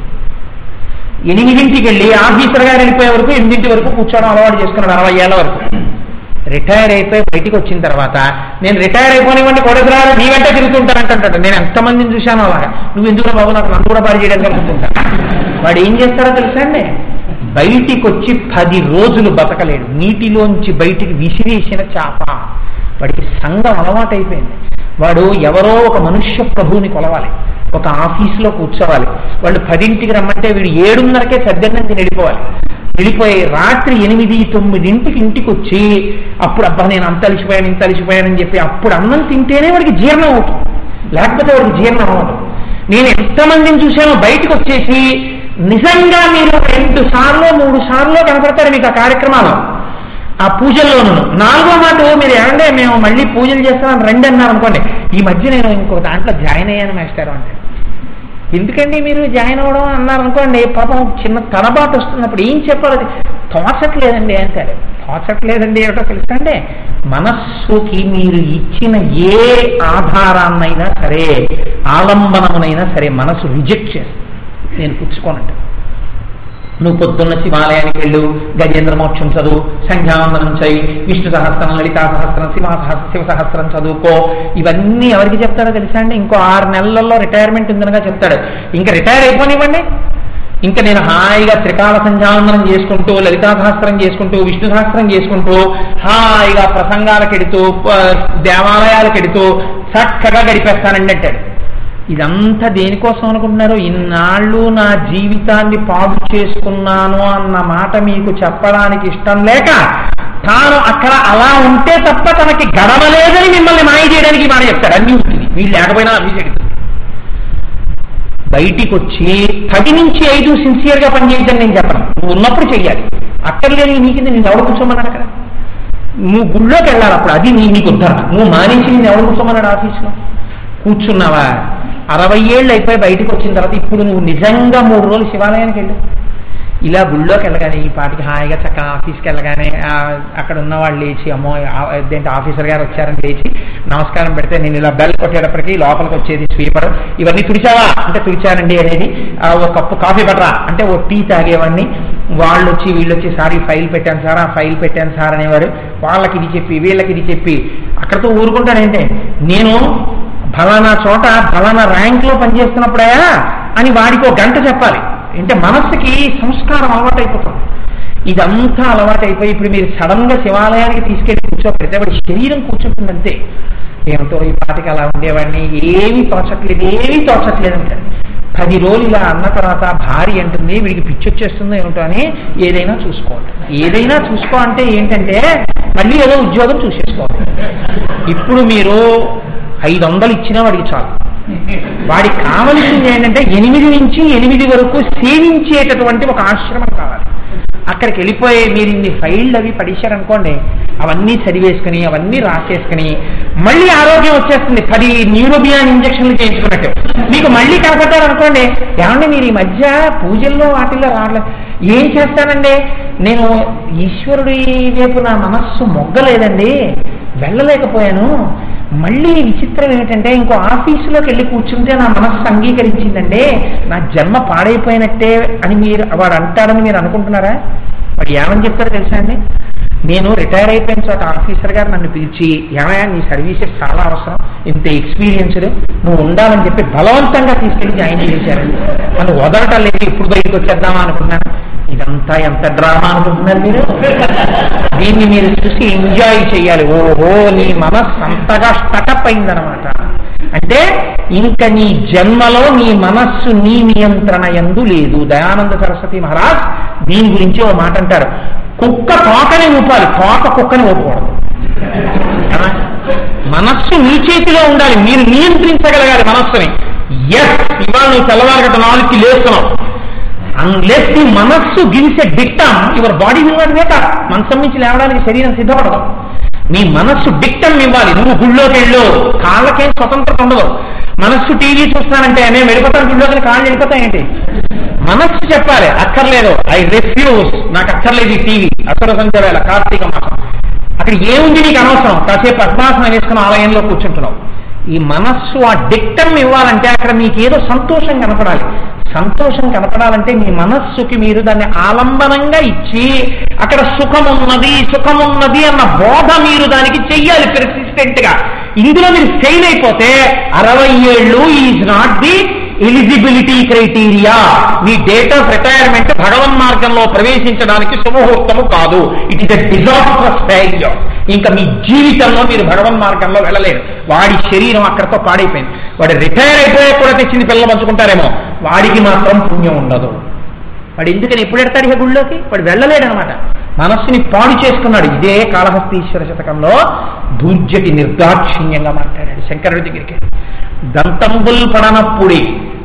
ఎనిమిదింటికి వెళ్ళి ఆఫీసర్ గారు వెళ్ళిపోయే వరకు ఎనిమిదింటి వరకు కూర్చోవడం అలవాటు చేసుకున్నాడు అరవై ఏళ్ళ వరకు రిటైర్ అయిపోయి బయటికి వచ్చిన తర్వాత నేను రిటైర్ అయిపోనివ్వండి కొడదురారు నీ వెంట తిరుగుతుంటానంటాడు నేను ఎంతమందిని చూశాను అలాగా నువ్వు ఎందుకు బాబు నాకు నన్ను కూడా బాగా చేయడానికి అనుకుంటుంటా వాడు ఏం చేస్తారో తెలుసా అండి బయటికి వచ్చి పది రోజులు బతకలేడు నీటిలోంచి బయటికి విసిరేసిన చేప వాడికి సంఘం అలవాటైపోయింది వాడు ఎవరో ఒక మనుష్య ప్రభువుని కొలవాలి ఒక ఆఫీసులో కూర్చోవాలి వాళ్ళు పదింటికి రమ్మంటే వీడు ఏడున్నరకే సద్దన్నం తిని వెళ్ళిపోవాలి వెళ్ళిపోయి రాత్రి ఎనిమిది తొమ్మిదింటికి ఇంటికి వచ్చి అప్పుడు అబ్బా నేను అంత అలిసిపోయాను ఇంత అలిసిపోయానని చెప్పి అప్పుడు అన్నం తింటేనే వాడికి జీర్ణం అవుతుంది లేకపోతే వాడికి జీర్ణం అవ్వదు నేను ఎంతమందిని చూశానో బయటకు వచ్చేసి నిజంగా మీరు రెండు సార్లు మూడు సార్లు కనపడతారు మీకు ఆ కార్యక్రమాలు ఆ పూజల్లోనూ నాలుగో మాట మీరు ఏమంటే మేము మళ్ళీ పూజలు చేస్తాం రండి అన్నారు అనుకోండి ఈ మధ్య నేను ఇంకో దాంట్లో జాయిన్ అయ్యాను మేస్టారు అంటే ఎందుకండి మీరు జాయిన్ అవ్వడం అన్నారు అనుకోండి పాపం చిన్న తనబాటు వస్తున్నప్పుడు ఏం చెప్పాలి అది తోచట్లేదండి అంటారు తోచట్లేదండి ఏమిటో తెలుసా అండి మనస్సుకి మీరు ఇచ్చిన ఏ ఆధారాన్నైనా సరే ఆలంబనమునైనా సరే మనసు రిజెక్ట్ చేస్తుంది నేను పుచ్చుకోనంట నువ్వు పొద్దున్న శివాలయానికి వెళ్ళు గజేంద్ర మోక్షం చదువు సంధ్యావందనం చేయి విష్ణు సహస్రం లలితా సహస్రం శివ సహస్ర శివ సహస్రం చదువుకో ఇవన్నీ ఎవరికి చెప్తాడో తెలుసా అండి ఇంకో ఆరు నెలల్లో రిటైర్మెంట్ ఉందనగా చెప్తాడు ఇంకా రిటైర్ అయిపోనివ్వండి ఇంకా నేను హాయిగా త్రికాల సంధ్యావందనం చేసుకుంటూ లలితా సహస్రం చేసుకుంటూ విష్ణు సహస్రం చేసుకుంటూ హాయిగా ప్రసంగాలకు ఎడుతూ ఆ, దేవాలయాలకు ఎడుతూ చక్కగా గడిపేస్తానండి అంటాడు ఇదంతా దేనికోసం అనుకుంటున్నారు ఇన్నాళ్ళు నా జీవితాన్ని పాడు చేసుకున్నాను అన్న మాట మీకు చెప్పడానికి ఇష్టం లేక తాను అక్కడ అలా ఉంటే తప్ప తనకి గడవలేదని మిమ్మల్ని మాయ చేయడానికి ఈ మాట చెప్తాడు అన్ని ఉంటుంది వీళ్ళు లేకపోయినా అన్ని చెడుతుంది బయటికి వచ్చి పది నుంచి ఐదు సిన్సియర్గా పనిచేయటం నేను చెప్పను నువ్వు ఉన్నప్పుడు చెయ్యాలి అక్కర్లేని నీకు నేను ఎవడు కూర్చోమన్నాడు అక్కడ నువ్వు గుళ్ళోకి వెళ్ళాలి అప్పుడు అది నీ నీకు ఉద్ధరణ నువ్వు మానేసి నేను ఎవడు కూర్చోమన్నాడు ఆఫీస్లో కూర్చున్నావా అరవై ఏళ్ళు అయిపోయి బయటకు వచ్చిన తర్వాత ఇప్పుడు నువ్వు నిజంగా మూడు రోజులు శివాలయానికి వెళ్ళు ఇలా గుళ్ళోకి వెళ్ళగానే ఈ పాటికి హాయిగా చక్కగా ఆఫీస్కి వెళ్ళగానే ఆ, అక్కడ ఉన్న వాళ్ళు లేచి అమ్మో ఆ- అదేంటి ఆఫీసర్ గారు వచ్చారని లేచి నమస్కారం పెడితే నేను ఇలా బెల్ కొట్టేటప్పటికి లోపలికి వచ్చేది స్వీపర్ ఇవన్నీ తుడిచావా అంటే తుడిచానండి అనేది ఆ, ఒక కప్పు కాఫీ పట్టరా అంటే ఓ టీ తాగేవాడిని వాళ్ళు వచ్చి వీళ్ళు వచ్చి సార్ ఈ ఫైల్ పెట్టాను సార్ ఆ ఫైల్ పెట్టాను సార్ అనేవారు వాళ్ళకి ఇది చెప్పి వీళ్ళకి ఇది చెప్పి అక్కడతో ఊరుకుంటానంటే నేను ఫలానా చోట ఫలానా ర్యాంక్లో పనిచేస్తున్నప్పుడే అని వాడికి ఒక గంట చెప్పాలి అంటే మనస్సుకి సంస్కారం అలవాటైపోతుంది ఇదంతా అలవాటైపోయి ఇప్పుడు మీరు సడన్ గా శివాలయానికి తీసుకెళ్లి కూర్చోపెడితే వాడి శరీరం కూర్చుంటుంది అంతే ఏమిటో ఈ పాటికి అలా ఉండేవాడిని ఏమీ తోచట్లేదు ఏమీ తోచట్లేదు అంటాడు పది రోజులు ఇలా అన్న తర్వాత భార్య అంటుంది వీడికి పిచ్చి వచ్చేస్తుందో ఏమిటో అని ఏదైనా చూసుకోవాలి ఏదైనా చూసుకో అంటే ఏంటంటే మళ్ళీ ఏదో ఉద్యోగం చూసేసుకోవాలి ఇప్పుడు మీరు ఐదు వందలు ఇచ్చినా వాడికి చాలు వాడికి కావలసింది ఏంటంటే ఎనిమిది నుంచి ఎనిమిది వరకు సేవించేటటువంటి ఒక ఆశ్రమం కావాలి అక్కడికి వెళ్ళిపోయి మీరు ఇన్ని ఫైళ్ళు అవి పడేశారనుకోండి అవన్నీ చదివేసుకుని అవన్నీ రాసేసుకుని మళ్ళీ ఆరోగ్యం వచ్చేస్తుంది పది న్యూరోబియాన్ ఇంజక్షన్లు చేయించుకున్నట్టు మీకు మళ్ళీ కనపడ్డారనుకోండి ఏమండి మీరు ఈ మధ్య పూజల్లో వాటిల్లో రావట్లేదు ఏం చేస్తానండి నేను ఈశ్వరుడి వైపు నా మనస్సు మొగ్గలేదండి వెళ్ళలేకపోయాను మళ్ళీ విచిత్రం ఏంటంటే ఇంకో ఆఫీసులోకి వెళ్ళి కూర్చుంటే నా మనస్సు అంగీకరించిందండి నా జన్మ పాడైపోయినట్టే అని మీరు వాడు అంటాడని మీరు అనుకుంటున్నారా వాడు ఏమని చెప్తారో తెలుసా అండి నేను రిటైర్ అయిపోయిన చోట ఆఫీసర్ గారు నన్ను పిలిచి ఏమయ్యా నీ సర్వీసెస్ చాలా అవసరం ఇంత ఎక్స్పీరియన్స్డ్ నువ్వు ఉండాలని చెప్పి బలవంతంగా తీసుకెళ్లి జాయిన్ చేశారండి నన్ను వదలటం లేదు ఇప్పుడు బయటకు వచ్చేద్దామా అనుకున్నాను ఇదంతా ఎంత డ్రామా అనుకుంటున్నారు మీరు దీన్ని మీరు చూసి ఎంజాయ్ చేయాలి ఓహో నీ మనస్సు అంతగా స్టటప్ అయిందనమాట అంటే ఇంక నీ జన్మలో నీ మనస్సు నీ నియంత్రణ ఎందు లేదు దయానంద సరస్వతి మహారాజ్ దీని గురించి ఓ మాట అంటారు కుక్క తోకని ఊపాలి తోక కుక్కని ఊపకూడదు కదా? మనస్సు మీ చేతిలో ఉండాలి మీరు నియంత్రించగలగాలి మనస్సుని ఎస్ ఇవాళ నువ్వు తెల్లవారు నాలుగుకి లేస్తున్నావు అన్లెస్ నీ మనస్సు gives a dictum your body will not wake మనసం నుంచి లేవడానికి శరీరం సిద్ధపడదు నీ మనస్సు డిక్టమ్ ఇవ్వాలి నువ్వు గుళ్ళోకి వెళ్ళు కాళ్ళకేం స్వతంత్రత ఉండదు మనస్సు టీవీ చూస్తానంటే నేను వెళ్ళిపోతాను గుళ్ళోకి కాళ్ళు వెళ్ళిపోతాయేంటి మనస్సు చెప్పాలి అక్కర్లేదు ఐ రిఫ్యూజ్ నాకు అక్కర్లేదు ఈ టీవీ అసుర సంచవేళ కార్తీక మాసం అక్కడ ఏముంది నీకు అనవసరం కాసేపు పద్మాసనం వేసుకుని ఆలయంలో కూర్చుంటున్నావు ఈ మనస్సు ఆ డిక్టమ్ ఇవ్వాలంటే అక్కడ మీకు ఏదో సంతోషం కనపడాలి సంతోషం కనపడాలంటే మీ మనస్సుకి మీరు దాన్ని ఆలంబనంగా ఇచ్చి అక్కడ సుఖమున్నది సుఖమున్నది అన్న బోధ మీరు దానికి చెయ్యాలి పెర్సిస్టెంట్ గా ఇందులో మీరు ఫెయిల్ అయిపోతే అరవై ఏళ్ళు is not the eligibility criteria మీ డేట్ ఆఫ్ రిటైర్మెంట్ భగవన్ మార్గంలో ప్రవేశించడానికి శుభముహూర్తము కాదు it is a disastrous failure ఇంకా మీ జీవితంలో మీరు భగవన్ మార్గంలో వెళ్ళలేరు వాడి శరీరం అక్కడితో పాడైపోయింది వాడు రిటైర్ అయిపోయే కూడా తెచ్చింది పిల్లలు పంచుకుంటారేమో వాడికి మాత్రం పుణ్యం ఉండదు వాడు ఎందుకని ఎప్పుడు ఎడతాడు ఇక గుళ్ళోకి వాడు వెళ్ళలేడనమాట మనస్సుని పాడు చేసుకున్నాడు ఇదే కాళహస్తీశ్వర శతకంలో దూర్జటి నిర్దాక్షిణ్యంగా మాట్లాడాడు శంకరుడి దగ్గరికి దంతంబుల్ పడనప్పుడే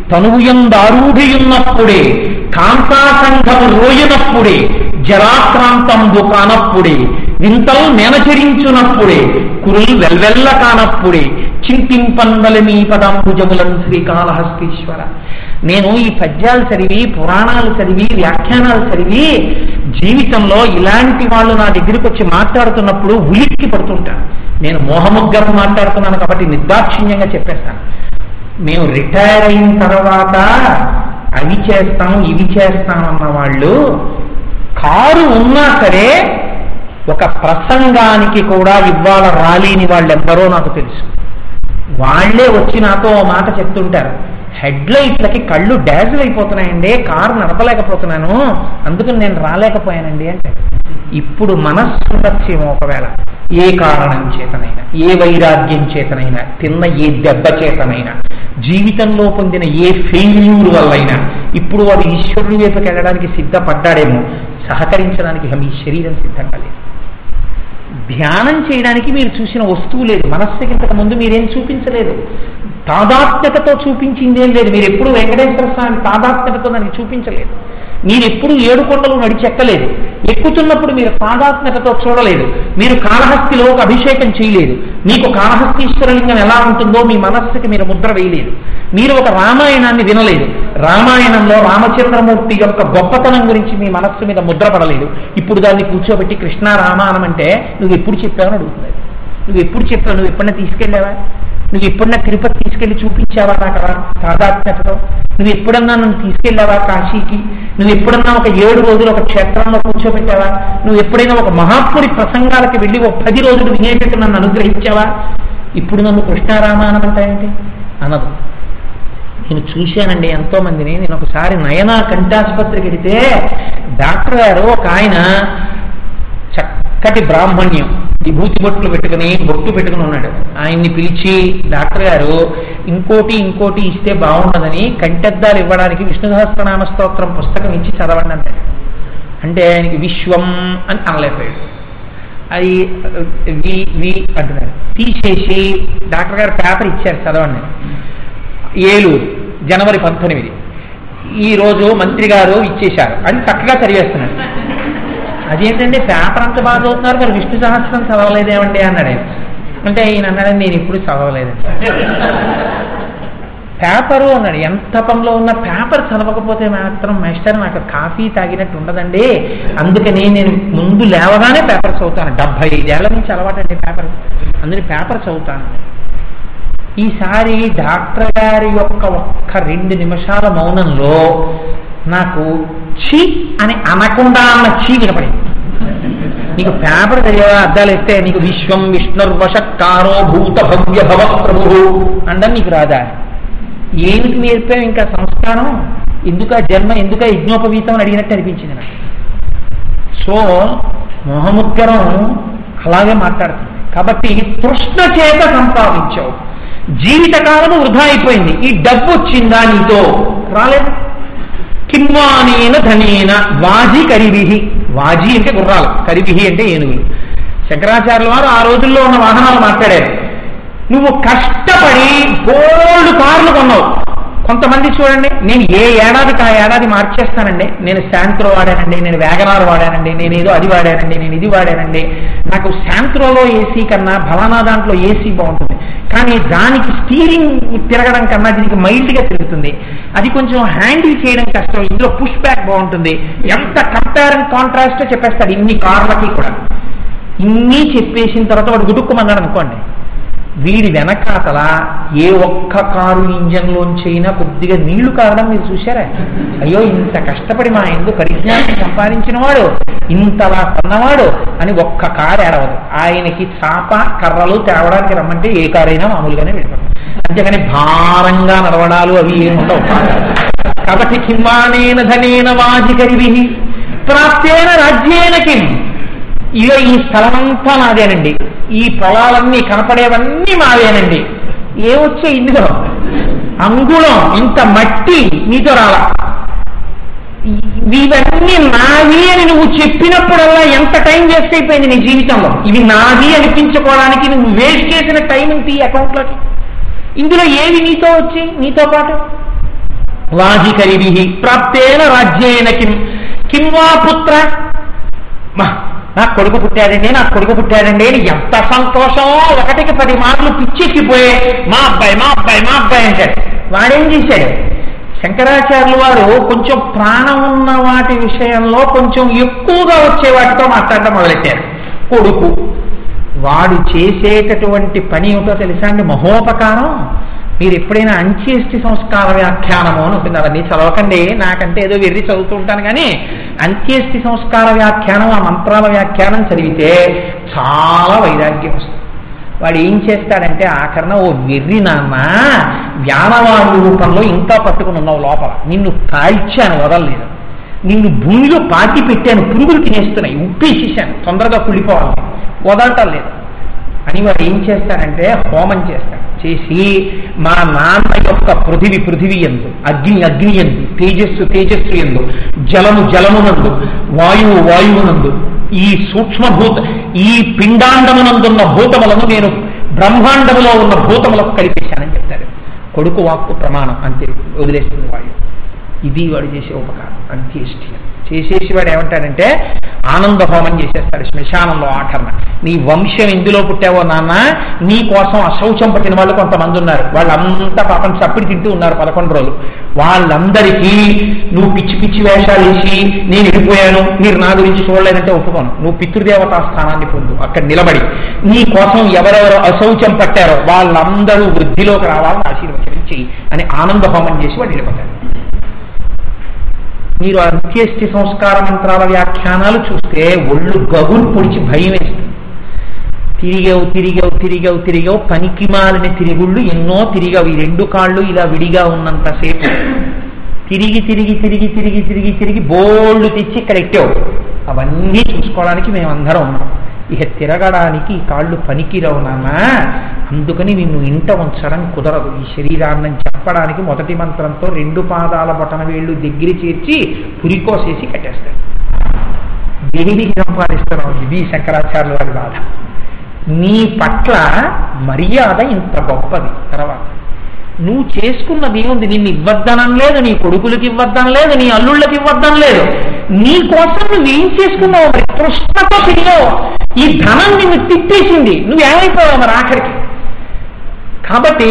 తనువుయందారూఢియున్నప్పుడే కాంతాసంఘము రోయనప్పుడే జరాక్రాంతంబు కానప్పుడే వింతలు నెనచరించునప్పుడే కురులు వెల్వెల్ల కానప్పుడే చింతింపందలి మీ పదంభుజములం శ్రీకాళహస్తీశ్వర నేను ఈ పద్యాలు చదివి పురాణాలు చదివి వ్యాఖ్యానాలు చదివి జీవితంలో ఇలాంటి వాళ్ళు నా దగ్గరికి వచ్చి మాట్లాడుతున్నప్పుడు ఉలిక్కి పడుతుంటాను నేను మోహముగ్గరం మాట్లాడుతున్నాను కాబట్టి నిర్దాక్షిణ్యంగా చెప్పేస్తాను మేము రిటైర్ అయిన తర్వాత అవి చేస్తాం ఇవి చేస్తాం అన్న వాళ్ళు కారు ఉన్నా సరే ఒక ప్రసంగానికి కూడా ఇవాళ రాలేని వాళ్ళు ఎందరో నాకు తెలుసు వాళ్ళే వచ్చి నాతో ఓ మాట చెప్తుంటారు హెడ్ లైట్లకి కళ్ళు డాజిల్ అయిపోతున్నాయండి కారు నడపలేకపోతున్నాను అందుకని నేను రాలేకపోయానండి అంటే ఇప్పుడు మనస్సు ఉండొచ్చేమో ఒకవేళ ఏ కారణం చేతనైనా ఏ వైరాగ్యం చేతనైనా తిన్న ఏ దెబ్బ చేతనైనా జీవితంలో పొందిన ఏ ఫెయిల్యూర్ వల్లైనా ఇప్పుడు వాడు ఈశ్వరుని వైపుకి వెళ్ళడానికి సిద్ధపడ్డాడేమో సహకరించడానికి ఇక మీ శరీరం సిద్ధంగా లేదు ధ్యానం చేయడానికి మీరు చూసిన వస్తువు లేదు మనస్సుకి ఇంతకు ముందు మీరేం చూపించలేదు తాదాత్మ్యతతో చూపించిందేం లేదు మీరు ఎప్పుడు వెంకటేశ్వర స్వామి తాదాత్మ్యతతో దానికి చూపించలేదు మీరు ఎప్పుడు ఏడు కొండలు నడిచెక్కలేదు ఎక్కుతున్నప్పుడు మీరు తాదాత్మ్యతతో చూడలేదు మీరు కాళహస్తిలో ఒక అభిషేకం చేయలేదు మీకు కాళహస్తీశ్వరలింగం ఎలా ఉంటుందో మీ మనస్సుకి మీరు ముద్ర వేయలేదు మీరు ఒక రామాయణాన్ని వినలేదు రామాయణంలో రామచంద్రమూర్తి యొక్క గొప్పతనం గురించి మీ మనస్సు మీద ముద్ర పడలేదు ఇప్పుడు దాన్ని కూర్చోబెట్టి కృష్ణ రామాయణం అంటే నువ్వు ఎప్పుడు చెప్పావని అడుగుతుంది నువ్వు ఎప్పుడు చెప్పావు నువ్వు ఎప్పుడన్నా తీసుకెళ్ళావా నువ్వు ఎప్పుడన్నా తిరుపతి తీసుకెళ్లి చూపించావా నాకు అలా తాదాత్మ్యతతో నువ్వు ఎప్పుడన్నా నన్ను తీసుకెళ్ళావా కాశీకి నువ్వు ఎప్పుడన్నా ఒక ఏడు రోజులు ఒక క్షేత్రంలో కూర్చోబెట్టావా నువ్వు ఎప్పుడైనా ఒక మహాత్ముడి ప్రసంగాలకి వెళ్ళి ఒక పది రోజులు వినేటట్టు నన్ను అనుగ్రహించావా ఇప్పుడు నన్ను కృష్ణారామాయణం అంటాయంటే అనదు నేను చూశానండి ఎంతో మందిని నేను ఒకసారి నయనా కంఠాసుపత్రికి వెడితే డాక్టర్ గారు ఒక ఆయన చక్కటి బ్రాహ్మణ్యం విభూతి బొట్లు పెట్టుకుని బొట్టు పెట్టుకుని ఉన్నాడు ఆయన్ని పిలిచి డాక్టర్ గారు ఇంకోటి ఇంకోటి ఇస్తే బాగుండదని కంటెద్దాలు ఇవ్వడానికి విష్ణు సహస్రనామ స్తోత్రం పుస్తకం ఇచ్చి చదవండి అంటాడు అంటే ఆయనకి విశ్వం అని అనలేకపోయాడు అది వి వి అంటున్నాడు తీసేసి డాక్టర్ గారు పేపర్ ఇచ్చారు చదవండి ఏలూరు జనవరి పంతొమ్మిది ఈ రోజు మంత్రి గారు ఇచ్చేశారు అని చక్కగా చదివేస్తున్నాడు అదేంటంటే పేపర్ అంత బాగా చదువుతున్నారు మరి విష్ణు సహస్రం చదవలేదేమండి అన్నాడు ఆయన అంటే ఈయన అన్నాడు నేను ఇప్పుడు చదవలేదండి పేపరు అన్నాడు ఎంత పనిలో ఉన్న పేపర్ చదవకపోతే మాత్రం మాస్టర్ నాకు కాఫీ తాగినట్టు ఉండదండి అందుకని నేను ముందు లేవగానే పేపర్ చదువుతాను డెబ్బై ఐదేళ్ల నుంచి అలవాటండి పేపర్ అందుకని పేపర్ చదువుతాను ఈసారి డాక్టర్ గారి యొక్క ఒక్క రెండు నిమిషాల మౌనంలో నాకు ఛీ అని అనకుండా అన్న చీ వినపడింది నీకు పేపర్ చదివా అద్దాలు ఇస్తే నీకు విశ్వం విష్ణుర్వశకారో భూత భవ్య భవ ప్రభు అండం నీకు రాదా ఏమిటి నేర్పావు ఇంకా సంస్కారం ఎందుక జన్మ ఎందుక యజ్ఞోపవీతం అని అడిగినట్టు అనిపించింది నాకు సో మొహముద్గరం అలాగే మాట్లాడుతుంది కాబట్టి తృష్ణ చేత సంపాదించావు జీవితకాలం వృధా అయిపోయింది ఈ డబ్బు వచ్చిందా నీతో రాలేదు కిమ్వానేన ధనేన వాజి కరివిహి వాజి అంటే గుర్రాలు కరివిహి అంటే ఏనుగులు శంకరాచార్యుల వారు ఆ రోజుల్లో ఉన్న వాహనాలు మాట్లాడారు నువ్వు కష్టపడి గోల్డ్ కార్లు కొన్నావు కొంతమంది చూడండి నేను ఏ ఏడాదికి ఆ ఏడాది మార్చేస్తానండి నేను శాంత్రో వాడానండి నేను వ్యాగనార్ వాడానండి నేను ఏదో అది వాడానండి నేను ఇది వాడానండి నాకు శాంత్రోలో ఏసీ కన్నా ఫలానా దాంట్లో ఏసీ బాగుంటుంది కానీ దానికి స్టీరింగ్ తిరగడం కన్నా దీనికి మైల్డ్గా తిరుగుతుంది అది కొంచెం హ్యాండిల్ చేయడం కష్టం ఇందులో పుష్ బ్యాక్ బాగుంటుంది ఎంత కంపేర్ అండ్ కాంట్రాస్ట్ చెప్పేస్తాడు ఇన్ని కార్లకి కూడా ఇన్ని చెప్పేసిన తర్వాత వాడు గుడుక్కుమన్నాడు అనుకోండి వీడి వెనకాతల ఏ ఒక్క కారు ఇంజన్లోంచైనా కొద్దిగా నీళ్లు కారడం మీరు చూశారా అయ్యో ఇంత కష్టపడి మా ఎందు పరిజ్ఞానం సంపాదించిన వాడు ఇంతలా కొన్నవాడు అని ఒక్క కారు ఏడవదు ఆయనకి చాప కర్రలు తేవడానికి రమ్మంటే ఏ కారైనా మామూలుగానే వెళ్ళిపోతుంది అంతేగాని భారంగా నడవడాలు అవి ఏమి ఉండవు కాబట్టి కింవానేన ధనేన వాధికరివి ప్రాప్తేన రాజ్యేన కిం ఇక ఈ స్థలమంతా నాదేనండి ఈ పొలాలన్నీ కనపడేవన్నీ మావేనండి ఏమొచ్చే ఇందులో అంగుళం ఇంత మట్టి మీతో రాలా ఇవన్నీ నావి అని నువ్వు చెప్పినప్పుడల్లా ఎంత టైం వేస్ట్ అయిపోయింది నీ జీవితంలో ఇవి నాది అనిపించుకోవడానికి నువ్వు వేస్ట్ చేసిన టైం ఇంత ఈ అకౌంట్లోకి ఇందులో ఏవి నీతో వచ్చి నీతో పాటు వాజికరివి ప్రాప్తేన రాజ్యేన కిం కిం వా పుత్ర మా నాకు కొడుకు పుట్టాడండి నాకు కొడుకు పుట్టాడండి అని ఎంత సంతోషమో ఒకటికి పది మార్లు పిచ్చెక్కిపోయే మా అబ్బాయి మా అబ్బాయి మా అబ్బాయి అంటాడు వాడేం చేశాడు శంకరాచార్యులు వారు కొంచెం ప్రాణం ఉన్న వాటి విషయంలో కొంచెం ఎక్కువగా వచ్చే వాటితో మాట్లాడటం మొదలెట్టారు కొడుకు వాడు చేసేటటువంటి పని ఏమిటో తెలుసా అండి మహోపకారం మీరు ఎప్పుడైనా అంత్యేష్టి సంస్కార వ్యాఖ్యానము అని ఉంటుంది అవన్నీ చదవకండి నాకంటే ఏదో వెర్రి చదువుతుంటాను కానీ అంత్యేష్టి సంస్కార వ్యాఖ్యానం ఆ మంత్రాల వ్యాఖ్యానం చదివితే చాలా వైరాగ్యం వస్తుంది వాడు ఏం చేస్తాడంటే ఆఖరణ ఓ వెర్రి నాన్న వ్యానవాడు రూపంలో ఇంకా పట్టుకుని ఉన్నావు లోపల నిన్ను కాల్చాను వదలలేదు నిన్ను భూమిలో పాతి పెట్టాను పురుగులు తినేస్తున్నాయి ఉప్పేసేసాను తొందరగా కుళ్ళిపోవాలి వదలటం లేదు అని వాడు ఏం చేస్తాడంటే హోమం చేస్తాడు చేసి మా నాన్న యొక్క పృథివి పృథివి ఎందు అగ్ని అగ్ని ఎందు తేజస్సు తేజస్సు ఎందు జలము జలమునందు వాయువు వాయువునందు ఈ సూక్ష్మభూత ఈ పిండాండమునందున్న భూతములను నేను బ్రహ్మాండములో ఉన్న భూతములకు కలిపేశానని చెప్తాడు కొడుకు వాక్కు ప్రమాణం అంతే వదిలేస్తుంది వాయువు ఇది వాడు చేసే ఉపకారం అంత్యేష్టి చేసేసి వాడు ఏమంటాడంటే ఆనంద హోమం చేసేస్తాడు శ్మశానంలో ఆఖరణ నీ వంశం ఎందులో పుట్టావో నాన్న నీ కోసం అశౌచం పట్టిన వాళ్ళు కొంతమంది ఉన్నారు వాళ్ళంతా పాపం చప్పిడి తింటూ ఉన్నారు పదకొండు రోజులు వాళ్ళందరికీ నువ్వు పిచ్చి పిచ్చి వేషాలు వేసి నేను వెళ్ళిపోయాను మీరు నా గురించి చూడలేదంటే ఒప్పుకోను నువ్వు పితృదేవతా స్థానాన్ని పొందు అక్కడ నిలబడి నీ కోసం ఎవరెవరు అశౌచం పట్టారో వాళ్ళందరూ వృద్ధిలోకి రావాలని ఆశీర్వచనం అని ఆనంద హోమం చేసి వాడు వెళ్ళిపోతాడు మీరు అంత్యేష్టి సంస్కార మంత్రాల వ్యాఖ్యానాలు చూస్తే ఒళ్ళు గగులు పొడిచి భయం వేస్తుంది తిరిగావు తిరిగావు తిరిగావు తిరిగావు పనికి మాలిన తిరుగుళ్ళు ఎన్నో తిరిగావు ఈ రెండు కాళ్ళు ఇలా విడిగా ఉన్నంతసేపు తిరిగి తిరిగి తిరిగి తిరిగి తిరిగి తిరిగి బోళ్ళు తెచ్చి ఇక్కడ ఎట్టావు అవన్నీ చూసుకోవడానికి మేమందరం ఉన్నాం ఇక తిరగడానికి ఈ కాళ్ళు పనికిరావు నాన్న అందుకని నిన్ను ఇంట ఉంచడం కుదరదు ఈ శరీరాన్ని చెప్పడానికి మొదటి మంత్రంతో రెండు పాదాల బొటన వేళ్ళు దగ్గర చేర్చి పురికోసేసి కట్టేస్తాడు దేనికి సంపాదిస్తున్నావు ఇది శంకరాచార్యుల వారి బాధ నీ పట్ల మర్యాద ఇంత గొప్పది తర్వాత నువ్వు చేసుకున్నది ఏముంది నిన్ను ఇవ్వద్దనం లేదు నీ కొడుకులకి ఇవ్వద్దం లేదు నీ అల్లుళ్ళకి ఇవ్వద్దం లేదు నీ కోసం నువ్వేం చేసుకున్నావు మరి కృష్ణతో తిరిగావు ఈ ధనం నిన్ను తిట్టేసింది నువ్వేమైపోయావు మరి ఆఖరికి కాబట్టి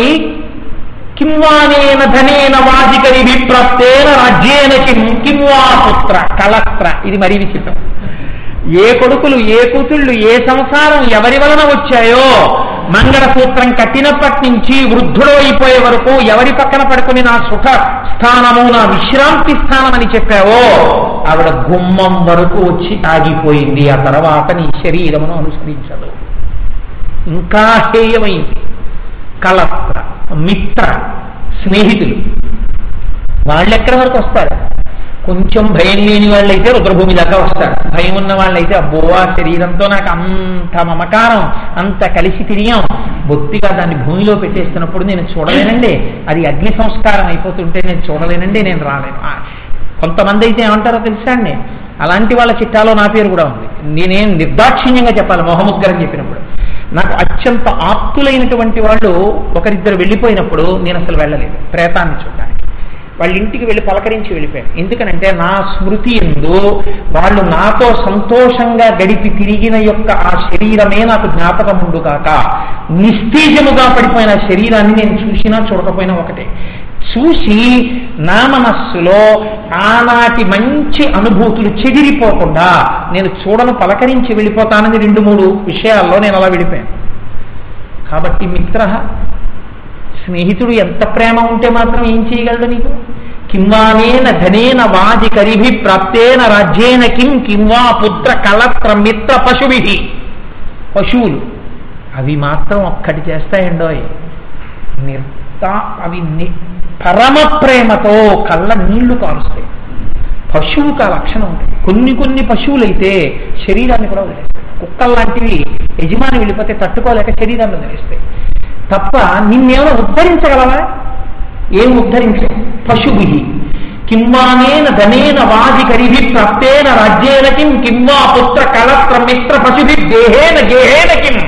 కింవానేన ధనేన వాజికరి విప్రస్తేన రాజ్యేన కిం కింవా పుత్ర కళత్ర ఇది మరీ విచిత్రం ఏ కొడుకులు ఏ కూతుళ్ళు ఏ సంసారం ఎవరి వలన వచ్చాయో మంగళసూత్రం కట్టినప్పటి నుంచి వృద్ధుడు అయిపోయే వరకు ఎవరి పక్కన పడుకుని నా సుఖ స్థానము నా విశ్రాంతి స్థానం అని చెప్పావో ఆవిడ గుమ్మం వరకు వచ్చి ఆగిపోయింది ఆ తర్వాత నీ శరీరమును అనుసరించదు ఇంకా హేయమైంది కలత్ర మిత్ర స్నేహితులు వాళ్ళెక్కడి వరకు వస్తారు కొంచెం భయం లేని వాళ్ళైతే రుద్రభూమి దాకా వస్తారు భయం ఉన్న వాళ్ళైతే అబ్బో ఆ శరీరంతో నాకు అంత మమకారం అంత కలిసి తిరిగాం బొత్తిగా దాన్ని భూమిలో పెట్టేస్తున్నప్పుడు నేను చూడలేనండి అది అగ్ని సంస్కారం అయిపోతుంటే నేను చూడలేనండి నేను రాలేను ఆ, కొంతమంది అయితే ఏమంటారో తెలుసా అండి అలాంటి వాళ్ళ చిట్టాలో నా పేరు కూడా ఉంది నేనేం నిర్దాక్షిణ్యంగా చెప్పాలి మొహముద్గరం చెప్పినప్పుడు నాకు అత్యంత ఆప్తులైనటువంటి వాళ్ళు ఒకరిద్దరు వెళ్ళిపోయినప్పుడు నేను అసలు వెళ్ళలేదు ప్రేతాన్ని చూడడానికి వాళ్ళ ఇంటికి వెళ్ళి పలకరించి వెళ్ళిపోయాను ఎందుకనంటే నా స్మృతి ఎందు వాళ్ళు నాతో సంతోషంగా గడిపి తిరిగిన యొక్క ఆ శరీరమే నాకు జ్ఞాపకం ఉండు కాక నిస్తేజముగా పడిపోయిన ఆ శరీరాన్ని నేను చూసినా చూడకపోయినా ఒకటే చూసి నా మనస్సులో ఆనాటి మంచి అనుభూతులు చెదిరిపోకుండా నేను చూడను పలకరించి వెళ్ళిపోతానని రెండు మూడు విషయాల్లో నేను అలా వెళ్ళిపోయాను కాబట్టి మిత్ర స్నేహితుడు ఎంత ప్రేమ ఉంటే మాత్రం ఏం చేయగలడు నీకు కింవానేన ధనేన వాజి కరిభి ప్రాప్తేన రాజ్యేన కిం కింవా పుత్ర కళత్ర మిత్ర పశుభి పశువులు అవి మాత్రం ఒక్కటి చేస్తాయండోయ్ నిర్తా అవి ని- పరమ ప్రేమతో కళ్ళ నీళ్లు కారుస్తాయి పశువుకు ఆ లక్షణం ఉంటుంది కొన్ని కొన్ని పశువులైతే శరీరాన్ని కూడా వదిలేస్తాయి కుక్కలు లాంటివి యజమాని వెళ్ళిపోతే తట్టుకోలేక శరీరాన్ని వదిలేస్తాయి తప్ప నిన్నేమైనా ఉద్ధరించగలవా ఏం ఉద్ధరించవు పశుభి కింవానేన ధనేన వాది కరిభి ప్రాప్తేన రాజ్యేన కిం కింవా పుత్ర కళత్ర మిత్ర పశుభి దేహేన గేహేన కిం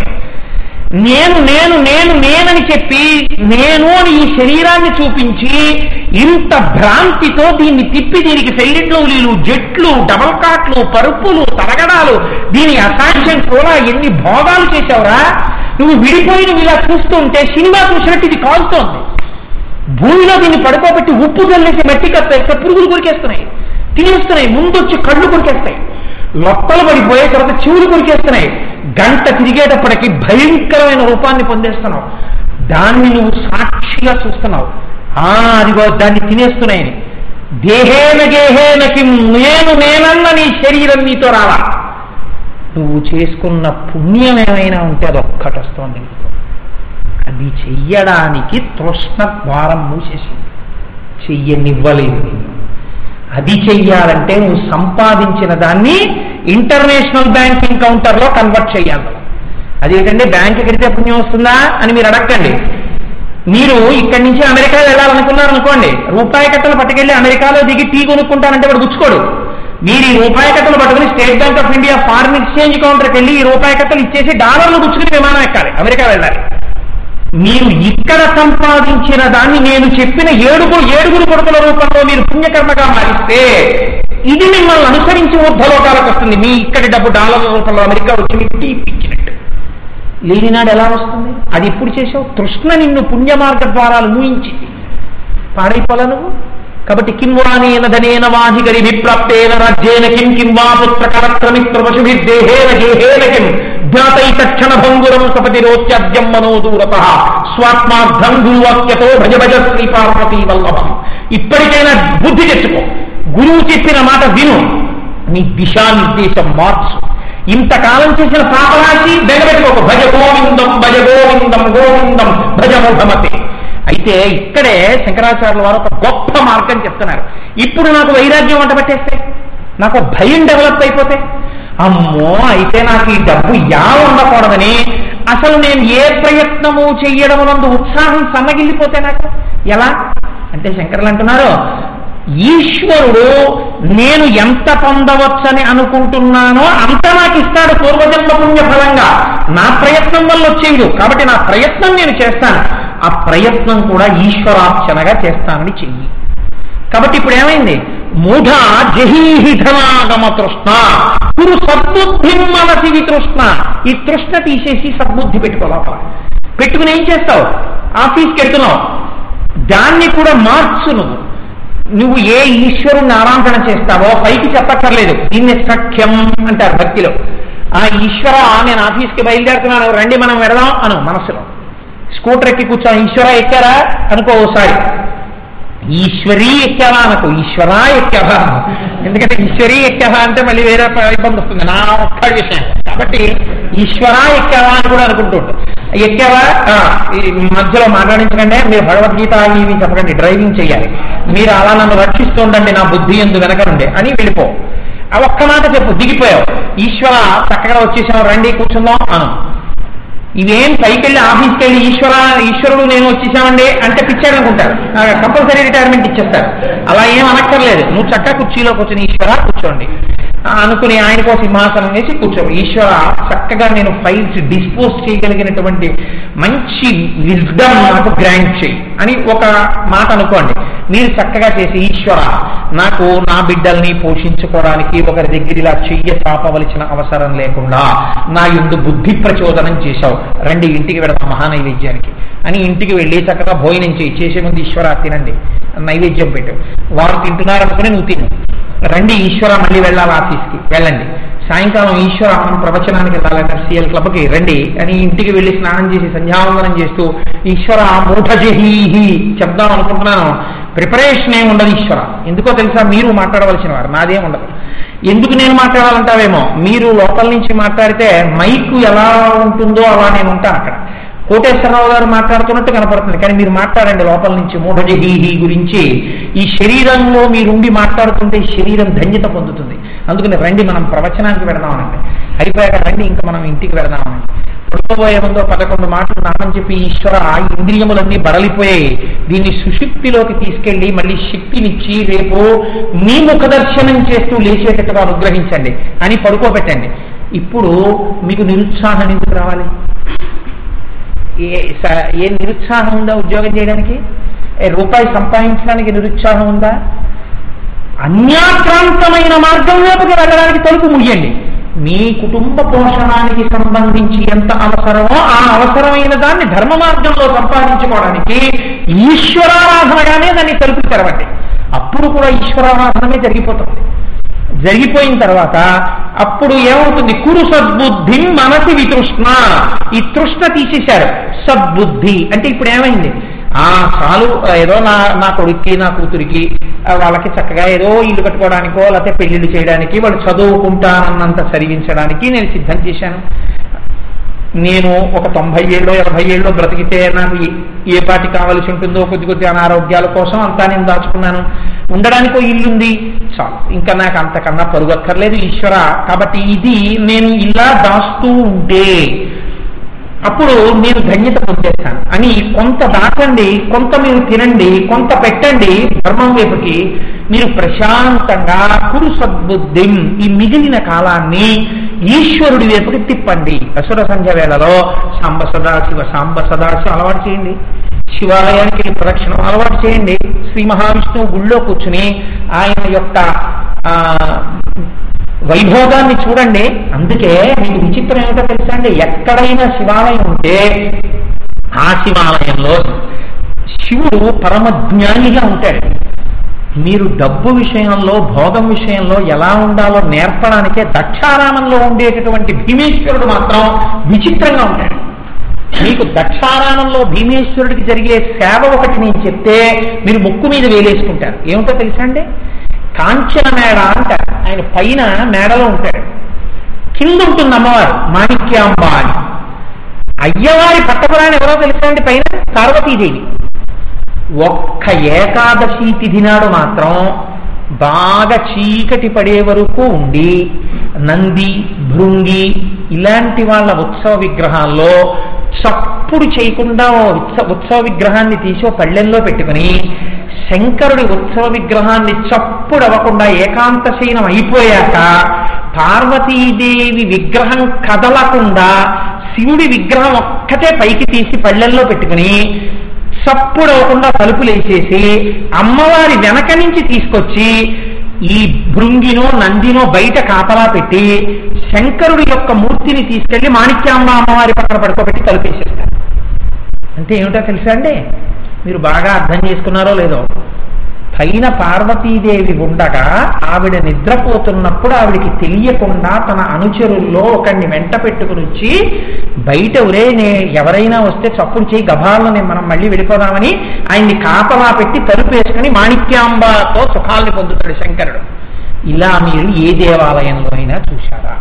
నేను నేను నేను నేనని చెప్పి నేను అని ఈ శరీరాన్ని చూపించి ఇంత భ్రాంతితో దీన్ని తిప్పి దీనికి సైలెంట్లోలీలు జట్లు డబల్ కాట్లు పరుపులు తరగడాలు దీని అసాధ్యం కూడా ఎన్ని భోగాలు చేశావురా నువ్వు విడిపోయి నువ్వు ఇలా చూస్తుంటే సినిమా చూసినట్టు ఇది కాలుతోంది భూమిలో దీన్ని పడుకోబెట్టి ఉప్పు చల్లేసి మట్టి కప్పేస్తే పురుగులు కొరికేస్తున్నాయి తినేస్తున్నాయి ముందొచ్చి కళ్ళు కొరికేస్తాయి లొట్టలు పడిపోయే తర్వాత చెవులు కొరికేస్తున్నాయి గంట తిరిగేటప్పటికి భయంకరమైన రూపాన్ని పొందేస్తున్నావు దాన్ని నువ్వు సాక్షిగా చూస్తున్నావు ఆ అదిగో దాన్ని తినేస్తున్నాయని దేహేన గేహేన కిం నేను నేనన్న నీ శరీరం నీతో రావా నువ్వు చేసుకున్న పుణ్యం ఏమైనా ఉంటే అది ఒక్కటి వస్తోంది నీకు అది చెయ్యడానికి తృష్ణ ద్వారం మూసేసింది చెయ్యనివ్వలేదు నిన్ను అది చెయ్యాలంటే నువ్వు సంపాదించిన దాన్ని ఇంటర్నేషనల్ బ్యాంకింగ్ కౌంటర్లో కన్వర్ట్ చేయాలి అదేంటంటే బ్యాంక్ కడితే పుణ్యం వస్తుందా అని మీరు అడగండి మీరు ఇక్కడి నుంచి అమెరికా వెళ్ళాలనుకున్నారు అనుకోండి రూపాయి కట్టలు పట్టుకెళ్ళి అమెరికాలో దిగి టీ కొనుక్కుంటానంటే వాడు గుచ్చుకోడు మీరు ఈ రూపాయి కట్టలు పట్టుకుని State Bank of India foreign exchange కౌంటర్కి వెళ్ళి ఈ రూపాయి కట్టలు ఇచ్చేసి డాలర్లు గుచ్చుకుని విమానం ఎక్కాలి అమెరికా వెళ్ళాలి మీరు ఇక్కడ సంపాదించిన దాన్ని నేను చెప్పిన ఏడుగురు ఏడుగురు కొడుకుల రూపంలో మీరు పుణ్యకర్మగా మారిస్తే ఇది మిమ్మల్ని అనుసరించి ఊర్ధలోకాలకు వస్తుంది మీ ఇక్కడి డబ్బు డాలర్ల రూపంలో అమెరికా వచ్చి మీకు టీ పిచ్చినట్టు లేనినాడు ఎలా వస్తుంది అది ఇప్పుడు చేసావు తృష్ణ నిన్ను పుణ్య మార్గ ద్వారాలు మూయించింది పాడైపోలా నువ్వు కాబట్టి కిం వానేన ధనేన వాహి గరి విప్రాప్తేన రాజ్యేన కిం కిం వా పుత్ర కలత్రమిత్ర పశుభిర్దేహేన గేహేన కిం జ్ఞాతై తక్షణ భంగురం సపతి రోత్యద్యం మనోదూరత స్వాత్మార్థం గురువాక్యతో భజ భజ శ్రీ పార్వతీ వల్లభం ఇప్పటికైనా బుద్ధి తెచ్చుకో గురువు చెప్పిన మాట విను నీ దిశానిర్దేశం మార్చు ఇంతకాలం చేసిన పాపరాశి బెగబెట్టుకోకు భజ గోవిందం భజ గోవిందం గోవిందం భజ ముఖమతి అయితే ఇక్కడే శంకరాచార్యుల వారు ఒక గొప్ప మార్గం చెప్తున్నారు ఇప్పుడు నాకు వైరాగ్యం వంట పట్టేస్తే నాకు భయం డెవలప్ అయిపోతే అమ్మో అయితే నాకు ఈ డబ్బు యా ఉండకూడదని అసలు నేను ఏ ప్రయత్నము చెయ్యడం నందు ఉత్సాహం సన్నగిల్లిపోతే నాకు ఎలా అంటే శంకర్లు అంటున్నారు ఈశ్వరుడు నేను ఎంత పొందవచ్చని అనుకుంటున్నానో అంత నాకు ఇస్తాడు పూర్వజన్మ పుణ్య ఫలంగా నా ప్రయత్నం వల్ల వచ్చేది కాబట్టి నా ప్రయత్నం నేను చేస్తాను ఆ ప్రయత్నం కూడా ఈశ్వరార్చనగా చేస్తానని చెయ్యి కాబట్టి ఇప్పుడు ఏమైంది మూఢ జహీహి ధనాగమ తృష్ణ కురు సద్బుద్ధి మనసి వితృష్ణ ఈ తృష్ణ తీసేసి సద్బుద్ధి పెట్టుకో లోపల పెట్టుకుని ఏం చేస్తావు ఆఫీస్కి వెళ్తున్నావు దాన్ని కూడా మార్చు నువ్వు నువ్వు ఏ ఈశ్వరుణ్ణి ఆరాధన చేస్తావో పైకి చెప్పక్కర్లేదు దీన్ని సఖ్యం అంటారు భక్తిలో ఆ ఈశ్వర నేను ఆఫీస్కి బయలుదేరుతున్నాను రండి మనం వెడదాం అను మనసులో స్కూటర్ ఎక్కి కూర్చో ఈశ్వర ఎక్కారా అనుకో ఓసారి ఈశ్వరీ ఎక్కావా అనుకో ఈశ్వరా ఎక్కావా ఎందుకంటే ఈశ్వరీ ఎక్కావా అంటే మళ్ళీ వేరే ప- ఇబ్బంది వస్తుంది నా ఒక్క విషయం కాబట్టి ఈశ్వరా ఎక్కావా అని కూడా అనుకుంటుంటాం ఎక్కావా ఆ, ఈ మధ్యలో మాట్లాడించకండి మీరు భగవద్గీత అవి ఇవి చెప్పకండి డ్రైవింగ్ చేయాలి మీరు అలా నన్ను రక్షిస్తూ ఉండండి నా బుద్ధి ఎందు వెనకనుండి అని వెళ్ళిపో ఆ ఒక్క మాట చెప్పు దిగిపోయావు ఈశ్వర చక్కగా వచ్చేసావు రండి కూర్చుందాం అను ఇవేం పైకి వెళ్ళి ఆఫీస్కి వెళ్ళి ఈశ్వర ఈశ్వరుడు నేను వచ్చేసామండి అంటే పిచ్చాడు అనుకుంటారు కంపల్సరీ రిటైర్మెంట్ ఇచ్చేస్తారు అలా ఏం అనక్కర్లేదు నువ్వు చక్కగా కుర్చీలో కూర్చొని ఈశ్వర కూర్చోండి ఆ, అనుకుని ఆయనకో సింహాసనం వేసి కూర్చో ఈశ్వర చక్కగా నేను ఫైల్స్ డిస్పోజ్ చేయగలిగినటువంటి మంచి విజ్డమ్ నాకు గ్రాంట్ చేయి అని ఒక మాట అనుకోండి మీరు చక్కగా చేసి ఈశ్వర నాకు నా బిడ్డల్ని పోషించుకోవడానికి ఒకరి దగ్గర ఇలా చెయ్య చాపవలసిన అవసరం లేకుండా నా ఎందు బుద్ధి ప్రచోదనం చేశావు రండి ఇంటికి వెళదాం మహానైవేద్యానికి అని ఇంటికి వెళ్ళి చక్కగా భోజనం చేయి చేసే ముందు ఈశ్వర తినండి నైవేద్యం పెట్టు వారు తింటున్నారు అనుకుని నువ్వు తిను రండి ఈశ్వర మళ్ళీ వెళ్ళాలి ఆఫీస్కి వెళ్ళండి సాయంకాలం ఈశ్వరాహం ప్రవచనానికి వెళ్ళాలంటే సిఎల్ క్లబ్కి రండి అని ఇంటికి వెళ్ళి స్నానం చేసి సంధ్యావందనం చేస్తూ ఈశ్వర మూఢజహీహి చెప్దాం అనుకుంటున్నాను ప్రిపరేషన్ ఏమి ఉండదు ఈశ్వర ఎందుకో తెలుసా మీరు మాట్లాడవలసిన వారు నాదేం ఉండదు ఎందుకు నేను మాట్లాడాలంటావేమో మీరు లోపల నుంచి మాట్లాడితే మైక్ ఎలా ఉంటుందో అలా నేను ఉంటాను అక్కడ కోటేశ్వరరావు గారు మాట్లాడుతున్నట్టు కనపడుతుంది కానీ మీరు మాట్లాడండి లోపల నుంచి మూఢజహీహి గురించి ఈ శరీరంలో మీరుండి మాట్లాడుతుంటే ఈ శరీరం ధన్యత పొందుతుంది అందుకని రండి మనం ప్రవచనానికి వెడదామనండి అయిపోయాక రండి ఇంకా మనం ఇంటికి వెడదామనండి పడుకోబోయే ముందో పదకొండు మాటలు నామని చెప్పి ఈశ్వర ఈ ఇంద్రియములన్నీ బడలిపోయాయి దీన్ని సుషుప్తిలోకి తీసుకెళ్లి మళ్ళీ శక్తినిచ్చి రేపు మీ ముఖ దర్శనం చేస్తూ లేచేటట్టుగా అనుగ్రహించండి అని పడుకోబెట్టండి ఇప్పుడు మీకు నిరుత్సాహం ఎందుకు రావాలి ఏ స- ఏ నిరుత్సాహం ఉందా ఉద్యోగం చేయడానికి ఏ రూపాయి సంపాదించడానికి నిరుత్సాహం ఉందా అన్యాక్రాంతమైన మార్గం వైపుకి వెళ్ళడానికి తలుపు ముయ్యండి మీ కుటుంబ పోషణానికి సంబంధించి ఎంత అవసరమో ఆ అవసరమైన దాన్ని ధర్మ మార్గంలో సంపాదించుకోవడానికి ఈశ్వరారాధనగానే దాన్ని తలుపు తెరవండి అప్పుడు కూడా ఈశ్వరారాధనమే జరిగిపోతుంది జరిగిపోయిన తర్వాత అప్పుడు ఏమవుతుంది కురు సద్బుద్ధి మనసి వితృష్ణ ఈ తృష్ణ తీసేశారు సద్బుద్ధి అంటే ఇప్పుడు ఏమైంది ఆ చాలు ఏదో నా నా కొడుక్కి నా కూతురికి ఆ, వాళ్ళకి చక్కగా ఏదో ఇల్లు కట్టుకోవడానికో లేకపోతే పెళ్లిళ్ళు చేయడానికి వాళ్ళు చదువుకుంటానన్నంత చదివించడానికి నేను సిద్ధం చేశాను నేను ఒక తొంభై ఏళ్ళో ఎనభై ఏళ్ళో బ్రతికితే నాకు ఏ- ఏ పాటి కావలసి ఉంటుందో కొద్ది కొద్ది అనారోగ్యాల కోసం అంతా నేను దాచుకున్నాను ఉండడానికి ఓ ఇల్లుంది చాలు ఇంకా నాకు అంతకన్నా పరుగక్కర్లేదు ఈశ్వర కాబట్టి ఇది నేను ఇలా దాస్తూ ఉంటే అప్పుడు నేను ధన్యత పొందేస్తాను అని కొంత దాటండి కొంత మీరు తినండి కొంత పెట్టండి ధర్మం వైపుకి మీరు ప్రశాంతంగా కురు సద్బుద్ధిం ఈ మిగిలిన కాలాన్ని ఈశ్వరుడి వైపుకి తిప్పండి అసుర సంధ్య వేళలో సాంబ సదాశివ సాంబ సదాశివ అలవాటు చేయండి శివాలయానికి వెళ్ళి ప్రదక్షిణం అలవాటు చేయండి శ్రీ మహావిష్ణువు గుళ్ళో కూర్చుని ఆయన యొక్క ఆ వైభోగాన్ని చూడండి అందుకే మీకు విచిత్రం ఏమిటో తెలుసా అండి ఎక్కడైనా శివాలయం ఉంటే ఆ శివాలయంలో శివుడు పరమజ్ఞానిగా ఉంటాడు మీరు డబ్బు విషయంలో భోగం విషయంలో ఎలా ఉండాలో నేర్పడానికే దక్షారామంలో ఉండేటటువంటి భీమేశ్వరుడు మాత్రం విచిత్రంగా ఉంటాడు మీకు దక్షారామంలో భీమేశ్వరుడికి జరిగే సేవ ఒకటి నేను చెప్తే మీరు ముక్కు మీద వేలేసుకుంటారు ఏమిటో తెలుసా అండి కాంచన మేడ అంటారు ఆయన పైన మేడలో ఉంటాడు కింద ఉంటుంది అమ్మవారు మాణిక్యాంబ అని అయ్యవారి పట్టపురాణి ఎవరో తెలుసా అండి పైన పార్వతీదేవి ఒక్క ఏకాదశి తిథి నాడు మాత్రం బాగా చీకటి పడే వరకు ఉండి నంది భృంగి ఇలాంటి వాళ్ళ ఉత్సవ విగ్రహాల్లో చప్పుడు చేయకుండా ఓ ఉత్సవ ఉత్సవ విగ్రహాన్ని తీసి ఓ పళ్ళెంలో పెట్టుకుని శంకరుడి ఉత్సవ విగ్రహాన్ని చప్పుడు అవ్వకుండా ఏకాంత శయనం అయిపోయాక పార్వతీదేవి విగ్రహం కదలకుండా శివుడి విగ్రహం ఒక్కటే పైకి తీసి పళ్ళెల్లో పెట్టుకుని చప్పుడు అవ్వకుండా తలుపులు వేసేసి అమ్మవారి వెనక నుంచి తీసుకొచ్చి ఈ భృంగినో నందినో బయట కాపలా పెట్టి శంకరుడి యొక్క మూర్తిని తీసుకెళ్లి మాణిక్యాంబ అమ్మవారి పక్కన పడుకోబెట్టి తలుపేసేస్తారు అంటే ఏమిటో తెలుసా అండి మీరు బాగా అర్థం చేసుకున్నారో లేదో పైన పార్వతీదేవి ఉండగా ఆవిడ నిద్రపోతున్నప్పుడు ఆవిడికి తెలియకుండా తన అనుచరుల్లో ఒకరిని వెంట పెట్టుకుని వచ్చి బయట ఒరే నే ఎవరైనా వస్తే చప్పుడు చేయి గభాలను నేను మనం మళ్ళీ వెళ్ళిపోదామని ఆయన్ని కాపలా పెట్టి తలుపు వేసుకుని మాణిక్యాంబతో సుఖాల్ని పొందుతాడు శంకరుడు ఇలా మీరు ఏ దేవాలయంలో అయినా చూశారా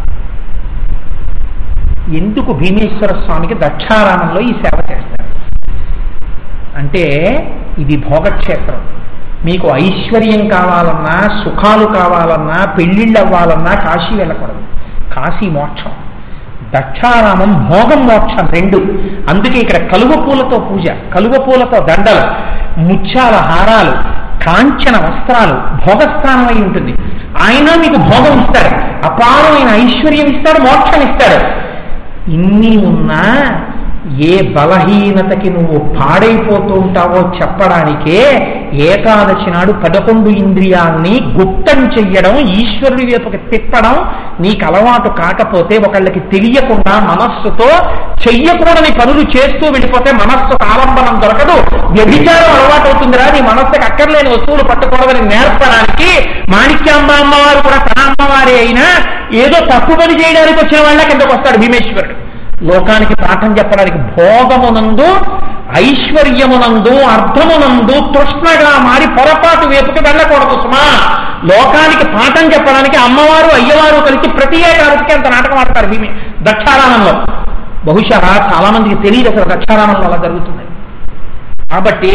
ఎందుకు భీమేశ్వర స్వామికి దక్షారామంలో ఈ సేవ చేస్తారు అంటే ఇది భోగక్షేత్రం మీకు ఐశ్వర్యం కావాలన్నా సుఖాలు కావాలన్నా పెళ్ళిళ్ళు అవ్వాలన్నా కాశీ వెళ్ళకూడదు కాశీ మోక్షం దక్షారామం భోగం మోక్షం రెండు అందుకే ఇక్కడ కలువ పూలతో పూజ కలువ పూలతో దండలు ముత్యాల హారాలు కాంచన వస్త్రాలు భోగస్థానం అయి ఉంటుంది ఆయన మీకు భోగం ఇస్తాడు అపారమైన ఐశ్వర్యం ఇస్తాడు మోక్షం ఇస్తాడు ఇన్ని ఉన్నా ఏ బలహీనతకి నువ్వు పాడైపోతూ ఉంటావో చెప్పడానికే ఏకాదశి నాడు పదకొండు ఇంద్రియాల్ని గుప్తం చెయ్యడం ఈశ్వరుడి వైపుకి తిప్పడం నీకు అలవాటు కాకపోతే ఒకళ్ళకి తెలియకుండా మనస్సుతో చెయ్యకూడని పనులు చేస్తూ వెళ్ళిపోతే మనస్సు ఆలంబనం దొరకదు వ్యభిచారం అలవాటు అవుతుందిరా నీ మనస్సుకి అక్కర్లేని వస్తువులు పట్టకూడదని నేర్పడానికి మాణిక్యాంబ అమ్మవారు కూడా తన అమ్మవారి అయినా ఏదో తప్పు పని చేయడానికి వచ్చిన వాళ్ళ కిందకు వస్తాడు భీమేశ్వరుడు లోకానికి పాఠం చెప్పడానికి భోగమునందు ఐశ్వర్యమునందు అర్థమునందు తృష్ణగా మారి పొరపాటు వైపుకి వెళ్ళకూడదు సుమా లోకానికి పాఠం చెప్పడానికి అమ్మవారు అయ్యవారు కలిసి ప్రతి ఏడాదికి అంత నాటకం ఆడతారు భీమి దక్షారామంలో బహుశా చాలా మందికి తెలియదు అసలు దక్షారామంలో అలా జరుగుతుంది కాబట్టి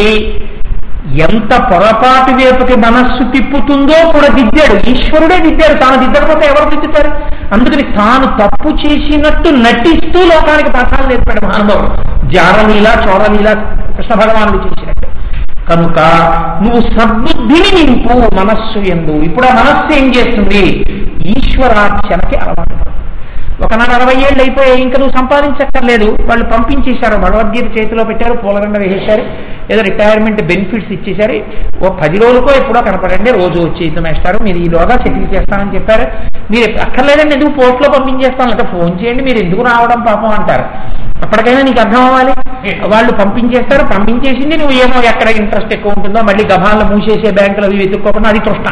ఎంత పొరపాటు వైపుకి మనస్సు తిప్పుతుందో కూడా దిద్దాడు ఈశ్వరుడే దిద్దాడు తాను దిద్దకపోతే ఎవరు దిద్దుతారు అందుకని తాను తప్పు చేసినట్టు నటిస్తూ లోకానికి పాఠాలు నేర్పాడు మహానుభావుడు జారలీల చోరలీల కృష్ణ భగవానుడు చేసినట్టు కనుక నువ్వు సద్బుద్ధిని నింపు మనస్సు ఎందు ఇప్పుడు ఆ మనస్సు ఏం చేస్తుంది ఈశ్వరార్చనకి అలవాటు పడు. ఒకనాడు అరవై ఏళ్ళు అయిపోయాయి ఇంకా నువ్వు సంపాదించక్కర్లేదు వాళ్ళు పంపించేశారు భగవద్గీత చేతిలో పెట్టారు పూలదండ వేసేశారు ఏదో రిటైర్మెంట్ బెనిఫిట్స్ ఇచ్చేశారు ఓ పది రోజులకో ఎప్పుడో కనపడండి రోజు వచ్చి ఇద్దరు వేస్తారు మీరు ఈలోగా సెటిల్ చేస్తానని చెప్పారు మీరు అక్కర్లేదండి ఎందుకు పోస్ట్లో పంపించేస్తాను లేకపోతే ఫోన్ చేయండి మీరు ఎందుకు రావడం పాపం అంటారు అప్పటికైనా నీకు అర్థం అవ్వాలి వాళ్ళు పంపించేస్తారు పంపించేసింది నువ్వు ఏమో ఎక్కడ ఇంట్రెస్ట్ ఎక్కువ ఉంటుందో మళ్ళీ గభాలను మూసేసే బ్యాంకులు అవి వెతుక్కోకుండా అది తృష్ణ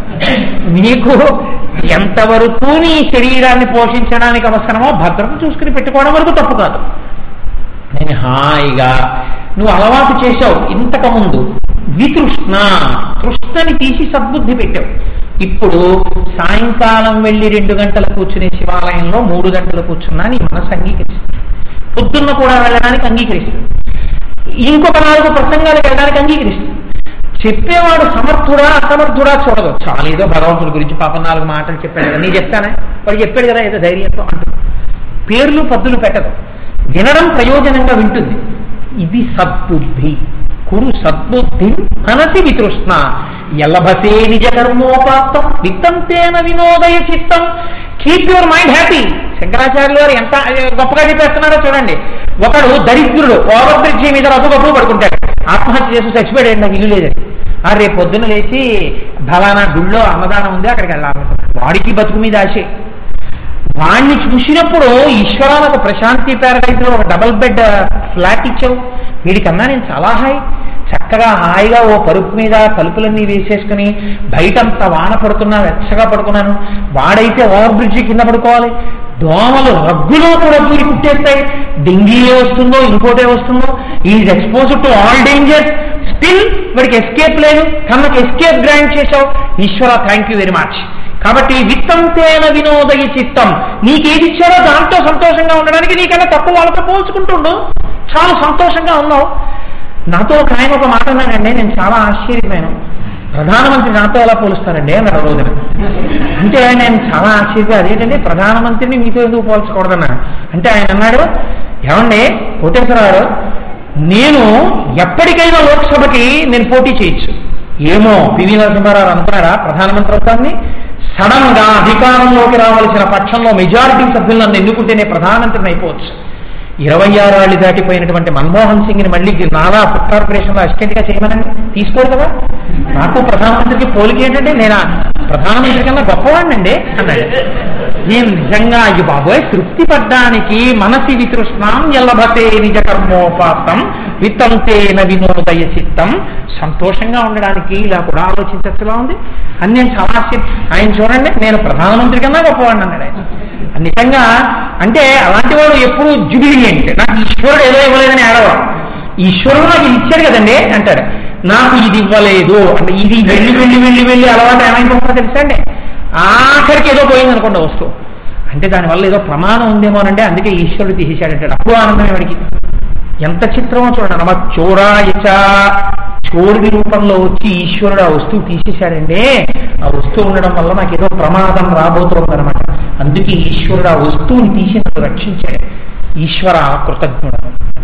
నీకు ఎంతవరకు నీ శరీరాన్ని పోషించడానికి అవసరమో భద్రత చూసుకుని పెట్టుకోవడం వరకు తప్పు కాదు నేను హాయిగా నువ్వు అలవాటు చేశావు ఇంతకు ముందు వితృష్ణ తృష్ణని తీసి సద్బుద్ధి పెట్టావు ఇప్పుడు సాయంకాలం వెళ్ళి రెండు గంటలు కూర్చునే శివాలయంలో మూడు గంటలు కూర్చున్నా నీ మనసు అంగీకరిస్తుంది పొద్దున్న కూడా వెళ్ళడానికి అంగీకరిస్తుంది ఇంకొక నాలుగు ప్రసంగాలకు వెళ్ళడానికి అంగీకరిస్తుంది చెప్పేవాడు సమర్థుడా అసమర్థుడా చూడదు చాలా ఏదో భగవంతుడి గురించి పాపం నాలుగు మాటలు చెప్పాడు కదా నీ చెప్తానే వాడు చెప్పాడు కదా ఏదో ధైర్యంతో అంటుంది పేర్లు పద్దులు పెట్టదు వినడం ప్రయోజనంగా వింటుంది ఇది సద్బుద్ధి కురు సద్బుద్ధి అనసి వితృష్ణ ఎల్లభసే నిజ కర్మోపాత్తం విత్తంతేన వినోదయ చిత్తం కీప్ యువర్ మైండ్ హ్యాపీ శంకరాచార్యులు వారు ఎంత గొప్పగా చెప్పేస్తున్నారో చూడండి ఒకడు దరిద్రుడు ఓవర్ బ్రిడ్జి మీద రఘు గొప్ప పడుకుంటాడు ఆత్మహత్య చేసి చచ్చిపోయాడు నాకు ఇల్లు లేదని ఆ రేపు పొద్దున్న లేచి ఫలానా గుళ్ళో అన్నదానం ఉంది అక్కడికి వెళ్ళాలనుకున్నాడు వాడికి బతుకు మీద ఆశే వాణ్ణి చూసినప్పుడు ఈశ్వరాలకు ప్రశాంతి ప్యారడైజ్ లో ఒక డబుల్ బెడ్ ఫ్లాట్ ఇచ్చావు వీడికన్నా నేను చాలా హాయి చక్కగా హాయిగా ఓ పరుపు మీద తలుపులన్నీ వేసేసుకుని బయటంతా వాన పడుతున్నా వెచ్చగా పడుకున్నాను వాడైతే ఓవర్ బ్రిడ్జి కింద పడుకోవాలి దోమలు రగ్గులో కూడా దూరి కుట్టేస్తాయి డెంగీ వస్తుందో ఇంకోటే వస్తుందో is expose to all dangers still వాడికి ఎస్కేప్ లేదు కన్నకు ఎస్కేప్ గ్రాంట్ చేశావు ఈశ్వర థ్యాంక్ యూ వెరీ మచ్ కాబట్టి విత్తంతేన వినోదయ చిత్తం నీకేది ఇచ్చారో దాంతో సంతోషంగా ఉండడానికి నీకన్నా తక్కువ వాళ్ళతో పోల్చుకుంటుండు చాలా సంతోషంగా ఉన్నావు నాతో ఒక ఆయన ఒక మాట అన్నాడండి నేను చాలా ఆశ్చర్యపోయాను ప్రధానమంత్రి నాతో ఎలా పోలుస్తారండి అన్నాడు ఆ రోజున అంటే నేను చాలా ఆశ్చర్యపోయి అదేంటండి ప్రధానమంత్రిని మీతో ఎందుకు పోల్చకూడదన్నాను అంటే ఆయన అన్నాడు ఏమండి కోటేశ్వరరావు నేను ఎప్పటికైనా లోక్సభకి నేను పోటీ చేయొచ్చు ఏమో పివి నరసింహారావు అనుకున్నారా ప్రధానమంత్రి అవుతాన్ని సడన్ గా అధికారంలోకి రావాల్సిన పక్షంలో మెజారిటీ సభ్యులు నన్ను ఎన్నుకుంటేనే ప్రధానమంత్రిని అయిపోవచ్చు ఇరవై ఆరాళ్ళు దాటిపోయినటువంటి మన్మోహన్ సింగ్ ని మళ్ళీ నాలా ఫుడ్ కార్పొరేషన్ లో అసిస్టెంట్ గా చేయమనండి తీసుకోరు కదా నాకు ప్రధానమంత్రికి పోలిక ఏంటంటే నేను ఆ ప్రధానమంత్రి కన్నా గొప్పవాడినండి అన్నాడు నేను నిజంగా అయ్యి బాబోయ్ తృప్తి పడ్డానికి మనసి వితృష్ణం ఎల్లభతే నిజ కర్మోపాతం విత్తంతేన వినోదయ చిత్తం సంతోషంగా ఉండడానికి ఇలా కూడా ఆలోచించచ్చులా ఉంది అని నేను చాలా ఆశ్చర్య- ఆయన చూడండి నేను ప్రధానమంత్రి కన్నా గొప్పవాడిని అన్నాడు ఆయన నిజంగా అంటే అలాంటి వాడు ఎప్పుడు జుబిలియంట్ నాకు ఈశ్వరుడు ఏదో ఇవ్వలేదని ఏడవ ఈశ్వరుడు నాకు ఇది ఇచ్చాడు కదండి అంటాడు నాకు ఇది ఇవ్వలేదు అంటే ఇది వెళ్ళి వెళ్ళి వెళ్ళి వెళ్ళి అలవాటు ఏమైపోతుందో తెలుసా అండి ఆఖరికి ఏదో పోయింది అనుకోండి వస్తువు అంటే దానివల్ల ఏదో ప్రమాణం ఉందేమోనంటే అందుకే ఈశ్వరుడు తీసేశాడంటాడు అప్పుడు ఆనందం వాడికి ఎంత చిత్రమో చూడండి నమ చోరాయచ చోరుడి రూపంలో వచ్చి ఈశ్వరుడు ఆ వస్తువు తీసేశాడండి ఆ వస్తువు ఉండడం వల్ల నాకు ఏదో ప్రమాదం రాబోతోంది అనమాట అందుకే ఈశ్వరుడు ఆ వస్తువుని తీసి నన్ను రక్షించాడు ఈశ్వర కృతజ్ఞుడు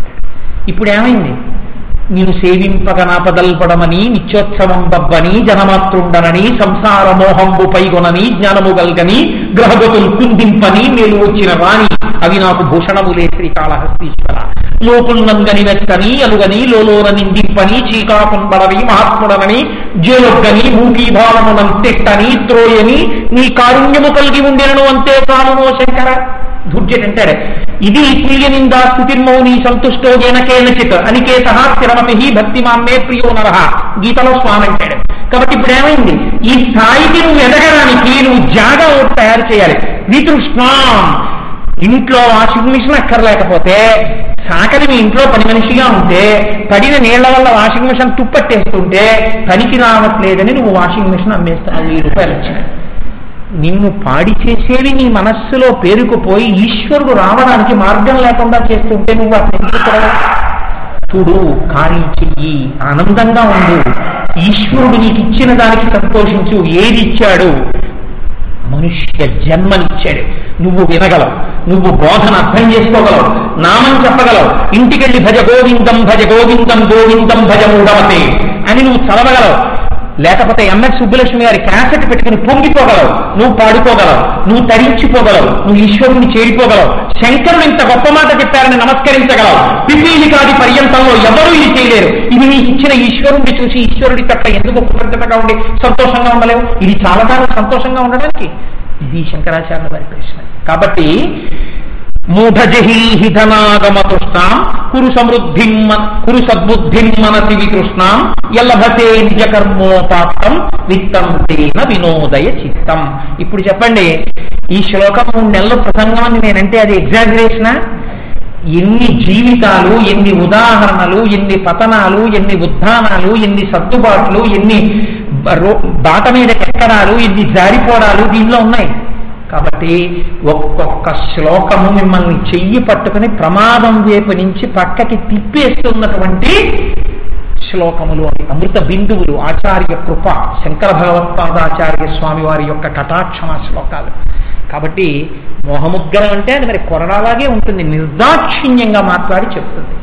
ఇప్పుడు ఏమైంది నేను సేవింపగ నాపదల్పడమని నిత్యోత్సవం బబ్బని జనమాతృండనని సంసార మోహంబు పైగొనని జ్ఞానము గల్గని గ్రహగతులు కుందింపని మేలు వచ్చిన రాణి అవి నాకు భూషణములే శ్రీకాళహస్తీశ్వర లోపుల్నంగని వెక్కని అలుగని లోలోన నిందింపని చీకాకుంబడని మహాత్ముడనని జేలొగ్గని మూకీభావమునం తిట్టని త్రోయని నీ కారుణ్యము కలిగి ఉండినను అంతే కానునో శంకర ధూర్జట్ అంటాడు ఇది తుల్యనిందా స్థుతిర్మౌని సంతుష్టో జనకేనచిత్ అనికేత స్థిరమతి భక్తి మామే ప్రియో నర గీతలో స్వామి అంటాడు కాబట్టి ఇప్పుడు ఏమైంది ఈ స్థాయికి నువ్వు ఎదగడానికి నువ్వు జాగా ఒకటి తయారు చేయాలి వితృష్ణాం ఇంట్లో వాషింగ్ మిషన్ అక్కర్లేకపోతే సాకలి మీ ఇంట్లో పని మనిషిగా ఉంటే పడిన నీళ్ల వల్ల వాషింగ్ మిషన్ తుప్పట్టేస్తుంటే పనికి రావట్లేదని నువ్వు వాషింగ్ మిషన్ అమ్మేస్తావు వెయ్యి రూపాయలు వచ్చాయి నిన్ను పాడి చేసేవి నీ మనస్సులో పేరుకుపోయి ఈశ్వరుడు రావడానికి మార్గం లేకుండా చేస్తుంటే నువ్వు అతను ఎందుకు కొడవవు? చూడు కార్యం చెయ్యి ఆనందంగా ఉండు ఈశ్వరుడు నీకు ఇచ్చిన దానికి సంతోషించు ఏది ఇచ్చాడు మనుష్య జన్మనిచ్చాడు నువ్వు వినగలవు నువ్వు బోధన అర్థం చేసుకోగలవు నామం చెప్పగలవు ఇంటికెళ్ళి భజ గోవిందం భజ గోవిందం గోవిందం భజ మూడవతే అని నువ్వు చదవగలవు లేకపోతే ఎంఎస్ సుబ్బలక్ష్మి గారి క్యాసెట్ పెట్టుకుని పొంగిపోగలవు నువ్వు పాడుకోగలవు నువ్వు తరించిపోగలవు నువ్వు ఈశ్వరుని చేరిపోగలవు శంకరుడు ఇంత గొప్ప మాట చెప్పారని నమస్కరించగలవు పిపీలికాది పర్యంతంలో ఎవరూ ఇది చేయలేరు ఇది నీకు ఇచ్చిన ఈశ్వరుణ్ణి చూసి ఈశ్వరుడి పట్ల ఎందుకు కృతజ్ఞతగా ఉండి సంతోషంగా ఉండలేవు ఇది చాలా కాలం సంతోషంగా ఉండడానికి ఇది శంకరాచార్య వారి ప్రశ్న కాబట్టి మూఢజహీహితనాగమతృష్ణాం కురు సమృద్ధిం మన- కురు సద్బుద్ధిం మనసి వితృష్ణాం ఎల్లభతే నిజ కర్మోపాత్తం విత్తం తేన వినోదయ చిత్తం ఇప్పుడు చెప్పండి ఈ శ్లోకం మూడు నెలల ప్రసంగం అని నేనంటే అది ఎగ్జాజరేషనా ఎన్ని జీవితాలు ఎన్ని ఉదాహరణలు ఎన్ని పతనాలు ఎన్ని ఉద్ధానాలు ఎన్ని సర్దుబాట్లు ఎన్ని రో- బాట మీద ఎక్కడాలు ఎన్ని జారిపోవడాలు దీనిలో ఉన్నాయి కాబట్టి ఒక్కొక్క శ్లోకము మిమ్మల్ని చెయ్యి పట్టుకుని ప్రమాదం వైపు నుంచి పక్కకి తిప్పేస్తున్నటువంటి శ్లోకములు అవి అమృత బిందువులు ఆచార్య కృప శంకర భగవత్పాదాచార్య స్వామి వారి యొక్క కటాక్షమ శ్లోకాలు కాబట్టి మోహముగ్రం అంటే అది మరి కొరడాలాగే ఉంటుంది నిర్దాక్షిణ్యంగా మాట్లాడి చెప్తుంది